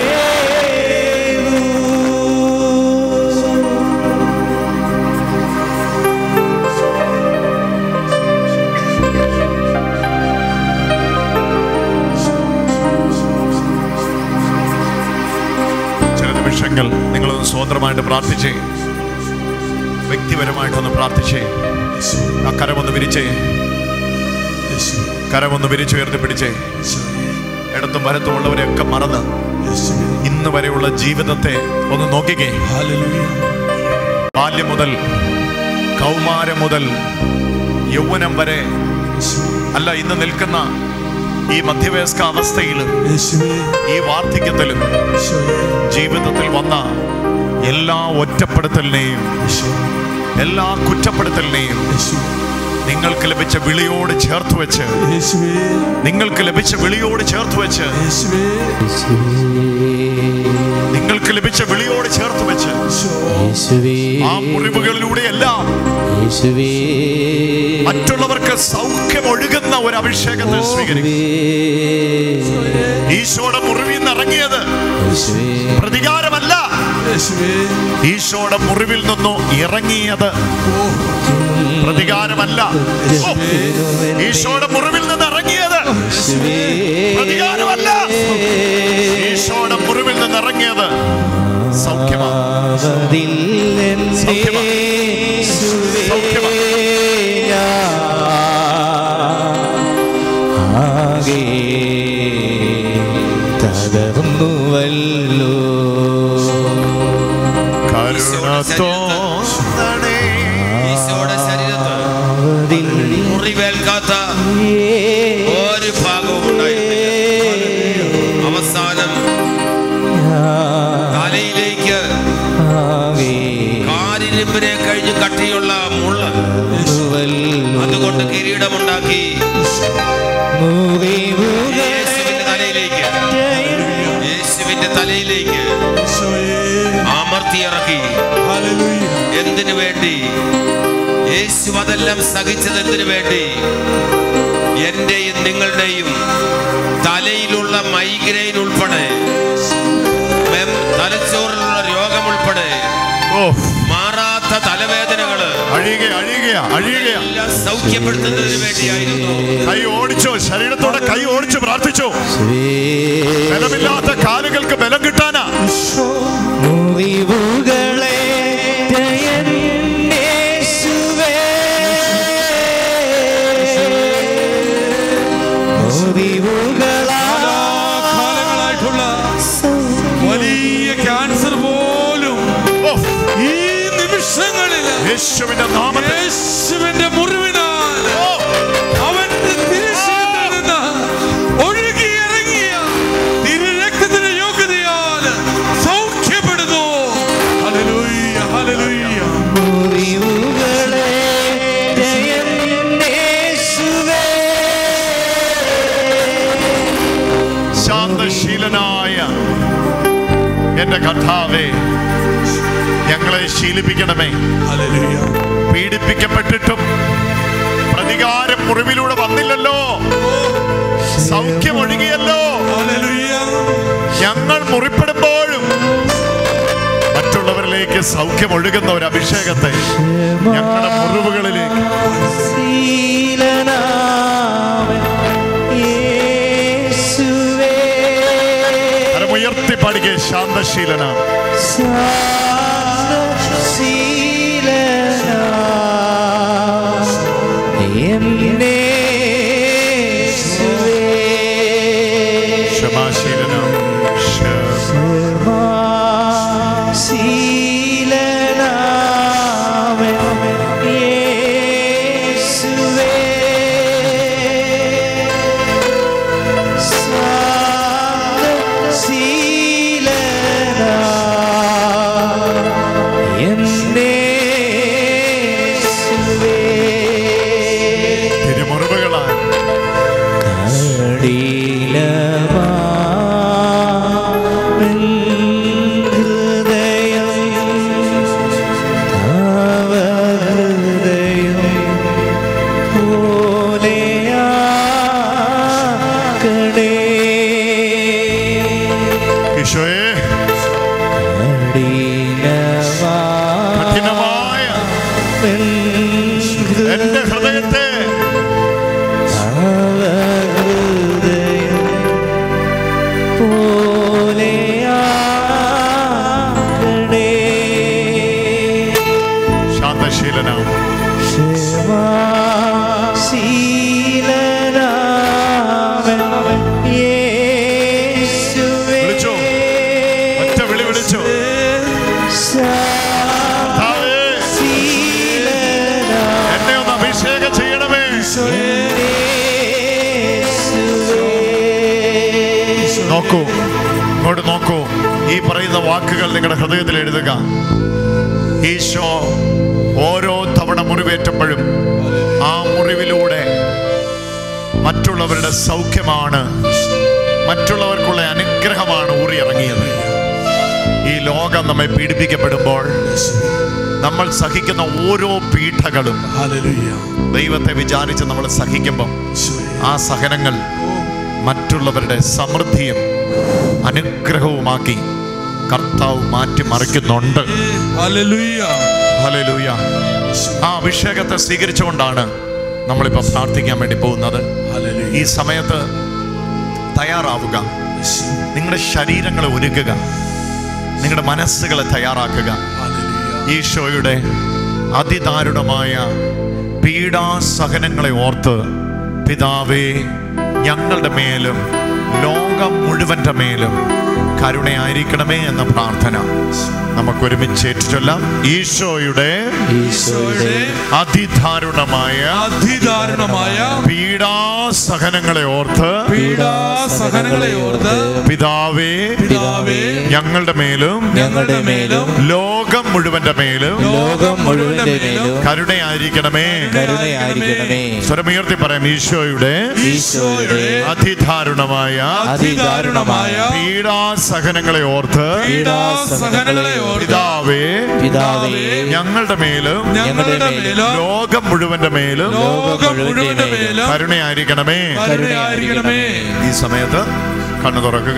ചില നിമിഷങ്ങൾ നിങ്ങളൊന്ന് സ്വതന്ത്രമായിട്ട് പ്രാർത്ഥിച്ചേ വ്യക്തിപരമായിട്ടൊന്ന് പ്രാർത്ഥിച്ചേ ആ കരമൊന്ന് വിരിച്ചേ കരമൊന്ന് വിരിച്ചുയർത്തി പിടിച്ചേ ഇടത്തും വലത്തും ഉള്ളവരെയൊക്കെ മറന്ന് ഇന്ന് വരെയുള്ള ജീവിതത്തെ ഒന്ന് നോക്കിക്കേ ബാല്യം മുതൽ കൗമാരം മുതൽ യൗവനം വരെ അല്ല ഇന്ന് നിൽക്കുന്ന ഈ മധ്യവയസ്ക അവസ്ഥയിലും ഈ വാർദ്ധക്യത്തിലും ജീവിതത്തിൽ വന്ന എല്ലാ ഒറ്റപ്പെടുത്തലിനെയും എല്ലാ കുറ്റപ്പെടുത്തലിനെയും നിങ്ങൾക്ക് ലഭിച്ച വിളിയോട് ചേർത്ത് വെച്ച് നിങ്ങൾക്ക് ലഭിച്ച വിളിയോട് ചേർത്ത് വെച്ച് നിങ്ങൾക്ക് ലഭിച്ച വിളിയോട് ചേർത്ത് വെച്ച് യേശുവേ ആ മുറിവുകളിലൂടെ എല്ലാം യേശുവേ മറ്റുള്ളവർക്ക് സൗഖ്യം ഒഴുകുന്ന ഒരു അഭിഷേകത്തെ സ്വീകരിക്കും ഈശോയുടെ മുറിവിൽ നിന്ന് ഇറങ്ങിയത് യേശുവേ പ്രതികാരമല്ല യേശുവേ ഈശോയുടെ മുറിവിൽ നിന്നു ഇറങ്ങിയത് പ്രതികാരമല്ല ഓ, ഈശോയുടെ മുറിവിൽ നിന്ന് ഇറങ്ങിയത് യേശുവേ പ്രതികാരമല്ല ഈശോയുടെ മുറിവിൽ നിന്ന് ഇറങ്ങിയത് സൗഖ്യമാണ് അതിൽ എന്നെ സൗഖ്യമാ. യേശുവേ സൗഖ്യമാ. ഞാൻ ആകെ തകർന്നുവല്ലോ കരുണ തോന്നണേ ഈശോയുടെ ശരീരത്ത് അതിൽ മുറിവേൽക്കാത്ത ഒരു ഭാഗവും ഉണ്ടായിരുന്നില്ല അവസാനം തലയിലേക്ക് ആകെ കാരിരുമ്പിനെ കഴിഞ്ഞ് കട്ടിയുള്ള മുള്ള അതുകൊണ്ട് കിരീടമുണ്ടാക്കി യേശുവിന്റെ തലയിലേക്ക് യേശുവിന്റെ തലയിലേക്ക് അമർത്തിയിറക്കി ഹല്ലേലൂയ എന്തിനു വേണ്ടി യേശു അതെല്ലാം സഹിച്ചത് എന്തിനു വേണ്ടി എന്റെയും നിങ്ങളുടെയും തലയിലുള്ള മൈഗ്രെയിൻ ഉൾപ്പെടെ മെം- തലച്ചോറിലുള്ള രോഗം ഉൾപ്പെടെ ഓ മാറാത്ത തലവേദനകള് അഴിയുക അഴിയുക അഴിയുക എല്ലാം സൗഖ്യപ്പെടുത്തുന്നതിന് വേണ്ടിയായിരുന്നു കൈ ഓടിച്ചോ ശരീരത്തോടെ കൈ ഓടിച്ചു പ്രാർത്ഥിച്ചോ ബലമില്ലാത്ത കാലുകൾക്ക് ബലം കിട്ടാനാ മുറിവുകളെ യേശുവേ മുറിവുകളാ കാലങ്ങളായിട്ടുള്ള വലിയ ക്യാൻസർ പോലും ഓ, ഈ നിമിഷങ്ങളിൽ യേശുവിന്റെ നാമത്തിൽ യേശുവിന്റെ മുറിവിനാൽ അവന്റെ തിരുശരീരത്തിൽ നിന്ന് ഒഴുകിയിറങ്ങിയ തിരുരക്തത്തിന്റെ യോഗ്യതയാൽ സൗഖ്യപ്പെടുന്നു ഹല്ലേലൂയ ഹല്ലേലൂയ മുറിവുകളെ യേശുവേ ശാന്തശീലനായ എന്റെ കഥാവേ ഞങ്ങളെ ശീലിപ്പിക്കണമേ ഹല്ലേലൂയ പീഡിപ്പിക്കപ്പെട്ടിട്ടും പ്രതികാരം മുറിവിലൂടെ വന്നില്ലല്ലോ സൗഖ്യം ഒഴുകിയല്ലോ ഹല്ലേലൂയ ഞങ്ങൾ മുറിപ്പെടുമ്പോഴും മറ്റുള്ളവരിലേക്ക് സൗഖ്യം ഒഴുകുന്ന ഒരു അഭിഷേകത്തെ ഞങ്ങളുടെ മുറിവുകളിലേക്ക് ശീലനാമൻ യേശുവേ കരമുയർത്തി പാടിക്കേ ശാന്തശീലന എന്നെ ക്ഷമാശീലന ശീലനാമൻ യേശുവേ തിരുമുറിവുകളാൽ ഈശോയെ കഠിനമായ എന്റെ ഹൃദയത്തെ ശാന്തശീലന വിളിച്ചോ ഒറ്റ വിളി വിളിച്ചോ കർത്താവേ, എന്നെ ഒന്ന് അഭിഷേകം ചെയ്യണമേ നോക്കൂ ഇങ്ങോട്ട് നോക്കൂ ഈ പറയുന്ന വാക്കുകൾ നിങ്ങളുടെ ഹൃദയത്തിൽ എഴുതുക ഈശോ ഓരോ തവണ മുറിവേറ്റപ്പോഴും ആ മുറിവിലൂടെ മറ്റുള്ളവരുടെ സൗഖ്യമാണ് മറ്റുള്ളവർക്കുള്ള അനുഗ്രഹമാണ് ഊറിയിറങ്ങിയത് ഈ ലോകം നമ്മെ പീഡിപ്പിക്കപ്പെടുമ്പോൾ നമ്മൾ സഹിക്കുന്ന ഓരോ പീഠകളും Hallelujah. ദൈവത്തെ വിചാരിച്ച് നമ്മൾ സഹിക്കുമ്പോൾ ആ സഹനങ്ങൾ മറ്റുള്ളവരുടെ സമൃദ്ധിയും അനുഗ്രഹവുമാക്കി കർത്താവ് മാറ്റി മറിക്കുന്നുണ്ട് Hallelujah. ഹല്ലേലൂയ ആ അഭിഷേകത്തെ സ്വീകരിച്ചുകൊണ്ടാണ് നമ്മളിപ്പോൾ പ്രാർത്ഥിക്കാൻ വേണ്ടി പോകുന്നത് Hallelujah. ഈ സമയത്ത് തയ്യാറാവുക നിങ്ങളുടെ ശരീരങ്ങളെ ഒരുക്കുക നിങ്ങളുടെ മനസ്സുകളെ തയ്യാറാക്കുക Hallelujah. ഈശോയുടെ അതിദാരുണമായ പീഡാസഹനങ്ങളെ ഓർത്ത് പിതാവേ ഞങ്ങളുടെ മേലും ലോകം മുഴുവൻ്റെ മേലും കരുണയായിരിക്കണമേ എന്ന പ്രാർത്ഥന നമുക്കൊരുമിച്ച് ഏറ്റുചൊല്ലാം ഈശോയുടെ ഈശോയുടെ അതിദാരുണമായ അതിദാരുണമായ പീഡാസഹനങ്ങളെ ഓർത്ത് പീഡാസഹനങ്ങളെ ഓർത്ത് പിതാവേ പിതാവേ ഞങ്ങളുടെ മേലും ഞങ്ങളുടെ മേലും ലോകം മുഴുവന്റെ മേലും ലോകം മുഴുവന്റെ മേലും കരുണയായിരിക്കണമേ കരുണയായിരിക്കണമേ സ്വരമുയർത്തി പറയാം ഈശോയുടെ ഈശോയുടെ അതിദാരുണമായ അതിദാരുണമായ പീഡാസഹനങ്ങളെ ഓർത്ത് പീഡാസഹനങ്ങളെ ഓർത്ത് പിതാവേ പിതാവേ ഞങ്ങളുടെ മേലും ഞങ്ങളുടെ മേലും ലോകം മുഴുവന്റെ മേലും ലോകം മുഴുവന്റെ മേലും കരുണയായിരിക്കണമേ കരുണയായിരിക്കണമേ ഈ സമയത്ത് കണ്ണു തുറക്കുക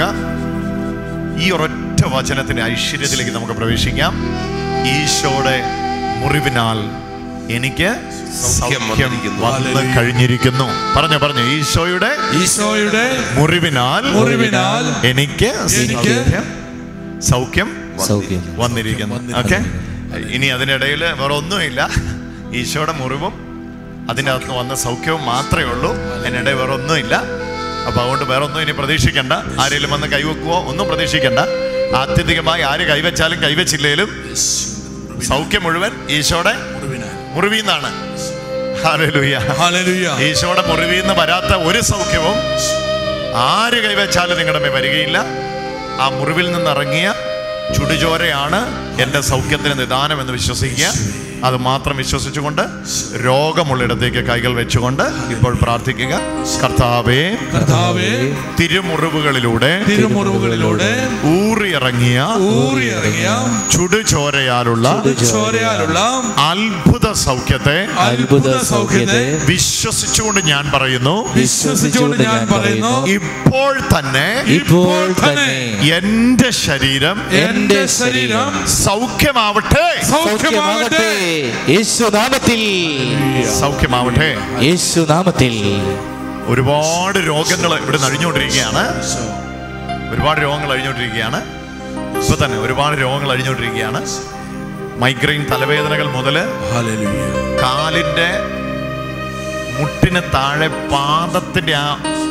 ഈ ഒരൊറ്റ വചനത്തിന്റെ ഐശ്വര്യത്തിലേക്ക് നമുക്ക് പ്രവേശിക്കാം ഈശോയുടെ മുറിവിനാൽ എനിക്ക് സൗഖ്യം സൗഖ്യം വന്നിരിക്കുന്നു. വന്ന് കഴിഞ്ഞിരിക്കുന്നു പറഞ്ഞു പറഞ്ഞു ഈശോയുടെ ഈശോയുടെ മുറിവിനാൽ മുറിവിനാൽ എനിക്ക് എനിക്ക് സൗഖ്യം സൗഖ്യം സൗഖ്യം വന്നിരിക്കുന്നു ഓക്കെ ഇനി അതിനിടയിൽ വേറെ ഒന്നുമില്ല ഈശോയുടെ മുറിവും അതിൻ്റെ അകത്ത് വന്ന സൗഖ്യവും മാത്രമേ ഉള്ളൂ അതിനിടെ വേറെ ഒന്നുമില്ല അപ്പൊ അതുകൊണ്ട് വേറെ ഒന്നും ഇനി പ്രതീക്ഷിക്കണ്ട ആരെങ്കിലും വന്ന് കൈവെക്കുവോ ഒന്നും പ്രതീക്ഷിക്കണ്ട ആത്യന്തികമായി ആര് കൈവച്ചാലും കൈവച്ചില്ലേലും സൗഖ്യം മുഴുവൻ ഈശോയുടെ മുറിവിൽ നിന്നാണ് ഹല്ലേലൂയ. ഹല്ലേലൂയ ഈശോയുടെ മുറിവിൽ നിന്ന് വരാത്ത ഒരു സൗഖ്യവും ആര് കൈവച്ചാലും നിങ്ങളുടെ മേൽ വരികയില്ല ആ മുറിവിൽ നിന്ന് ഇറങ്ങിയ ചുടുചോരയാണ് എൻ്റെ സൗഖ്യത്തിന് നിദാനം എന്ന് വിശ്വസിക്കുക അത് മാത്രം വിശ്വസിച്ചുകൊണ്ട് രോഗമുള്ളിടത്തേക്ക് കൈകൾ വെച്ചുകൊണ്ട് ഇപ്പോൾ പ്രാർത്ഥിക്കുക കർത്താവേ കർത്താവേ തിരുമുറിവുകളിലൂടെ തിരുമുറിവുകളിലൂടെ ഊറിയിറങ്ങിയ ഊറിയിറങ്ങിയ ചുടുചോരയാലുള്ള ചോരയാലുള്ള അത്ഭുത സൗഖ്യത്തെ അത്ഭുത സൗഖ്യത്തെ വിശ്വസിച്ചുകൊണ്ട് ഞാൻ പറയുന്നു വിശ്വസിച്ചുകൊണ്ട് ഞാൻ പറയുന്നു ഇപ്പോൾ തന്നെ ഇപ്പോൾ തന്നെ എന്റെ ശരീരം എന്റെ ശരീരം സൗഖ്യമാവട്ടെ സൗഖ്യമാകട്ടെ യേശുനാമത്തിൽ സൗഖ്യമാവട്ടെ യേശുനാമത്തിൽ ഒരുപാട് രോഗങ്ങൾ ഇവിടെ അഴിഞ്ഞുകൊണ്ടിരിക്കുകയാണ് ഒരുപാട് രോഗങ്ങൾ അഴിഞ്ഞുകൊണ്ടിരിക്കുകയാണ് ഇപ്പൊ തന്നെ ഒരുപാട് രോഗങ്ങൾ അഴിഞ്ഞുകൊണ്ടിരിക്കുകയാണ് മൈഗ്രെയിൻ തലവേദനകൾ മുതൽ ഹല്ലേലൂയ കാലിന്റെ മുട്ടിന് താഴെ പാദത്തിന്റെ ആ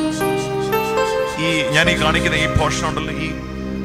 ഈ ഞാൻ ഈ കാണിക്കുന്ന ഈ പോർഷൻ ഉണ്ടല്ലോ ഈ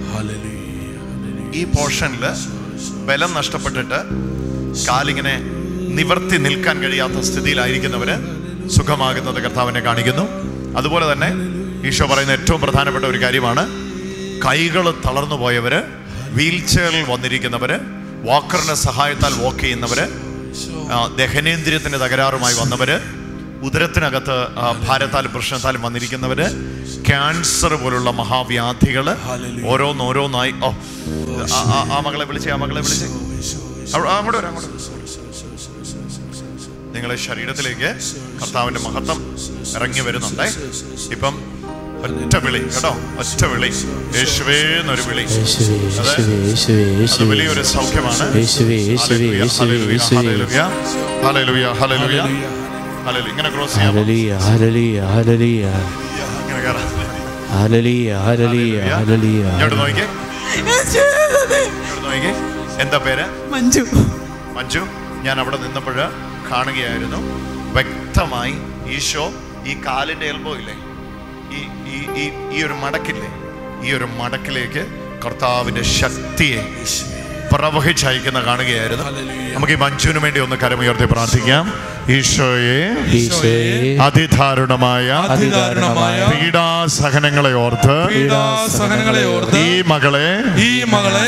ഈ പോർഷനിൽ ബലം നഷ്ടപ്പെട്ടിട്ട് കാലിങ്ങനെ നിവർത്തി നിൽക്കാൻ കഴിയാത്ത സ്ഥിതിയിലായിരിക്കുന്നവര് സുഖമാകുന്നത് കർത്താവിനെ കാണിക്കുന്നു അതുപോലെ തന്നെ ഈശോ പറയുന്ന ഏറ്റവും പ്രധാനപ്പെട്ട ഒരു കാര്യമാണ് കൈകൾ തളർന്നു പോയവര് വീൽ ചെയറിൽ വന്നിരിക്കുന്നവര് വാക്കറിന്റെ സഹായത്താൽ വാക്ക് ചെയ്യുന്നവര് ആ, ദഹനേന്ദ്രിയത്തിന്റെ തകരാറുമായി വന്നവര് ഉദരത്തിനകത്ത് ആ, ഭാരത്താലും പ്രശ്നത്താലും വന്നിരിക്കുന്നവര് ക്യാൻസർ പോലുള്ള മഹാവ്യാധികള് ഓരോന്നോരോന്നായി ഓ ആ- ആ- ആ മകളെ വിളിച്ചേ ആ മകളെ വിളിച്ചേ അവിടെ- ആ, അങ്ങോട്ട് വരാം അങ്ങോട്ട് വരാം. നിങ്ങളെ ശരീരത്തിലേക്ക് കർത്താവിന്റെ മഹത്വം ഇറങ്ങി വരുന്നുണ്ടേ ഇപ്പം ഒറ്റ വിളി കേട്ടോ ഒറ്റ വിളി യേശുവേ എന്നൊരു വിളി യേശുവേ അതെ. യേശുവേ യേശുവേ അത് യേശുവേ വലിയൊരു സൗഖ്യമാണ് യേശുവേ യേശുവേ യേശുവേ യേശുവേ ഹല്ലേലൂയ, ഹല്ലേലൂയ, ഹല്ലേലൂയ, ഹല്ലേലൂയ. ഇങ്ങനെ ക്രോസ് ചെയ്യാം ഹല്ലേലൂയ ഹല്ലേലൂയ ഹല്ലേലൂയ ഇങ്ങനെ കയറാം ഹല്ലേലൂയ ഹല്ലേലൂയ ഹല്ലേലൂയ ഇങ്ങോട്ട് നോക്കിക്കേ ഇങ്ങോട്ട് നോക്കിക്കേ എന്താ പേര് മഞ്ജു മഞ്ജു ഞാൻ അവിടെ നിന്നപ്പോൾ കാണുകയായിരുന്നു വ്യക്തമായി ഈശോ ഈ കാലിന്റെ എൽബോ ഇല്ലേ ഈ ഈ ഈ ഈ ഒരു മടക്കില്ലേ ഈ ഒരു മടക്കിലേക്ക് കർത്താവിന്റെ ശക്തിയെ പ്രവഹിച്ചയക്കുന്ന കാണുകയായിരുന്നു നമുക്ക് ഈ മഞ്ജുവിന് വേണ്ടി ഒന്ന് കരമുയർത്തി പ്രാർത്ഥിക്കാം ഈശോയെ ഈശോയെ അതിദാരുണമായ അതിദാരുണമായ പീഡാസഹനങ്ങളെ ഓർത്ത് പീഡാസഹനങ്ങളെ ഓർത്ത് ഈ മകളെ ഈ മകളെ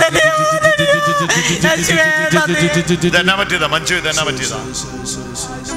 ഇതെന്നാ പറ്റിയതാ മഞ്ജു ഇതെന്നാ പറ്റിയതാ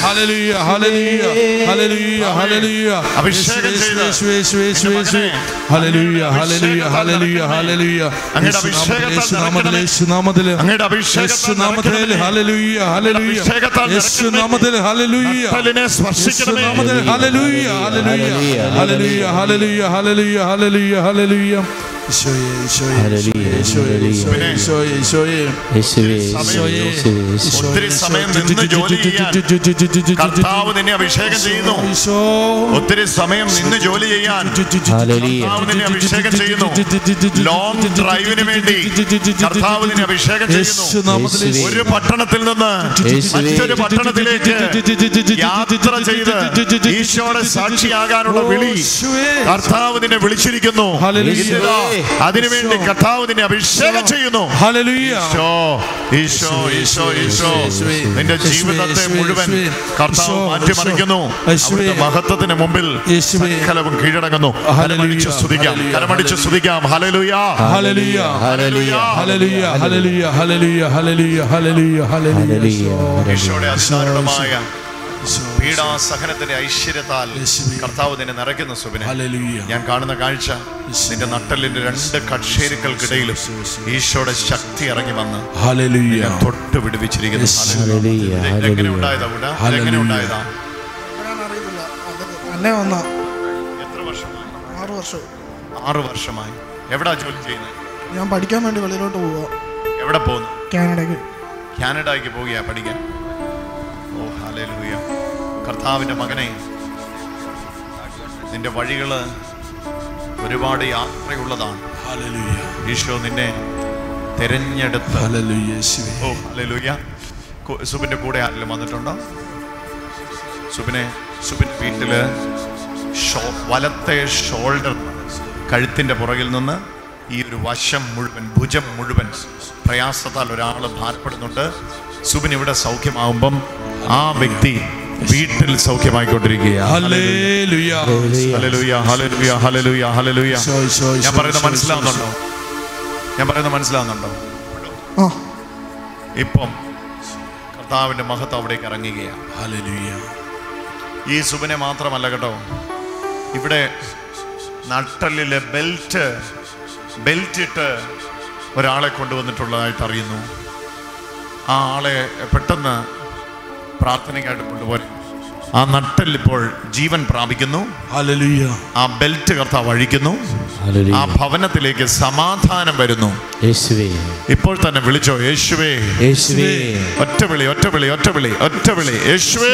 ഹല്ലേലൂയ ഹല്ലേലൂയ ഹല്ലേലൂയ ഹല്ലേലൂയ അഭിഷേകം ചെയ്ത് യേശുവേ, യേശുവേ, യേശുവേ, യേശുവേ. എന്റെ ഹല്ലേലൂയ മകനെ ഹല്ലേലൂയ ഹല്ലേലൂയ ഹല്ലേലൂയ അങ്ങയുടെ യേശുനാമത്തിൽ, അഭിഷേകത്താൽ യേശുനാമത്തിൽ നിറയ്ക്കണമേ. യേശുനാമത്തിൽ അങ്ങയുടെ അഭിഷേകത്താൽ യേശുനാമത്തിൽ നിറയ്ക്കണമേ. ഹല്ലേലൂയ ഹല്ലേലൂയ അഭിഷേകത്താൽ യേശുനാമത്തിൽ ഹല്ലേലൂയ നട്ടലിനെ സ്പർശിക്കണമേ യേശുനാമത്തിൽ hallelujah hallelujah hallelujah hallelujah hallelujah hallelujah hallelujah ഈശോയെ ഈശോയെ ഹല്ലേലൂയ, ഈശോയെ ഈശോയെ ഈശോയെ ഈശോയെ യേശുവേ യേശുവേ യേശുവേ യേശുവേ ഒത്തിരി സമയം നിന്ന് ജോലി ചെയ്യാൻ കർത്താവ് നിന്നെ അഭിഷേകം ചെയ്യുന്നു ഈശോ ഒത്തിരി സമയം നിന്ന് ജോലി ചെയ്യാൻ ഹല്ലേലൂയ കർത്താവ് നിന്നെ അഭിഷേകം ചെയ്യുന്നു ലോങ് ഡ്രൈവിന് വേണ്ടി കർത്താവ് നിന്നെ അഭിഷേകം ചെയ്യുന്നു യേശുനാമത്തിൽ യേശുവേ. ഒരു പട്ടണത്തിൽ നിന്ന് യേശുവേ. മറ്റൊരു പട്ടണത്തിലേക്ക് യാത്ര ചെയ്ത് ഈശോയുടെ സാക്ഷിയാകാനുള്ള വിളി കർത്താവ് നിന്നെ വിളിച്ചിരിക്കുന്നു ഹല്ലേലൂയ. ഇതാ, അതിനുവേണ്ടി കർത്താവ് നിന്നെ അഭിഷേകം ചെയ്യുന്നു ഹല്ലേലൂയ ഈശോ ഈശോ ഈശോ ഈശോ യേശുവേ. നിന്റെ യേശുവേ, ജീവിതത്തെ യേശുവേ, മുഴുവൻ യേശുവേ. കർത്താവ് ഈശോ, മാറ്റിമറിക്കുന്നു യേശുവേ. അവിടുത്തെ മഹത്വത്തിന് മുമ്പിൽ യേശുവേ. സകലവും കീഴടങ്ങുന്നു കരമടിച്ച് സ്തുതിക്കാം ഹല്ലേലൂയ. കരമടിച്ച് സ്തുതിക്കാം hallelujah hallelujah hallelujah hallelujah hallelujah hallelujah hallelujah hallelujah hallelujah hallelujah ഈശോയുടെ അതിദാരുണമായ പീഡാസഹനത്തിന്റെ ഐശ്വര്യത്താൽ കർത്താവ് നിന്നെ നിറയ്ക്കുന്ന സുബിനെ ഹല്ലേലൂയ ഞാൻ കാണുന്ന കാഴ്ച നിന്റെ നട്ടലിന്റെ രണ്ട് കക്ഷേരുക്കൾക്കിടയിലും ഈശോയുടെ ശക്തി ഇറങ്ങി വന്ന് ഹല്ലേലൂയ തൊട്ട് വിടുവിച്ചിരിക്കുന്നു ഹല്ലേലൂയ ഇത് എങ്ങനെ ഹല്ലേലൂയ ഉണ്ടായതാ ഇവിടെ എങ്ങനെ ഹല്ലേലൂയ. ഉണ്ടായതാ അറിയില്ല എന്നെ വന്ന എത്ര വർഷമായി ആറു വർഷം ആറ് വർഷമായി എവിടാ ജോലി ചെയ്യുന്നത് ഞാൻ പഠിക്കാൻ വേണ്ടി വെളിയിലോട്ട് പോവാ എവിടെ പോകുന്നു കാനഡയ്ക്ക് കാനഡയ്ക്ക് പോകുകയാ പഠിക്കാൻ ഓ ഹല്ലേലൂയ കർത്താവിന്റെ മകനെ നിന്റെ വഴികള് ഒരുപാട് യാത്രയുള്ളതാണ് ഹല്ലേലൂയ ഈശോ നിന്നെ തിരഞ്ഞെടുത്ത് ഹല്ലേലൂയ യേശുവേ ഓ ഹല്ലേലൂയ കു- സുബിന്റെ കൂടെ ആരെങ്കിലും വന്നിട്ടുണ്ടോ സുബിനെ സുബിൻ വീട്ടില് ഷോ വലത്തെ ഷോൾഡർ കഴുത്തിന്റെ പുറകിൽ നിന്ന് ഈ ഒരു വശം മുഴുവൻ ഭുജം മുഴുവൻ പ്രയാസത്താൽ ഒരാൾ ഭാരപ്പെടുന്നുണ്ട് സുബിൻ ഇവിടെ സൗഖ്യമാകുമ്പം ആ വ്യക്തി വീട്ടിൽ സൗഖ്യമായിക്കൊണ്ടിരിക്കുകയാണ് ഹല്ലേലൂയ hallelujah hallelujah hallelujah hallelujah Isho, Isho, Eesho, ഞാൻ പറയുന്നത് ഈശോ, മനസ്സിലാവുന്നുണ്ടോ ഞാൻ പറയുന്നത് മനസ്സിലാവുന്നുണ്ടോ ആ ഇപ്പം കർത്താവിന്റെ മഹത്വം അവിടേക്ക് ഇറങ്ങുകയാണ് ഹല്ലേലൂയ ഈ സുബിനെ മാത്രമല്ല കേട്ടോ ഇവിടെ നട്ടലിലെ ബെൽറ്റ് ബെൽറ്റ് ഇട്ട് ഒരാളെ കൊണ്ടുവന്നിട്ടുള്ളതായിട്ട് അറിയുന്നു ആ ആളെ പെട്ടെന്ന് പ്രാർത്ഥനയ്ക്കായിട്ട് കൊണ്ടുപോയി ആ നട്ടൽ ഇപ്പോൾ ജീവൻ പ്രാപിക്കുന്നു ഹല്ലേലൂയ ആ ബെൽറ്റ് കർത്താവ് അഴിക്കുന്നു ആ ഹല്ലേലൂയ ഭവനത്തിലേക്ക് സമാധാനം വരുന്നു യേശുവേ ഇപ്പോൾ തന്നെ വിളിച്ചോ യേശുവേ യേശുവേ ഒറ്റ വിളി ഒറ്റ വിളി ഒറ്റ വിളി ഒറ്റ വിളി യേശുവേ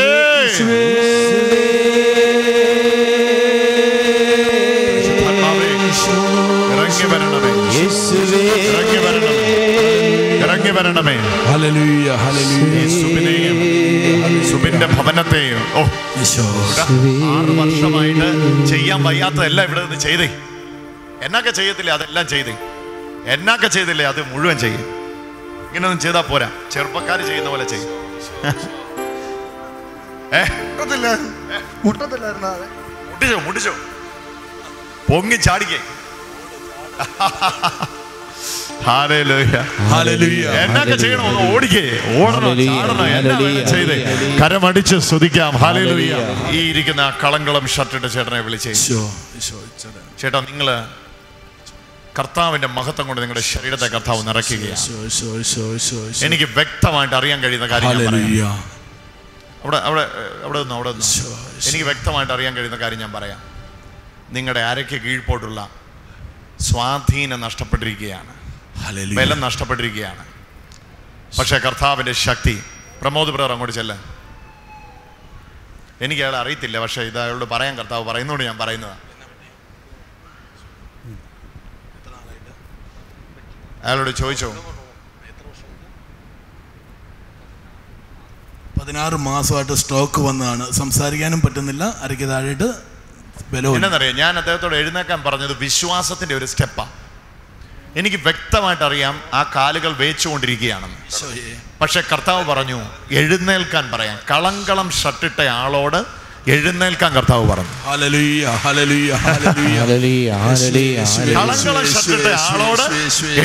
പരിശുദ്ധാത്മാവേ, ഇറങ്ങി വരണമേ യേശുവേ ഇറങ്ങി വരണമേ ഇറങ്ങി വരണമേ ഹല്ലേലൂയ ഹല്ലേലൂയ ഈ സുബിനെയും സുബിന്റെ ഭവനത്തെയും ഓ ഈശോ ആറ് വർഷമായിട്ട് ചെയ്യാൻ വയ്യാത്തതെല്ലാം ഇവിടെ നിന്ന് ചെയ്തേ എന്നൊക്കെ ചെയ്യത്തില്ലേ അതെല്ലാം ചെയ്തേ എന്നൊക്കെ ചെയ്തില്ലേ അത് മുഴുവൻ ചെയ്യും ഇങ്ങനൊന്നും ചെയ്താൽ പോരാ ചെറുപ്പക്കാർ ചെയ്യുന്ന പോലെ ചെയ്യും ഏ മുട്ടത്തില്ല മുട്ടത്തില്ലായിരുന്നു ആളെ. മുട്ടിച്ചോ മുട്ടിച്ചോ പൊങ്ങി ചാടിക്കേ ഹാലേലൂയ ഹല്ലേലൂയ എന്നൊക്കെ ചെയ്യണം ഒന്ന് ഓടിക്കേ ഓടണം ഹല്ലേലൂയ, ചാടണം എന്നാ ഹല്ലേലൂയ, വേണം ചെയ്തേ ഹല്ലേലൂയ. കരമടിച്ച് സ്തുതിക്കാം ഹാലേലൂയ ഹല്ലേലൂയ. ഈ ഇരിക്കുന്ന ആ കളങ്കളം ഷർട്ടിട്ട് ചേട്ടനെ വിളിച്ചേ ഈശോ ഈശോ ഈശോ ചേട്ടാ നിങ്ങള് കർത്താവിന്റെ മഹത്വം കൊണ്ട് നിങ്ങളുടെ ശരീരത്തെ കർത്താവ് നിറയ്ക്കുകയാണ് ഈശോ ഈശോ ഈശോ ഈശോ ഈശോ എനിക്ക് വ്യക്തമായിട്ട് അറിയാൻ കഴിയുന്ന കാര്യം ഞാൻ പറയാം. ഹല്ലേലൂയ അവിടെ അവിടെ അവിടെ നിന്ന് അവിടെ നിന്ന് ഈശോ, ഈശോ. എനിക്ക് വ്യക്തമായിട്ട് അറിയാൻ കഴിയുന്ന കാര്യം ഞാൻ പറയാം നിങ്ങളുടെ അരയ്ക്ക് കീഴ്പോട്ടുള്ള സ്വാധീനം നഷ്ടപ്പെട്ടിരിക്കുകയാണ് ഹല്ലേലൂയ ബലം നഷ്ടപ്പെട്ടിരിക്കുകയാണ് പക്ഷേ കർത്താവിന്റെ ശക്തി പ്രമോദ് ബ്രദർ അങ്ങോട്ട് ചെല്ല എനിക്ക് അയാളെ അറിയത്തില്ല പക്ഷേ ഇത് അയാളോട് പറയാൻ കർത്താവ് പറയുന്നോട് ഞാൻ പറയുന്നതാണ് അയാളോട് ചോദിച്ചോ പതിനാറ് മാസമായിട്ട് സ്ട്രോക്ക് വന്നതാണ് സംസാരിക്കാനും പറ്റുന്നില്ല അരയ്ക്ക് താഴെയിട്ട് ബലവും എന്നറിയാം ഞാൻ അദ്ദേഹത്തോട് എഴുന്നേക്കാൻ പറഞ്ഞത് വിശ്വാസത്തിന്റെ ഒരു സ്റ്റെപ്പാണ് എനിക്ക് വ്യക്തമായിട്ട് അറിയാം ആ കാലുകൾ വേച്ചുകൊണ്ടിരിക്കുകയാണെന്ന് ഈശോയെ. പക്ഷെ കർത്താവ് പറഞ്ഞു എഴുന്നേൽക്കാൻ പറയാം കളങ്കളം ഷട്ടിട്ട ആളോട് എഴുന്നേൽക്കാൻ കർത്താവ് പറഞ്ഞു ഹല്ലേലൂയ ഹല്ലേലൂയ ഹല്ലേലൂയ ഹല്ലേലൂയ ഹല്ലേലൂയ ഹല്ലേലൂയ കളങ്കളം ഷട്ടിട്ട ആളോട്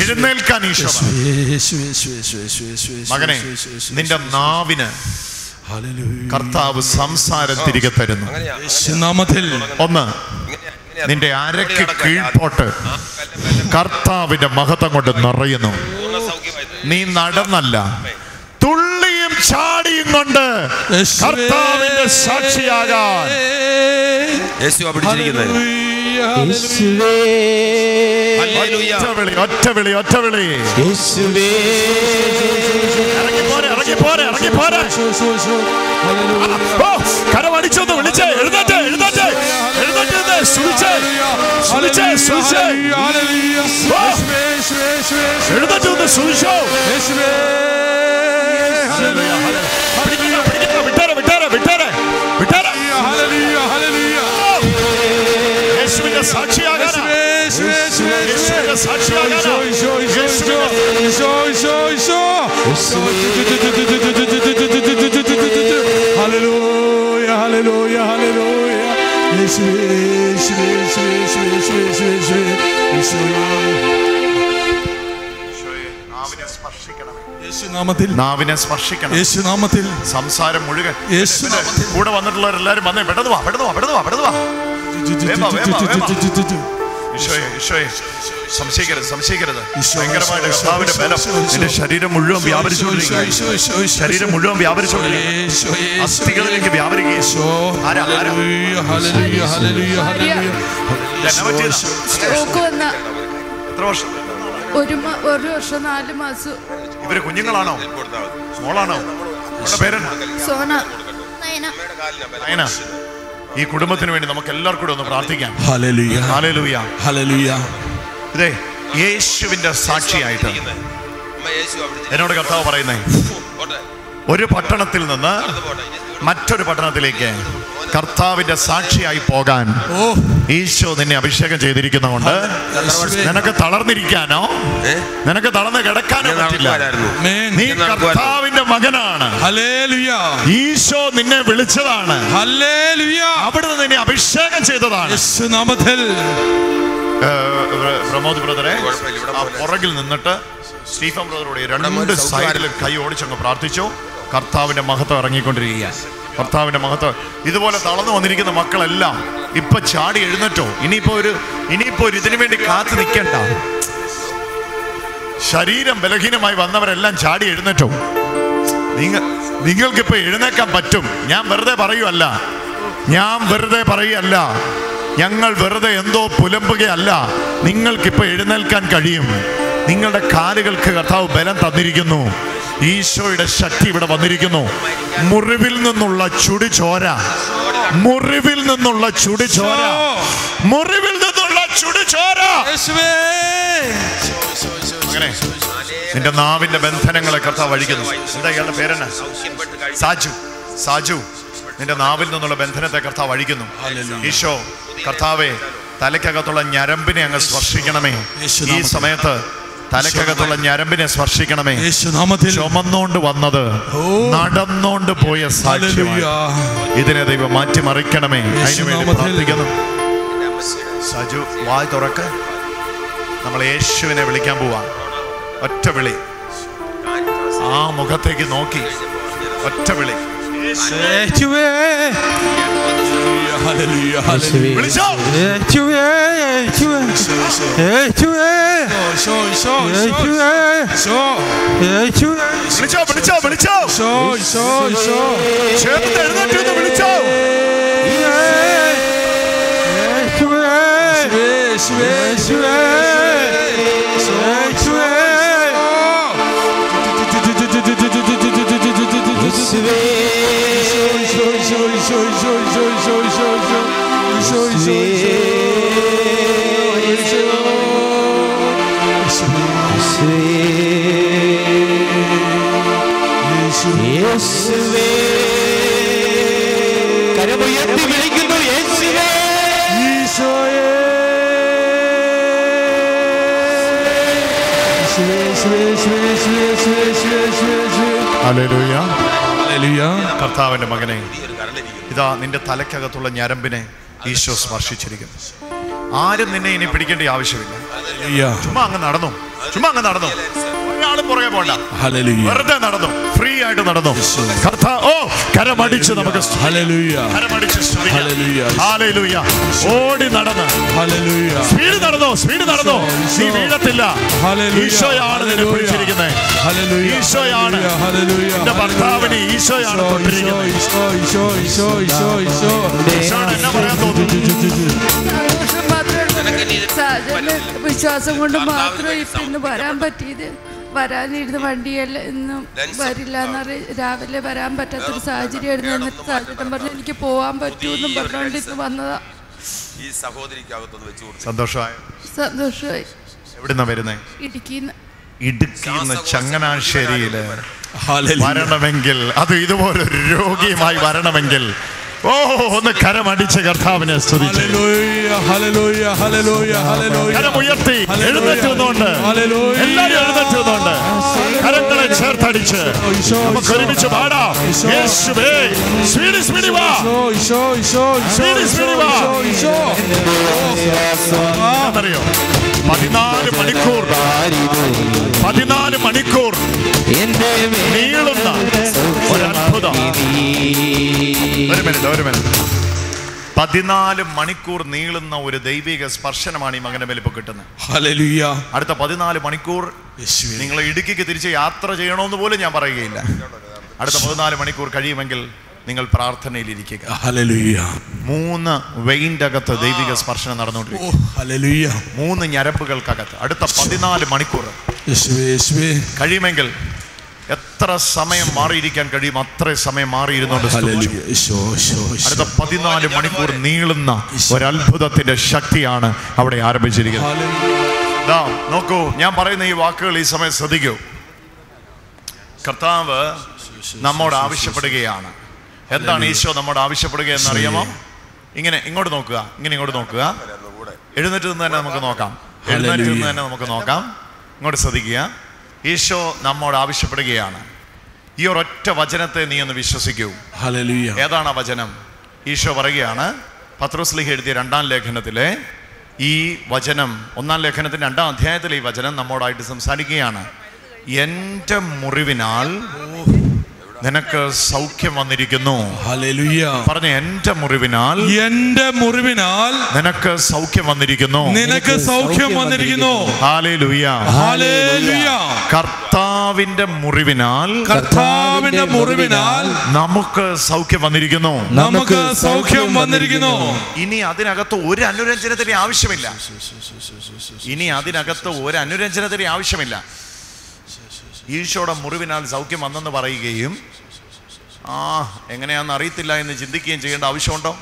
എഴുന്നേൽക്കാൻ ഈശോ പറഞ്ഞു. യേശു യേശു യേശു യേശു യേശു യേശു മകനെ യേശു യേശു നിന്റെ നാവിന് ഹല്ലേലൂയ. കർത്താവ് സംസാരം തിരികെ തരുന്നു അങ്ങനെയാ യേശുനാമത്തിൽ ഒന്ന് ഇങ്ങനെയാ, ഇങ്ങനെയാ. നിന്റെ അരയ്ക്ക് നടക്കാൻ കീഴ്പോട്ട് കർത്താവിന്റെ മഹത്വം കൊണ്ട് നിറയുന്നു പൂർണ്ണ സൗഖ്യമായി നീ നടന്നല്ല തുള്ളിയും ചാടിയും കൊണ്ട് യേശുവേ. കർത്താവിന്റെ സാക്ഷിയാകാൻ യേശു പിടിച്ചിരിക്കുന്നത് ഹല്ലേലൂയ, ഹല്ലേലൂയ. യേശുവേ ഹല്ലേലൂയ. ഒറ്റ വിളി ഒറ്റ വിളി ഒറ്റ വിളി യേശുവേ ഇറങ്ങി പോരെ ഇറങ്ങി പോരെ ഇറങ്ങി പോരെ ശോ, ശോ, ശോ. ഹല്ലേലൂയ. ഓ കരമടിച്ചൊന്ന് വിളിച്ചേ എഴുന്നേറ്റ് എഴുന്നേറ്റ് എഴുന്നേറ്റ് നിന്ന് സ്തുതിച്ചേ സ്തുതിച്ചേ സ്തുതിച്ചേ ഹല്ലേലൂയ. ഓ, യേശുവേ, യേശുവേ, യേശുവേ, യേശുവേ. എഴുന്നേറ്റ് ഒന്ന് സ്തുതിച്ചോ യേശുവേ. ഹല്ലേലൂയ. പിടിക്കണ, പിടിക്കണ, വിട്ടേരെ വിട്ടേരെ വിട്ടേരെ വിട്ടേരെ ഹല്ലേലൂയ, ഹല്ലേലൂയ. യേശുവിന്റെ സാക്ഷിയാകാനാ യേശുവേ, യേശുവേ, യേശുവേ, യേശുവേ. യേശുവിന്റെ സാക്ഷിയാകാനാ ഈശോ, ഈശോ, ഈശോ, ഈശോ, ഈശോ, ഈശോ, ഈശോ. ഹല്ലേലൂയ, ഹല്ലേലൂയ, ഹല്ലേലൂയ. യേശുവേ, യേശുവേ, യേശുവേ, യേശുവേ, യേശുവേ, യേശുവേ, യേശുവേ, യേശുവേ. യേശുനാമത്തിൽ നാവിനെ സ്പർശിക്കണം യേശുനാമത്തിൽ സംസാരം മുഴുവൻ യേശുനാമത്തിൽ കൂടെ വന്നിട്ടുള്ളവരെല്ലാരും വന്നേ പെട്ടെന്ന് വാ പെട്ടെന്ന് വാ പെട്ടെന്ന് വാ പെട്ടെന്ന് വാ വേഗം, വേഗം, വേഗം. ഈശോയെ ഈശോയെ സംശയിക്കരുത് സംശയിക്കരുത് ഈശോ, ഭയങ്കരമായിട്ട് ഈശോ, കർത്താവിന്റെ ഈശോ, ബലം ഈശോ, ഈശോ. നിന്റെ ശരീരം മുഴുവൻ വ്യാപരിച്ചുകൊണ്ടിരിക്കുകയാണ് ഈശോ, ഈശോ, ഈശോ, ശരീരം മുഴുവൻ വ്യാപരിച്ചുകൊണ്ടിരിക്കുകയാണ് യേശോ, യേശോ, അസ്ഥികളിലേക്ക് വ്യാപരിക്കുകയും ഈശോ. ആരാ, ആരാ? ഹല്ലേലൂയ, ഹല്ലേലൂയ, ഹല്ലേലൂയ, ഹല്ലേലൂയ. എന്നാ പറ്റിയതാ? സ്ട്രോക്ക് വന്ന എത്ര വർഷം ഒരു മ- ഒരു വർഷം നാല് മാസം ഇവര് കുഞ്ഞുങ്ങളാണോ മോളാണോ അവരുടെ പേരെന്നാ സോന നയന നയന ഈ കുടുംബത്തിന് വേണ്ടി നമുക്ക് എല്ലാവർക്കും കൂടെ ഒന്ന് പ്രാർത്ഥിക്കാം ഹല്ലേലൂയ, ഹാലേലൂയ ഹല്ലേലൂയ. ഇതേ യേശുവിന്റെ സാക്ഷിയായിട്ട് അമ്മ യേശു പിടിച്ചിരിക്കുന്നത് എന്നോട് കർത്താവ് പറയുന്നേ പോട്ടെ ഒരു പട്ടണത്തിൽ നിന്ന് പോട്ടെ ഇനി മറ്റൊരു പട്ടണത്തിലേക്ക് കർത്താവിന്റെ സാക്ഷിയായി പോകാൻ ഓ, ഈശോ നിന്നെ അഭിഷേകം ചെയ്തിരിക്കുന്നതുകൊണ്ട് യേശുവേ. നിനക്ക് തളർന്നിരിക്കാനോ ഏ? നിനക്ക് തളർന്ന് കിടക്കാനോ ഞാൻ പറ്റില്ല നടക്കുവാനായിരുന്നു ആമേൻ. നീ കർത്താവിന്റെ മകനാണ് ഹല്ലേലൂയ, ഈശോ നിന്നെ വിളിച്ചതാണ് ഹല്ലേലൂയ. അവിടുന്ന് നിന്നെ അഭിഷേകം ചെയ്തതാണ് യേശുനാമത്തിൽ ഏഹ്, പ്ര- പ്രമോദ് ബ്രദറെ കുഴപ്പമില്ല, ഇവിടെ ആ പോലെ. പുറകിൽ നിന്നിട്ട് സ്റ്റീഫൻ ബ്രദറോട് ഈ രണ്ട് മോനെ സൈഡിലും കൈ ഓടിച്ചങ്ങ് പ്രാർത്ഥിച്ചു കർത്താവിന്റെ മഹത്വം ഇറങ്ങിക്കൊണ്ടിരിക്കുക കർത്താവിന്റെ മഹത്വം ഇതുപോലെ തളർന്നു വന്നിരിക്കുന്ന മക്കളെല്ലാം ഇപ്പൊ ചാടി എഴുന്നേറ്റോ ഇനിയിപ്പോ ഒരു ഇനിയിപ്പോ ഒരു ഇതിനു വേണ്ടി കാത്തു നിൽക്കണ്ട ശരീരം ബലഹീനമായി വന്നവരെല്ലാം ചാടി എഴുന്നേറ്റോ നിങ്ങൾ നിങ്ങൾക്കിപ്പോ എഴുന്നേക്കാൻ പറ്റും ഞാൻ വെറുതെ പറയുമല്ല ഞാൻ വെറുതെ പറയുകയല്ല ഞങ്ങൾ വെറുതെ എന്തോ പുലമ്പുകയല്ല നിങ്ങൾക്കിപ്പോ എഴുന്നേൽക്കാൻ കഴിയും നിങ്ങളുടെ കാലുകൾക്ക് കർത്താവ് ബലം തന്നിരിക്കുന്നു ഈശോയുടെ ശക്തി ഇവിടെ വന്നിരിക്കുന്നു മുറിവിൽ നിന്നുള്ള ചുടി ചോര മുറിവിൽ നിന്നുള്ള ചുടി ചോര മുറിവിൽ നിന്നുള്ള ചുടി ചോര യേശുവേ. അങ്ങനെ നിന്റെ നാവിന്റെ ബന്ധനങ്ങളെ കർത്താവ് അഴിക്കുന്നു എന്താ ഇയാളുടെ പേരെന്നാ സൗഖ്യപ്പെട്ട് കഴിഞ്ഞു സാജു സാജു നിന്റെ നാവിൽ നിന്നുള്ള ബന്ധനത്തെ കർത്താവ് അഴിക്കുന്നു ഈശോ കർത്താവെ തലയ്ക്കകത്തുള്ള ഞരമ്പിനെ അങ്ങ് സ്പർശിക്കണമേ ഈ യേശുനാമത്തിൽ. സമയത്ത് തലയ്ക്കകത്തുള്ള ഞരമ്പിനെ സ്പർശിക്കണമേ യേശുനാമത്തിൽ ചുമന്നോണ്ട് വന്നത് ഓ. നടന്നോണ്ട് പോയ സാക്ഷ്യമായി ഹല്ലേലൂയ. ഇതിനെ ദൈവം മാറ്റിമറിക്കണമേ അതിനു വേണ്ടി യേശുനാമത്തിൽ. പ്രാർത്ഥിക്കുന്നു സജു വായ് തുറക്ക് നമ്മൾ യേശുവിനെ വിളിക്കാൻ പോവാ ഒറ്റ വിളി ആ മുഖത്തേക്ക് നോക്കി ഒറ്റ വിളി യേശുവേ. ഹല്ലേലൂയ, ഹല്ലേലൂയ. വിളിച്ചോ യേശുവേ, യേശുവേ. യേശുവേ. ഈശോ, ഈശോ, ഈശോ. ഈശോ. വിളിച്ചോ വിളിച്ചോ വിളിച്ചോ ഈശോ, ഈശോ, ഈശോ. ചേർത്ത് എഴുന്നേറ്റ് ഒന്ന് വിളിച്ചോ യേശുവേ, യേശുവേ, യേശുവേ. യേശുവേ. യേശുവേ ഈശോ, ഈശോ, ഈശോ, ഈശോ, ഈശോ, ഈശോ, ഈശോ, ഈശോ, ഈശോ, ഈശോ, ഈശോ. യേശുവേ കരമുയർത്തി വിളിക്കുന്നു യേശുവേ ഹല്ലേലൂയ ഹല്ലേലൂയ. കർത്താവിന്റെ മകനെ ഇതാ നിന്റെ തലയ്ക്കകത്തുള്ള ഞരമ്പിനെ ഈശോ സ്പർശിച്ചിരിക്കുന്നു ആരും നിന്നെ ഇനി പിടിക്കേണ്ട ആവശ്യമില്ല ഹല്ലേലൂയ. ചുമ്മാ അങ്ങ് നടന്നു ചുമ്മാ അങ്ങ് നടന്നു ഒരാളും പുറകെ പോണ്ട ഹല്ലേലൂയ വെറുതെ നടന്നു ഫ്രീ ആയിട്ട് നടന്നു കർത്താ ഓ കരമടിച്ച് നമുക്ക് സ്തു- ഹല്ലേലൂയ കരമടിച്ച് സ്തുതിക്കാം. ഹല്ലേലൂയ. ഹല്ലേലൂയ. ഓടി നടന്ന് ഹല്ലേലൂയ സ്പീഡ് നടന്നോ സ്പീഡ് നടന്നോ നീ വീഴത്തില്ല ഹല്ലേലൂയ. ഈശോയാണ് നിന്നെ ഹല്ലേലൂയ. പിടിച്ചിരിക്കുന്നത് ഹല്ലേലൂയ. ഈശോയാണ് ഹല്ലേലൂയ. എന്റെ ഭർത്താവിനെ ഈശോയാണ് ഈശോ, തൊട്ടിരിക്കുന്നത് ഈശോ, ഈശോ, ഈശോ, ഈശോ, ഈശോ. ഈശോയോട് എന്നാ പറയാൻ തോന്നുന്നു സന്തോഷം മാത്രമേ സാജന് വിശ്വാസം കൊണ്ട് മാത്രമേ ഇപ്പൊ ഇന്ന് വരാൻ പറ്റിയത് വരാനിരുന്ന വണ്ടിയല്ല ഇന്നും വരില്ല എന്നറി രാവിലെ വരാൻ പറ്റാത്തൊരു സാഹചര്യമായിരുന്നു എന്നിട്ട് സാഹചര്യം പറഞ്ഞു എനിക്ക് പോവാൻ പറ്റുമെന്നും പറഞ്ഞുകൊണ്ട് ഇന്ന് വന്നതാ ഈ സഹോദരിക്കകത്തൊന്ന് വെച്ച് കൊടുത്തു സന്തോഷമായ സന്തോഷമായി എവിടുന്ന വരുന്നേ ഇടുക്കിന്ന് ഇടുക്കിന്ന് ചങ്ങനാശ്ശേരിയില് ഹല്ലേലൂയ. വരണമെങ്കിൽ അത് ഇതുപോലൊരു രോഗിയുമായി വരണമെങ്കിൽ ഓ ഒന്ന് കരമടിച്ച് കർത്താവിനെ സ്തുതിച്ച് ഹല്ലേലൂയ, ഹല്ലേലൂയ, ഹല്ലേലൂയ, ഹല്ലേലൂയ. കരമുയർത്തി ഹല്ലേലൂയ. എഴുന്നേറ്റ് നിന്നുകൊണ്ട് ഹല്ലേലൂയ. എല്ലാവരും എഴുന്നേറ്റ് നിന്നുകൊണ്ട് കരങ്ങളെ ചേർത്തടിച്ച് ഈശോ, നമുക്ക് ഒരുമിച്ച് പാടാം ഈശോ. യേശുവേ സ്പീഡി സ്പീഡി വാ ഈശോ, ഈശോ, ഈശോ, ഈശോ, സ്പീഡി സ്പീഡി വാ ഈശോ, ഈശോ. എന്നറിയോ പതിനാല് മണിക്കൂർ പതിനാല് മണിക്കൂർ നീളുന്ന ഒരു അത്ഭുതം ഒരു മിനിറ്റ് ഒരു മിനിറ്റ് പതിനാല് മണിക്കൂർ നീളുന്ന ഒരു ദൈവിക സ്പർശനമാണ് ഈ മകന്റെ മേൽ ഇപ്പൊ കിട്ടുന്നത് ഹല്ലേലൂയ. അടുത്ത പതിനാല് മണിക്കൂർ യേശുവേ. നിങ്ങൾ ഇടുക്കിക്ക് തിരിച്ച് യാത്ര ചെയ്യണമെന്ന് പോലും ഞാൻ പറയുകയില്ല അടുത്ത പതിനാല് മണിക്കൂർ കഴിയുമെങ്കിൽ നിങ്ങൾ പ്രാർത്ഥനയിൽ ഇരിക്കുക ഹല്ലേലൂയ. മൂന്ന് വെയിൻ്റെ അകത്ത് ദൈവിക സ്പർശനം ഓ, നടന്നുകൊണ്ടിരിക്കും ഹല്ലേലൂയ. മൂന്ന് ഞരമ്പുകൾക്കകത്ത് അടുത്ത പതിനാല് മണിക്കൂർ യേശുവേ, യേശുവേ. കഴിയുമെങ്കിൽ എത്ര സമയം മാറിയിരിക്കാൻ കഴിയും അത്രയും സമയം മാറിയിരുന്നുകൊണ്ട് സ്തുതിച്ചു. ഹല്ലേലൂയ. ഈശോ, ഈശോ, ഈശോ. അടുത്ത പതിനാല് മണിക്കൂർ നീളുന്ന ഒരു അത്ഭുതത്തിന്റെ ശക്തിയാണ് അവിടെ ആരംഭിച്ചിരിക്കുന്നത് ഹല്ലേലൂയ. ദാ നോക്കൂ ഞാൻ പറയുന്ന ഈ വാക്കുകൾ ഈ സമയം ശ്രദ്ധിക്കൂ കർത്താവ് നമ്മോട് ആവശ്യപ്പെടുകയാണ് എന്താണ് ഈശോ നമ്മോട് ആവശ്യപ്പെടുക എന്നറിയാമോ ഇങ്ങനെ ഇങ്ങോട്ട് നോക്കുക ഇങ്ങനെ ഇങ്ങോട്ട് നോക്കുക എഴുന്നേറ്റ് നിന്ന് തന്നെ നമുക്ക് നോക്കാം എഴുന്നേറ്റ് നിന്ന് തന്നെ നമുക്ക് നോക്കാം ഇങ്ങോട്ട് ശ്രദ്ധിക്കുക ഈശോ നമ്മോട് ആവശ്യപ്പെടുകയാണ് ഈ ഒരൊറ്റ വചനത്തെ നീ ഒന്ന് വിശ്വസിക്കൂ ഹല്ലേലൂയ. ഏതാണ് ആ വചനം ഈശോ പറയുകയാണ് പത്രോസ്ലിഹ എഴുതിയ രണ്ടാം ലേഖനത്തിലെ ഈ വചനം ഒന്നാം ലേഖനത്തിന്റെ രണ്ടാം അധ്യായത്തിലെ ഈ വചനം നമ്മോടായിട്ട് സംസാരിക്കുകയാണ് എൻ്റെ മുറിവിനാൽ നിനക്ക് സൗഖ്യം വന്നിരിക്കുന്നു ഹല്ലേലൂയ. പറഞ്ഞ എൻ്റെ മുറിവിനാൽ എന്റെ മുറിവിനാൽ നിനക്ക് സൗഖ്യം വന്നിരിക്കുന്നു നിനക്ക് സൗഖ്യം വന്നിരിക്കുന്നു ഹാലേലൂയ ഹല്ലേലൂയ. കർത്താവിന്റെ മുറിവിനാൽ കർത്താവിന്റെ മുറിവിനാൽ നമുക്ക് സൗഖ്യം വന്നിരിക്കുന്നു നമുക്ക് സൗഖ്യം വന്നിരിക്കുന്നു ഇനി അതിനകത്ത് ഒരു അനുരഞ്ജനത്തിന് ആവശ്യമില്ല ഇനി അതിനകത്ത് ഒരു അനുരഞ്ജനത്തിന് ആവശ്യമില്ല ഈശോയുടെ മുറിവിനാൽ സൗഖ്യം വന്നെന്ന് പറയുകയും ആ എങ്ങനെയാണെന്ന് അറിയത്തില്ല എന്ന് ചിന്തിക്കുകയും ചെയ്യേണ്ട ആവശ്യമുണ്ടോ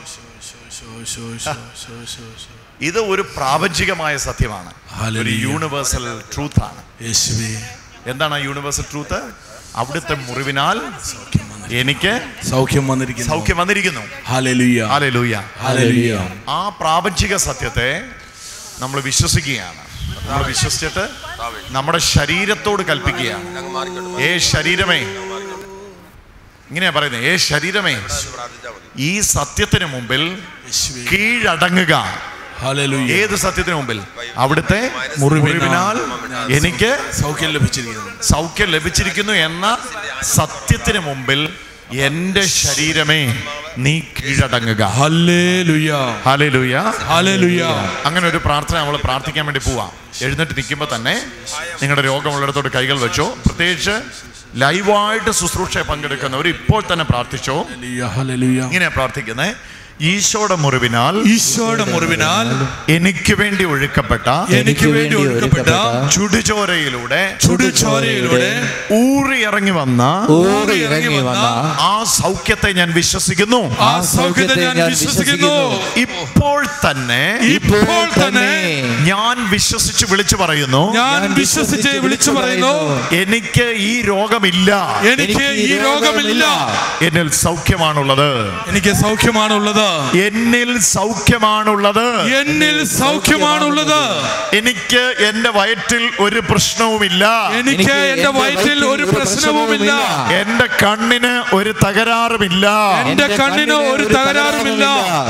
ഇത് ഒരു പ്രാപഞ്ചികമായ സത്യമാണ് ഒരു Hallelujah. യൂണിവേഴ്സൽ ട്രൂത്ത് ആണ് യേശുവേ എന്താണ് ആ യൂണിവേഴ്സൽ ട്രൂത്ത് അവിടുത്തെ മുറിവിനാൽ എനിക്ക് സൗഖ്യം വന്നിരിക്കുന്നു സൗഖ്യം വന്നിരിക്കുന്നു ഹല്ലേലൂയ. Hallelujah hallelujah. ആ പ്രാപഞ്ചിക സത്യത്തെ നമ്മൾ വിശ്വസിക്കുകയാണ് നമ്മൾ വിശ്വസിച്ചിട്ട് നമ്മുടെ ശരീരത്തോട് കൽപ്പിക്കുകയാണ് അങ്ങ് മാറിക്കോട്ടെ ഏ ശരീരമേ ഇങ്ങനെയാ പറയുന്നത് ഏ ശരീരമേ പ്രാർത്ഥിച്ചാൽ മതി ഈ സത്യത്തിന് മുമ്പിൽ യേശുവേ. കീഴടങ്ങുക ഹല്ലേലൂയ. ഏത് സത്യത്തിന് മുമ്പിൽ അവിടുത്തെ മുറിവിനാൽ മുറിവിനാൽ എനിക്ക് സൗഖ്യം ലഭിച്ചിരിക്കുന്നു സൗഖ്യം ലഭിച്ചിരിക്കുന്നു എന്ന സത്യത്തിന് മുമ്പിൽ എന്റെ ശരീരമേ നീ കീഴടങ്ങുക ഹല്ലേലൂയ. Hallelujah hallelujah. അങ്ങനെ ഒരു പ്രാർത്ഥന നമ്മൾ പ്രാർത്ഥിക്കാൻ വേണ്ടി പോവാം എഴുന്നേറ്റ് നിൽക്കുമ്പോൾ തന്നെ നിങ്ങളുടെ രോഗമുള്ളിടത്തോട് കൈകൾ വെച്ചോ പ്രത്യേകിച്ച് ലൈവായിട്ട് ശുശ്രൂഷ പങ്കെടുക്കുന്നവർ ഇപ്പോൾ തന്നെ പ്രാർത്ഥിച്ചോ ഹല്ലേലൂയ. ഹല്ലേലൂയ. ഇങ്ങനെ പ്രാർത്ഥിക്കുന്നത് ഈശോയുടെ മുറിവിനാൽ ഈശോയുടെ മുറിവിനാൽ എനിക്ക് വേണ്ടി ഒഴുക്കപ്പെട്ട എനിക്ക് വേണ്ടി ഒഴുക്കപ്പെട്ട ചുടുചോരയിലൂടെ ചുടുചോരയിലൂടെ ഊറി ഇറങ്ങി വന്ന ഊറി ഇറങ്ങി വന്ന ആ സൗഖ്യത്തെ ഞാൻ വിശ്വസിക്കുന്നു ആ സൗഖ്യത്തെ ഞാൻ വിശ്വസിക്കുന്നു ഇപ്പോൾ തന്നെ ഇപ്പോൾ തന്നെ ഞാൻ വിശ്വസിച്ച് വിളിച്ചു പറയുന്നു ഞാൻ വിശ്വസിച്ച് വിളിച്ചു പറയുന്നു എനിക്ക് ഈ രോഗമില്ല എനിക്ക് ഈ രോഗമില്ല എന്നിൽ സൗഖ്യമാണുള്ളത് എനിക്ക് സൗഖ്യമാണുള്ളത് എന്നിൽ സൗഖ്യമാണുള്ളത് എന്നിൽ സൗഖ്യമാണുള്ളത് എനിക്ക് എന്റെ വയറ്റിൽ ഒരു പ്രശ്നവുമില്ല എനിക്ക് എന്റെ വയറ്റിൽ ഒരു പ്രശ്നവുമില്ല എന്റെ കണ്ണിന് ഒരു തകരാറുമില്ല എന്റെ കണ്ണിന് ഒരു തകരാറുമില്ല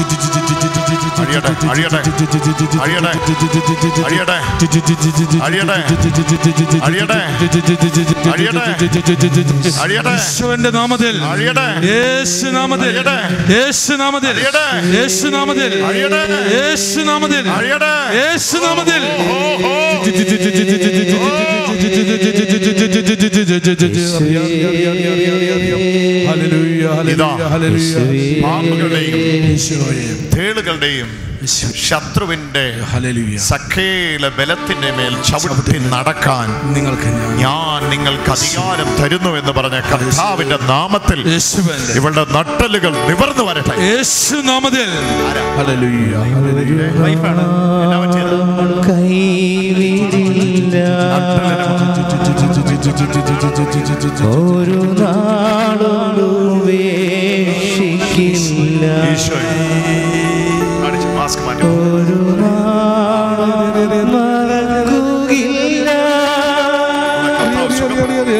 അഴിയട്ടെ അഴിയട്ടെ അഴിയട്ടെ അഴിയട്ടെ അഴിയട്ടെ അഴിയട്ടെ അഴിയട്ടെ അഴിയട്ടെ യേശുവിന്റെ നാമത്തിൽ അഴിയട്ടെ യേശു നാമത്തിൽ അഴിയട്ടെ യേശു നാമത്തിൽ അഴിയട്ടെ യേശു നാമത്തിൽ അഴിയട്ടെ യേശു നാമത്തിൽ അഴിയട്ടെ യേശു നാമത്തിൽ ഹല്ലേലൂയ ഇതാ. ഹല്ലേലൂയ ഹല്ലേലൂയ പാമ്പുകളുടെയും ഈശോയെ തേളുകളുടെയും ശത്രുവിന്റെ ഹല്ലേലൂയ സഖേല ബലത്തിന്റെ മേൽ ചവിട്ടി നടക്കാൻ നിങ്ങൾക്ക് ഞാൻ ഞാൻ നിങ്ങൾക്ക് അധികാരം തരുന്നു എന്ന് പറഞ്ഞ കർത്താവിന്റെ നാമത്തിൽ യേശുവിന്റെ ഇവളുടെ നട്ടലുകൾ നിവർന്നു വരട്ടെ യേശു നാമത്തിൽ ആരാ? ഹല്ലേലൂയ ഹല്ലേലൂയ വൈഫാണ്. എന്നാ പറ്റിയത്? കൈവിടില്ല ഒരു നാളും ഉപേക്ഷിക്കില്ല ഈശോയെ. കാണിച്ച് മാസ്ക് മാറ്റി. ഒരു നാളും മറക്കുകയില്ല കർത്താവ് സുഖപ്പെടുത്തി.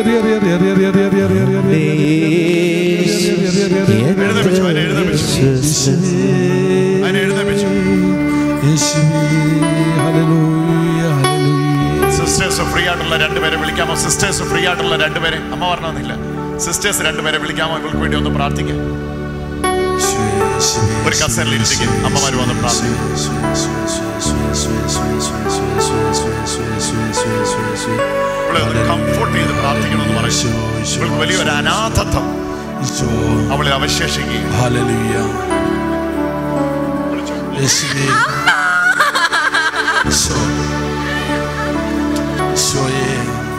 യേശു എഴുന്നേൽപ്പിച്ചു, അവനെ എഴുന്നേൽപ്പിച്ചു. വിശ്വസ്തൻ. അതിനെ എഴുന്നേൽപ്പിച്ചു. സിസ്റ്റേഴ്സ് ഫ്രീ ആയിട്ടുള്ള രണ്ടുപേരെ വിളിക്കാമോ സിസ്റ്റേഴ്സ് ഫ്രീ ആയിട്ടുള്ള രണ്ടുപേരെ അമ്മ പറഞ്ഞില്ല സിസ്റ്റേഴ്സ് രണ്ടുപേരെ വിളിക്കാമോ ഇവൾക്ക് വേണ്ടി ഒന്ന് പ്രാർത്ഥിക്കാം ഒരു കസേരയിൽ ഇരുത്തിക്ക് അമ്മമാര് വന്ന് പ്രാർത്ഥിക്കും ഇവളെ ഒന്ന് കംഫോർട്ട് ചെയ്ത് പ്രാർത്ഥിക്കണമെന്ന് പറയും ഇവൾക്ക് വലിയൊരു അനാഥത്വം അവളെ അവശേഷിക്കുക ഹല്ലേലൂയ യേശുവേ ഈശോ ഈശോയെ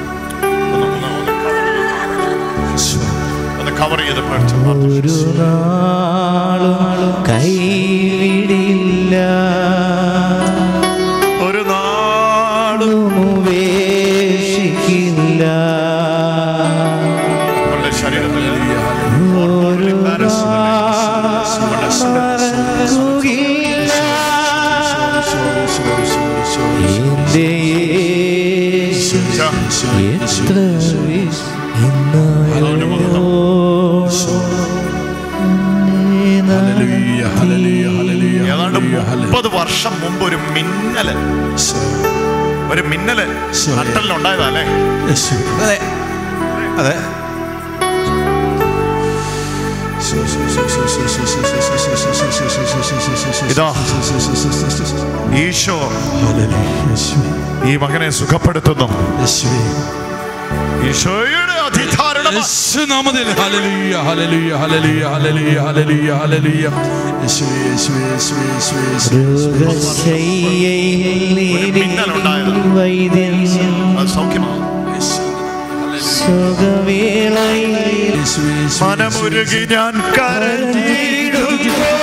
ഈശോ ഒന്ന് കവർ ചെയ്ത് പ്രാർത്ഥിച്ചു ഒരു നാളും കൈവിടില്ല ഒരു നാളും ഉപേക്ഷിക്കില്ല അവളുടെ ശരീരത്തിൽ ഒരു എന്റെ യേശു എത്ര വിശ് എന്നായോ ഹല്ലേലൂയ ഹല്ലേലൂയ ഹല്ലേലൂയ ഏതാണ്ട് ഹല്ലേലൂയ ഹല്ലേലൂയ മുപ്പത് വർഷം മുമ്പ് ഒരു മിന്നല് ഒരു മിന്നല് ശരി. നട്ടലിലുണ്ടായതാ അല്ലേ യേശു അതെ അതെ ഇതാ ഈശോ ഈ മകനെ സുഖപ്പെടുത്തുന്നു ഈശോയുടെ അധികാരണം യേശുനാമത്തിൽ hallelujah hallelujah hallelujah hallelujah hallelujah hallelujah യേശുവേ യേശുവേ യേശുവേ യേശുവേ യേശുവേ വൈദ്യൻ അത് സൗഖ്യമാണ് സുഖവേളയിൽ യേശുവേ യേശുവേ മനമുരുകി ഞാൻ കരഞ്ഞിടും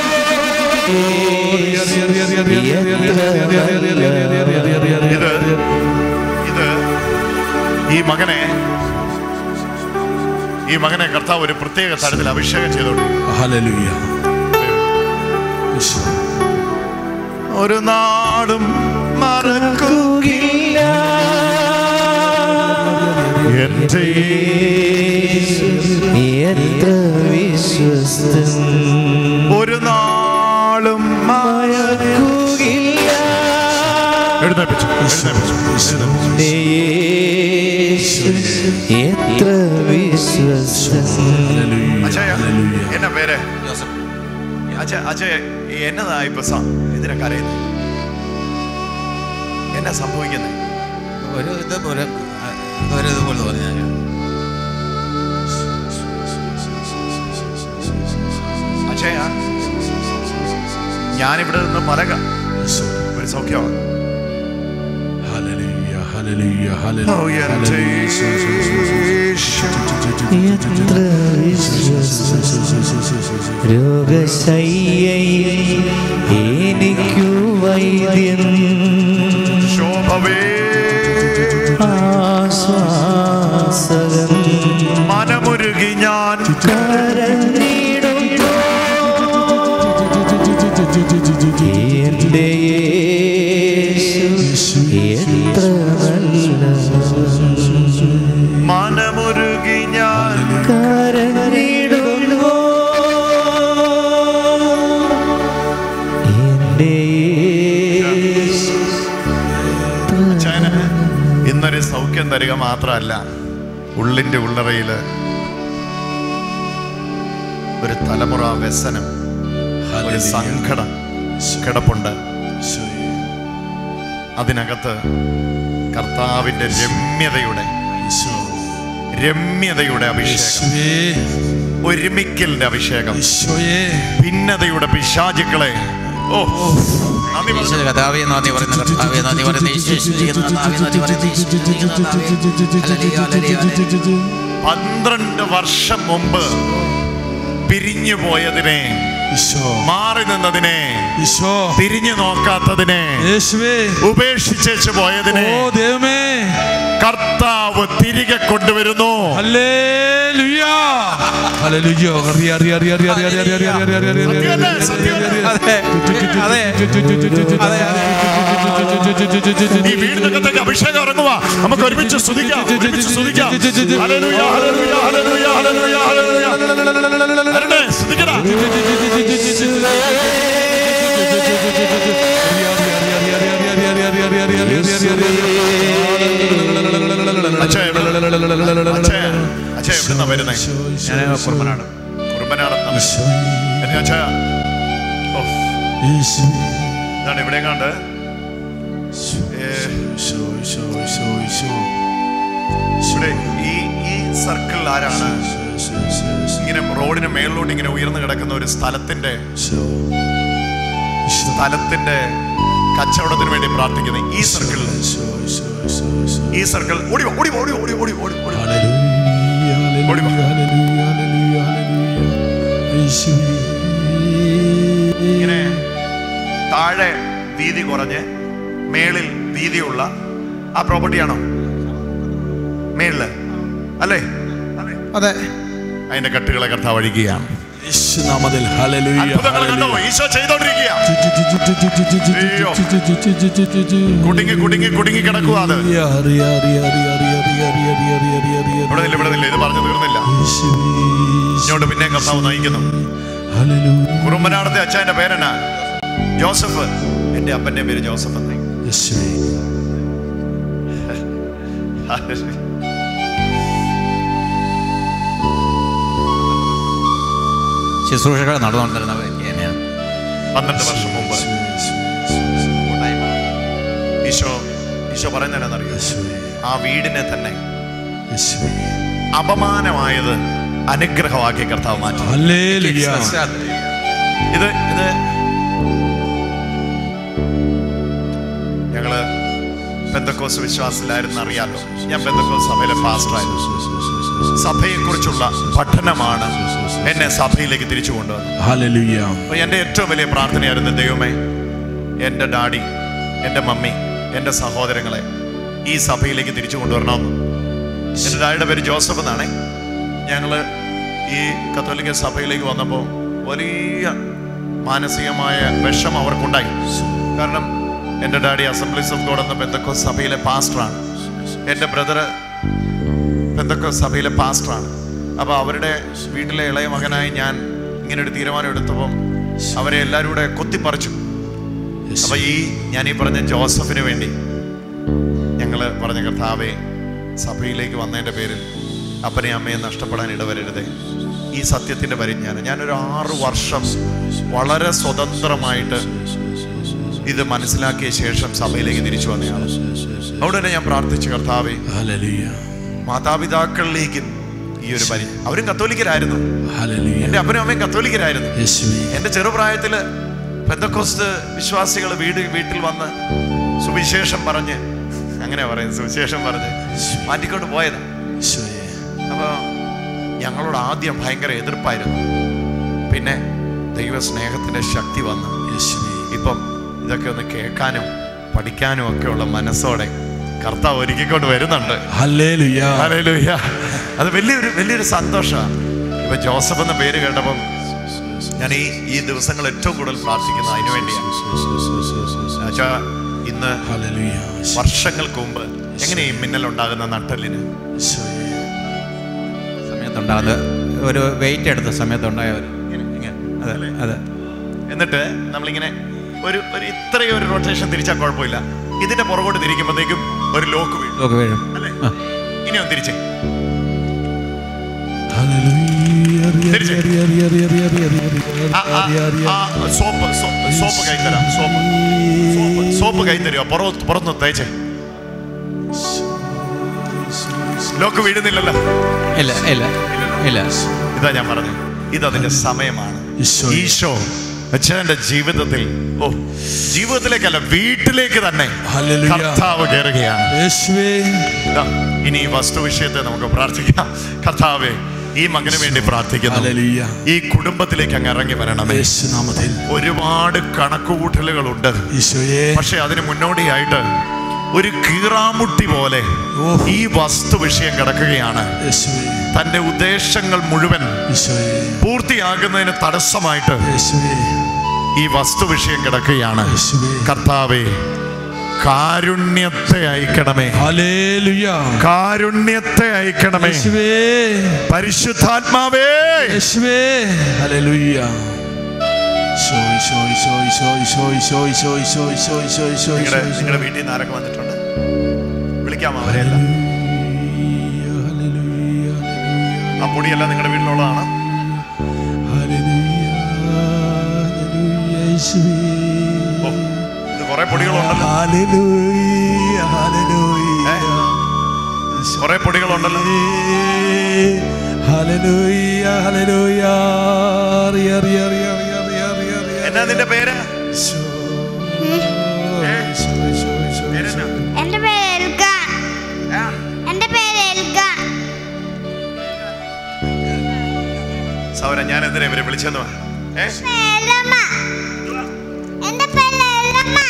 ഇത് ഇത് ഈ മകനെ ഈ മകനെ കർത്താവ് ഒരു പ്രത്യേക തരത്തിൽ അഭിഷേകം ചെയ്തോണ്ട് ഹല്ലേലൂയ യേശു ഒരു നാടും മറക്കുകയില്ല എന്റെ എത്ര വിശ്വസ്തൻ ഒരു നാളും മറക്കുകയില്ല എഴുന്നേപ്പിച്ചു എഴുന്നേപ്പിച്ചു എന്റെ യേശു എത്ര വിശ്വസ്തൻ അജയ എന്നാ പേര് അജയ് അജയ് എന്നതാ ഇപ്പൊ സ- എന്തിനാ കരയുന്നത് എന്നാ സംഭവിക്കുന്നത് ഒരു ഇത് പോലെ ഒരു ഇത് പോലെ തോന്നി ഞാൻ അജയ ഞാനിവിടെ നിന്ന് മലക ഒരു സൗഖ്യമാണ് ഹല്ലേലൂയ ഹല്ലേലൂയ ഹല്ലേലൂയ ഓ, എന്റെ എത്ര വിശ്വസ്തൻ രോഗശയ്യയിൽ എനിക്കു വൈദ്യൻ ശോഭവേ ആശ്വാസകൻ മനമുരുകി ഞാൻ കരഞ്ഞിടുന്നു എന്റെ യേശു എത്ര നല്ലവൻ മനമുരുകി ഞാൻ കരഞ്ഞിടുന്നു തരിക മാത്രമല്ല ഉള്ളിൻ്റെ ഉള്ളറയിൽ ഒരു തലമുറ വ്യസനം ഒരു സങ്കടം കിടപ്പുണ്ട് അതിനകത്ത് കർത്താവിന്റെ രമ്യതയുടെ രമ്യതയുടെ അഭിഷേകം ഒരുമിക്കലിന്റെ അഭിഷേകം ഭിന്നതയുടെ പിശാചുക്കളെ ഓ നന്ദി പറഞ്ഞു. ഈശോയെ കർത്താവേ നന്ദി പറയുന്നു കർത്താവേ നന്ദി പറയുന്നു ഈശോയെ കർത്താവേ നന്ദി പറയുന്നു ഈശോയെ കർത്താവേ ഹല്ലേലൂയ ഹല്ലേലൂയ ഹല്ലേലൂയ പന്ത്രണ്ട് വർഷം മുമ്പ് പിരിഞ്ഞു പോയതിനെ മാറി നിന്നതിനെ ഈശോ തിരിഞ്ഞു നോക്കാത്തതിനെ യേശുവേ ഉപേക്ഷിച്ചേച്ചു പോയതിനെ ഓ ദൈവമേ കർത്താവ് തിരികെ കൊണ്ടുവരുന്നു ഹല്ലേലൂയ ഹല്ലേലൂയ അറിയ അറിയ അറിയ അറിയ അറിയ അറിയ അറിയ അറിയ അറിയ അറിയ അറിയ അറിയ അതെ അതെ ഈ വീടിനകത്തേക്ക് അഭിഷേകം ഇറങ്ങുക നമുക്ക് ഒരുമിച്ച് സ്തുതിക്കാം ഒരുമിച്ച് സ്തുതിക്കാം ഹല്ലേലൂയ, ഹല്ലേലൂയ, ഹല്ലേലൂയ, ഹല്ലേലൂയ, ഹല്ലേലൂയ. വരണേ, സ്തുതിക്കടാ. അച്ഛാ, എവിടെ- അച്ഛാ, അച്ഛാ, എവിടുന്നാ വരുന്നേ? ഞാൻ കുർബനാണ് കുറുമ്പനാടെന്നാ വരുന്നേ. എന്റെ അച്ഛാ, ഓ, ഇതാണ് ഇവിടെ കണ്ട് ഇവിടെ ഈ ഈ സർക്കിളിൽ ആരാണ് ഇങ്ങനെ റോഡിന് മേളിലോട്ട് ഇങ്ങനെ ഉയർന്നു കിടക്കുന്ന ഒരു സ്ഥലത്തിന്റെ സ്ഥലത്തിന്റെ കച്ചവടത്തിന് വേണ്ടി പ്രാർത്ഥിക്കുന്നത് ഈ സർക്കിളിൽ ഈ സർക്കിൾ ഓടി വാ, ഓടി വാ, ഓടി വാ, ഓടി വാ, ഓടി വാ, ഓടി വാ, ഓടി വാ. ഓടി വാ. ഇങ്ങനെ താഴെ വീതി കുറഞ്ഞ് മേളിൽ വീതിയുള്ള ആ പ്രോപ്പർട്ടിയാണോ മേളില് അല്ലേ അതെ അതിന്റെ കട്ടുകളെ കർത്താവ് അഴിക്കുകയാണ് യേശുനാമത്തിൽ ഹല്ലേലൂയ അത്ഭുതങ്ങൾ കണ്ടോ ഈശോ ചെയ്തോണ്ടിരിക്കുക അയ്യോ. കുടുങ്ങി കുടുങ്ങി കുടുങ്ങി കിടക്കുക അത് ഇവിടെ നില്ല ഇവിടെ നില്ല ഇത് പറഞ്ഞു തീർന്നില്ല ഇങ്ങോട്ട് പിന്നെ കർത്താവ് നയിക്കുന്നു കുറുമ്പനാടത്തെ അച്ഛന്റെ പേരെന്നാ ജോസഫ് എന്റെ അപ്പന്റെ പേര് ജോസഫ് എന്നേ ശുശ്രൂഷകൾ നടന്നുകൊണ്ടിരുന്ന വ്യക്തി തന്നെയാണ് പന്ത്രണ്ട് വർഷം മുമ്പ് ഈശോ ഈശോ പറയുന്നതെന്നറിയോ ആ വീടിനെ തന്നെ അപമാനമായത് അനുഗ്രഹമാക്കി കർത്താവ് മാറ്റി ഹല്ലേലൂയ ഇത് ഇത് ഞങ്ങള് പെന്തക്കോസ് വിശ്വാസത്തിലായിരുന്നു അറിയാലോ ഞാൻ പെന്തക്കോസ് സഭയിലെ പാസ്റ്ററായിരുന്നു സഭയെക്കുറിച്ചുള്ള പഠനമാണ് എന്നെ സഭയിലേക്ക് തിരിച്ചു കൊണ്ടുവന്നത് ഹല്ലേലൂയ അപ്പൊ എൻ്റെ ഏറ്റവും വലിയ പ്രാർത്ഥനയായിരുന്നു ദൈവമേ എൻ്റെ ഡാഡി എൻ്റെ മമ്മി എൻ്റെ സഹോദരങ്ങളെ ഈ സഭയിലേക്ക് തിരിച്ചു കൊണ്ടുവരണമെന്ന് എൻ്റെ ഡാഡിയുടെ പേര് ജോസഫ് എന്നാണേ ഞങ്ങൾ ഈ കത്തോലിക്ക സഭയിലേക്ക് വന്നപ്പോൾ വലിയ മാനസികമായ വിഷം അവർക്കുണ്ടായി കാരണം എൻ്റെ ഡാഡി അസംബ്ലീസ് ഓഫ് ഗോഡ് എന്ന ബന്ധക്കോ സഭയിലെ പാസ്റ്ററാണ് എൻ്റെ ബ്രദർ ബന്ധക്കോ സഭയിലെ പാസ്റ്ററാണ് അപ്പോൾ അവരുടെ വീട്ടിലെ ഇളയ മകനായി ഞാൻ ഇങ്ങനെ ഒരു തീരുമാനം എടുത്തപ്പം അവരെ എല്ലാവരും കൂടെ കൊത്തിപ്പറിച്ചു അപ്പൊ ഈ ഞാൻ ഈ പറഞ്ഞ ജോസഫിന് വേണ്ടി ഞങ്ങൾ പറഞ്ഞ കർത്താവെ സഭയിലേക്ക് വന്നതിൻ്റെ പേരിൽ അപ്പനെയും അമ്മയും നഷ്ടപ്പെടാൻ ഇടവരരുതേ ഈ സത്യത്തിന്റെ പരിജ്ഞാനം ഞാനൊരു ആറു വർഷം വളരെ സ്വതന്ത്രമായിട്ട് ഇത് മനസ്സിലാക്കിയ ശേഷം സഭയിലേക്ക് തിരിച്ചു വന്നതാണ് അവിടെ തന്നെ ഞാൻ പ്രാർത്ഥിച്ചു കർത്താവെ ഹല്ലേലൂയ മാതാപിതാക്കളിലേക്ക് ഈ ഒരു പരി അവരും കത്തോലിക്കരായിരുന്നു ഹല്ലേലൂയ എൻ്റെ അപ്പനും അമ്മയും കത്തോലിക്കരായിരുന്നു യേശുവേ എൻ്റെ ചെറുപ്രായത്തില് പെന്തക്കോസ്ത് വിശ്വാസികൾ വീട് വീട്ടിൽ വന്ന് സുവിശേഷം പറഞ്ഞ് അങ്ങനെ പറയുന്നത് സുവിശേഷം പറഞ്ഞ് മാറ്റിക്കൊണ്ട് പോയത് ഈശോയെ അപ്പോൾ ഞങ്ങളോട് ആദ്യം ഭയങ്കര എതിർപ്പായിരുന്നു പിന്നെ ദൈവ സ്നേഹത്തിൻ്റെ ശക്തി വന്ന് യേശുവേ ഇപ്പം ഇതൊക്കെ ഒന്ന് കേൾക്കാനും പഠിക്കാനും ഒക്കെയുള്ള മനസ്സോടെ കർത്താവ് ഒരുക്കിക്കൊണ്ട് വരുന്നുണ്ട് ഹല്ലേലൂയ ഹല്ലേലൂയ. അത് വലിയൊരു വലിയൊരു സന്തോഷമാണ് ഇപ്പൊ ജോസഫ് എന്ന പേര് കേട്ടപ്പം ഞാൻ ഈ ഈ ദിവസങ്ങൾ ഏറ്റവും കൂടുതൽ പ്രാർത്ഥിക്കുന്നത് അതിനു വേണ്ടിയാണ് എന്നുവെച്ചാ ഇന്ന് ഹല്ലേലൂയ വർഷങ്ങൾക്ക് മുമ്പ് എങ്ങനെ ഈ മിന്നൽ ഉണ്ടാകുന്ന നട്ടലിന് ഈശോയെ സമയത്തുണ്ടാകുന്നത് ഒരു വെയിറ്റ് എടുത്ത സമയത്തുണ്ടായ ഒരു ഇങ്ങനെ ഇങ്ങനെ അതെ അതെ എന്നിട്ട് നമ്മളിങ്ങനെ ഒരു ഒരു ഇത്രയും ഒരു റൊട്ടേഷൻ തിരിച്ചാൽ കുഴപ്പമില്ല ഇതിന്റെ പുറകോട്ട് തിരിക്കുമ്പോഴത്തേക്കും ഒരു ലോക്ക് വീഴും ലോക്ക് വീഴും അല്ലേ ഇനി ഒന്ന് തിരിച്ചേ ആ, ആ, ആ, സോപ്പ് സോപ്പ് സോപ്പ് കൈ തരാം സോപ്പ് സോപ്പ് സോപ്പ് കൈ തരുമോ പുറത്ത് പുറത്ത് തേച്ചേ ലോക്ക് വീഴുന്നില്ലല്ലോ ഇല്ല ഇല്ല ഇല്ല ഇതാ ഞാൻ പറഞ്ഞു ഇത് അതിന്റെ സമയമാണ് ഈശോ. ഈശോ അച്ഛന്റെ ജീവിതത്തിൽ ഓ ജീവിതത്തിലേക്കല്ല വീട്ടിലേക്ക് തന്നെ ഹല്ലേലൂയ. കർത്താവ് കയറുകയാണ് യേശുവേ ഇതാ, ഇനി ഈ വസ്തു വിഷയത്തെ നമുക്ക് പ്രാർത്ഥിക്കാം കർത്താവേ ഈ മകന് വേണ്ടി പ്രാർത്ഥിക്കുന്നു ഹല്ലേലൂയ. ഈ കുടുംബത്തിലേക്ക് അങ്ങ് ഇറങ്ങി വരണമേ യേശുനാമത്തിൽ ഒരുപാട് കണക്കുകൂട്ടലുകളുണ്ട് ഈശോയെ പക്ഷെ അതിന് മുന്നോടിയായിട്ട് ഒരു കീറാമുട്ടി പോലെ ഓ. ഈ വസ്തു വിഷയം കിടക്കുകയാണ് യേശുവേ തന്റെ ഉദ്ദേശങ്ങൾ മുഴുവൻ ഈശോയെ പൂർത്തിയാകുന്നതിന് തടസ്സമായിട്ട് യേശുവേ ഈ വസ്തു വിഷയം കിടക്കുകയാണ് യേശുവേ കർത്താവേ കാരുണ്യത്തെ അയക്കണമേ ഹല്ലേലൂയ കാരുണ്യത്തെ അയക്കണമേ യേശുവേ പരിശുദ്ധാത്മാവേ യേശുവേ ഹല്ലേലൂയ ഈശോ ഈശോ ഈശോ ഈശോ ഈശോ ഈശോ ഈശോ ഈശോ ഈശോ ഈശോ ഈശോ നിങ്ങളുടെ ഈശോ നിങ്ങളുടെ വീട്ടിൽ നിന്ന് ആരൊക്കെ വന്നിട്ടുണ്ട് വിളിക്കാമോ അവരെല്ലാം ഹല്ലേലൂയ ആ പൊടിയെല്ലാം നിങ്ങളുടെ വീട്ടിലുള്ളതാണ് ഹല്ലേലൂയ ഹല്ലേലൂയ യേശുവേ ഓ, ഇത് കുറെ പൊടികളുണ്ടല്ലോ ഹല്ലേലൂയ ഹല്ലേലൂയ കുറെ പൊടികളുണ്ടല്ലോ ഹല്ലേലൂയ ഹല്ലേലൂയ റിയ റിയ റിയ റിയ റിയ റിയ റിയ എന്നാ നിന്റെ പേര് ഈശോ ഈശോ ഈശോ ഈശോ പേരെന്നാ? എന്റെ പേര് എൽക്കാൻ എന്റെ പേര് എൽക്കാൻ സൗര ഞാൻ എന്തിനാ ഇവരെ വിളിച്ചെന്ന് ഏ എലമ്മ എന്റെ പേര് എലമ്മ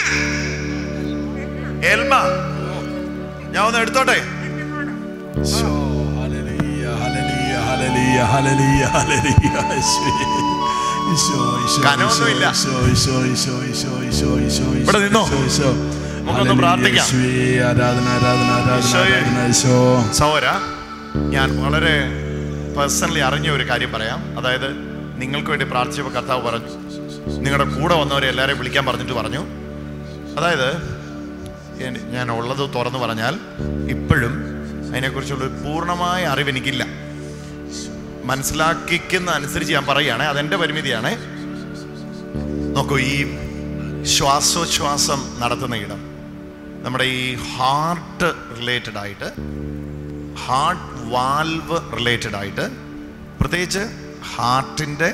എൽമ ഞാൻ ഒന്ന് എടുത്തോട്ടെ ഈശോ ഹല്ലേലൂയ ഹല്ലേലൂയ ഹല്ലേലൂയ ഹല്ലേലൂയ ഹല്ലേലൂയ യേശുവേ ഈശോ ഈശോ കനമൊന്നുമില്ല. ഈശോ ഈശോ ഈശോ ഈശോ ഈശോ ഈശോ ഇവിടെ നിന്നോ. ഈശോ ഈശോ നമുക്കൊന്ന് പ്രാർത്ഥിക്കാം. യേശുവേ ആരാധന ആരാധന ആരാധന ഈശോയെ. ആരാധന ഈശോ സൗര ഞാൻ വളരെ പേഴ്സണലി അറിഞ്ഞ ഒരു കാര്യം പറയാം അതായത് നിങ്ങൾക്ക് വേണ്ടി പ്രാർത്ഥിച്ചപ്പോൾ കർത്താവ് പറഞ്ഞു നിങ്ങളുടെ കൂടെ വന്നവരെ എല്ലാവരെയും വിളിക്കാൻ പറഞ്ഞിട്ട് പറഞ്ഞു അതായത് എൻ- ഞാൻ ഉള്ളത് തുറന്നു പറഞ്ഞാൽ ഇപ്പോഴും അതിനെക്കുറിച്ചുള്ള ഒരു പൂർണ്ണമായ അറിവ് എനിക്കില്ല മനസ്സിലാക്കിക്കുന്ന അനുസരിച്ച് ഞാൻ പറയുകയാണ് അതെൻ്റെ പരിമിതിയാണ് നോക്കൂ ഈ ശ്വാസോച്ഛ്വാസം നടത്തുന്ന ഇടം നമ്മുടെ ഈ ഹാർട്ട് റിലേറ്റഡ് ആയിട്ട് ഹാർട്ട് വാൽവ് റിലേറ്റഡ് ആയിട്ട് പ്രത്യേകിച്ച് ഹാർട്ടിൻ്റെ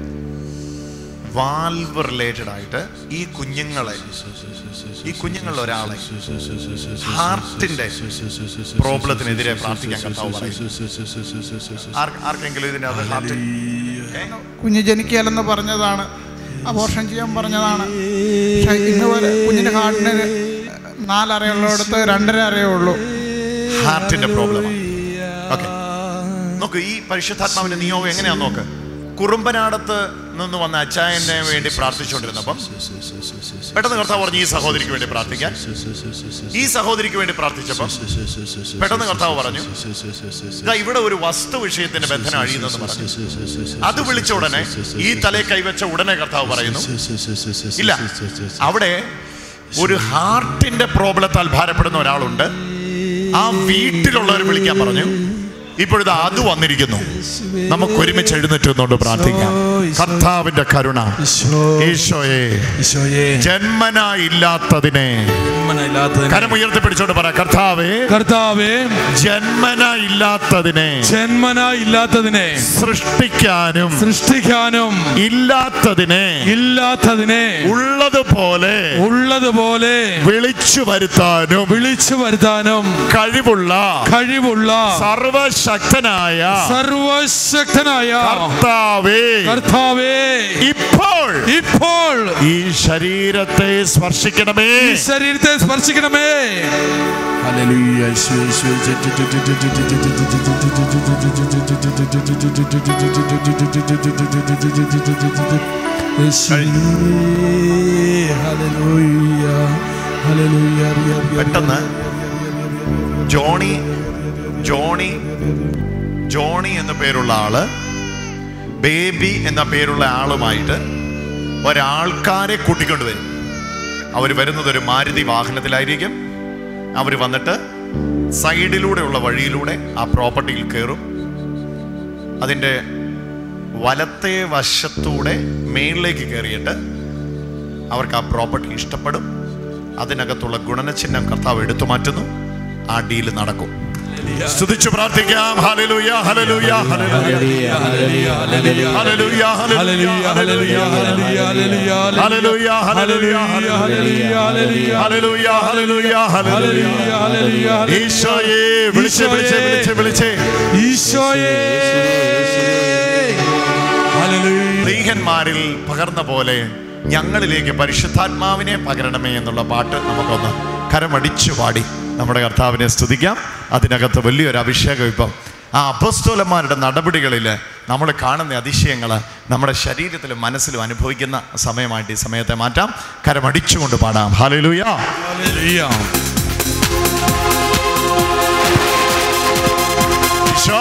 വാൽവ് റിലേറ്റഡ് ആയിട്ട് ഈ കുഞ്ഞുങ്ങളെ ഈ കുഞ്ഞുങ്ങളിൽ ഒരാളെ ഹാർട്ടിന്റെ പ്രോബ്ലത്തിനെതിരെ പ്രാർത്ഥിക്കാൻ കർത്താവ് പറയും ആർ- ആർക്കെങ്കിലും ഇതിൻ്റെ അത് ഹാർട്ട് കുഞ്ഞ് ജനിക്കാലെന്ന് പറഞ്ഞതാണ് അബോർഷൻ ചെയ്യാൻ പറഞ്ഞതാണ് പക്ഷേ ഇന്ന് പോലെ കുഞ്ഞിൻ്റെ ഹാർട്ടിന് നാലറയുള്ളിടത്ത് രണ്ടര അറയേ ഉള്ളൂ ഹാർട്ടിന്റെ പ്രോബ്ലം ഓക്കെ നോക്ക് ഈ പരിശുദ്ധാത്മാവിന്റെ നിയോഗം എങ്ങനെയാ നോക്ക് കുറുമ്പനാടത്ത് നിന്ന് വന്ന അച്ചായനെ വേണ്ടി പ്രാർത്ഥിച്ചുകൊണ്ടിരുന്നപ്പം പെട്ടെന്ന് കർത്താവ് പറഞ്ഞു ഈ സഹോദരിക്ക് വേണ്ടി പ്രാർത്ഥിക്കാൻ ഈ സഹോദരിക്ക് വേണ്ടി പ്രാർത്ഥിച്ചപ്പം പെട്ടെന്ന് കർത്താവ് പറഞ്ഞു "ദാ ഇവിടെ ഒരു വസ്തു വിഷയത്തിന്റെ ബന്ധനം അഴിയുന്നെന്ന് പറഞ്ഞു അത് വിളിച്ച ഉടനെ ഈ തലയെ കൈവച്ച ഉടനെ കർത്താവ് പറയുന്നു ഇല്ല അവിടെ ഒരു ഹാർട്ടിന്റെ പ്രോബ്ലത്താൽ ഭാരപ്പെടുന്ന ഒരാളുണ്ട് ആ വീട്ടിലുള്ളവർ വിളിക്കാൻ പറഞ്ഞു ഇപ്പോഴിത് അത് വന്നിരിക്കുന്നു നമുക്ക് ഒരുമിച്ച് എഴുന്നേറ്റ് നിന്നുകൊണ്ട് പ്രാർത്ഥിക്കാം കർത്താവിന്റെ കരുണ ഈശോ ഈശോയെ ഈശോയെ ജന്മന ഇല്ലാത്തതിനെ ജന്മനയില്ലാത്തതിനെ കരം ഉയർത്തിപ്പിടിച്ചോണ്ട് പറ കർത്താവേ കർത്താവേ ജന്മന ഇല്ലാത്തതിനെ ജന്മന ഇല്ലാത്തതിനെ സൃഷ്ടിക്കാനും സൃഷ്ടിക്കാനും ഇല്ലാത്തതിനെ ഇല്ലാത്തതിനെ ഉള്ളതുപോലെ ഉള്ളതുപോലെ വിളിച്ചു വരുത്താനും വിളിച്ചു വരുത്താനും കഴിവുള്ള കഴിവുള്ള സർവശക്തനായ സർവശക്തനായ കർത്താവേ കർത്താവേ ഇപ്പോൾ ഇപ്പോൾ ഈ ശരീരത്തെ സ്പർശിക്കണമേ ഈ ശരീരത്തെ സ്പർശിക്കണമേ ഹല്ലേലൂയ യേശുവേ, യേശുവേ. യേശുവേ, ഹല്ലേലൂയ, ഹല്ലേലൂയ, റിയ, റിയ, പെട്ടെന്ന് ജോണി ജോണി ജോണി എന്ന പേരുള്ള ആള് ബേബി എന്ന പേരുള്ള ആളുമായിട്ട് ഒരാൾക്കാരെ കൂട്ടിക്കൊണ്ടുവരും അവർ വരുന്നത് ഒരു മാരുതി വാഹനത്തിലായിരിക്കും അവർ വന്നിട്ട് സൈഡിലൂടെയുള്ള വഴിയിലൂടെ ആ പ്രോപ്പർട്ടിയിൽ കയറും അതിൻ്റെ വലത്തെ വശത്തൂടെ മേളിലേക്ക് കയറിയിട്ട് അവർക്ക് ആ പ്രോപ്പർട്ടി ഇഷ്ടപ്പെടും അതിനകത്തുള്ള ഗുണനചിഹ്നം കർത്താവ് എടുത്തു മാറ്റുന്നു ആ ഡീല് നടക്കും സ്തുതിച്ചു പ്രാർത്ഥിക്കാം ഹല്ലേലൂയ hallelujah hallelujah hallelujah hallelujah hallelujah hallelujah hallelujah hallelujah hallelujah ഈശോയെ വിളിച്ച് വിളിച്ച് വിളിച്ച് വിളിച്ച് ഈശോയെ സ്ത്രീഹന്മാരിൽ പകർന്ന പോലെ ഞങ്ങളിലേക്ക് പരിശുദ്ധാത്മാവിനെ പകരണമേ എന്നുള്ള പാട്ട് നമുക്കൊന്ന് കരമടിച്ചു പാടി നമ്മുടെ കർത്താവിനെ സ്തുതിക്കാം അതിനകത്ത് വലിയൊരു അഭിഷേകം ഇപ്പം ആ അപസ്തോലന്മാരുടെ നടപടികളിൽ നമ്മൾ കാണുന്ന അതിശയങ്ങൾ നമ്മുടെ ശരീരത്തിലും മനസ്സിലും അനുഭവിക്കുന്ന സമയമായിട്ട് ഈ സമയത്തെ മാറ്റാം കരമടിച്ചുകൊണ്ട് പാടാം ഹാലലൂയ ഈശോ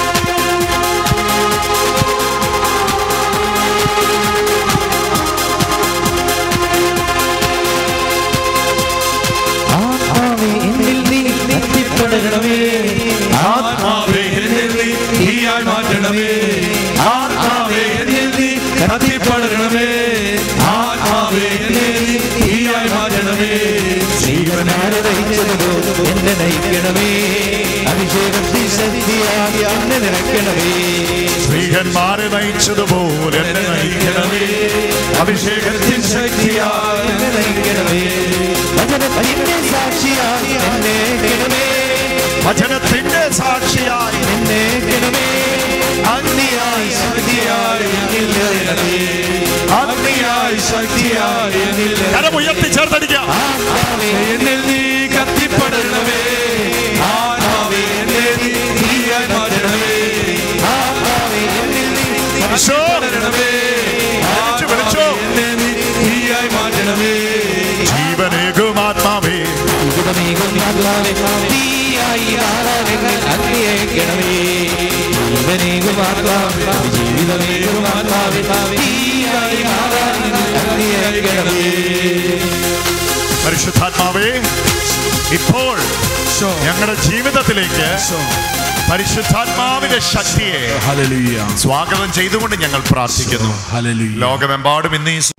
ആത്മാവേ എന്നിൽ നീ കത്തിപ്പടരണമേ ആത്മാവേ എന്നിൽ നീ തീയായി മാറ്റണമേ ആത്മാവേ എന്നിൽ നീ കത്തിപ്പടരണമേ ആത്മാവേ എന്നിൽ നീ തീയായി മാറ്റണമേ ജീവനാരെ നയിച്ചതോ എന്നെ നയിക്കണമേ അഭിഷേകത്തിൽ ശക്തിയായി എന്നെ നിറയ്ക്കണമേ സ്ത്രീഹന്മാരെ നയിച്ചതുപോലെ എന്നെ നയിക്കണമേ അഭിഷേകത്തിൻ ശക്തിയായി എന്നെ നയിക്കണമേ വചനത്തിന്റെ സാക്ഷിയായി എന്നെ കിണമേ വചനത്തിന്റെ സാക്ഷിയായി എന്നെ കിണമേ അഗ്നിയായി ശക്തിയായി എന്നിൽ നിറയണമേ അഗ്നിയായി ശക്തിയായി എന്നിൽ കരമുയർത്തി ചേർത്തടിക്കാം ആത്മാവേ എന്നിൽ നീ കത്തിപ്പടരണമേ ആത്മാവേ എന്നിൽ നീ തീയായി മാറ്റണമേ ആത്മാവേ എന്നിൽ നീ ഈശോ പടരണമേ വിളിച്ചു വിളിച്ചു എന്നിൽ നീ തീയായി മാറ്റണമേ ജീവനേകും ആത്മാവേ ജീവിതമേകും ആത്മാവേ തീയായി മാറാനെങ്കിൽ അഗ്നിയേക്കണമേ ജീവനേകും ആത്മാവേ ജീവിതമേകും ആത്മാവേ തീയായി മാറാനെങ്കിൽ അഗ്നിയേക്കണമേ പരിശുദ്ധാത്മാവേ ഇപ്പോൾ ഞങ്ങളുടെ ജീവിതത്തിലേക്ക് പരിശുദ്ധാത്മാവിന്റെ ശക്തിയെ ഹല്ലേലൂയ സ്വാഗതം ചെയ്തുകൊണ്ട് ഞങ്ങൾ പ്രാർത്ഥിക്കുന്നു ഹല്ലേലൂയ ലോകമെമ്പാടും ഇന്ന് ഈ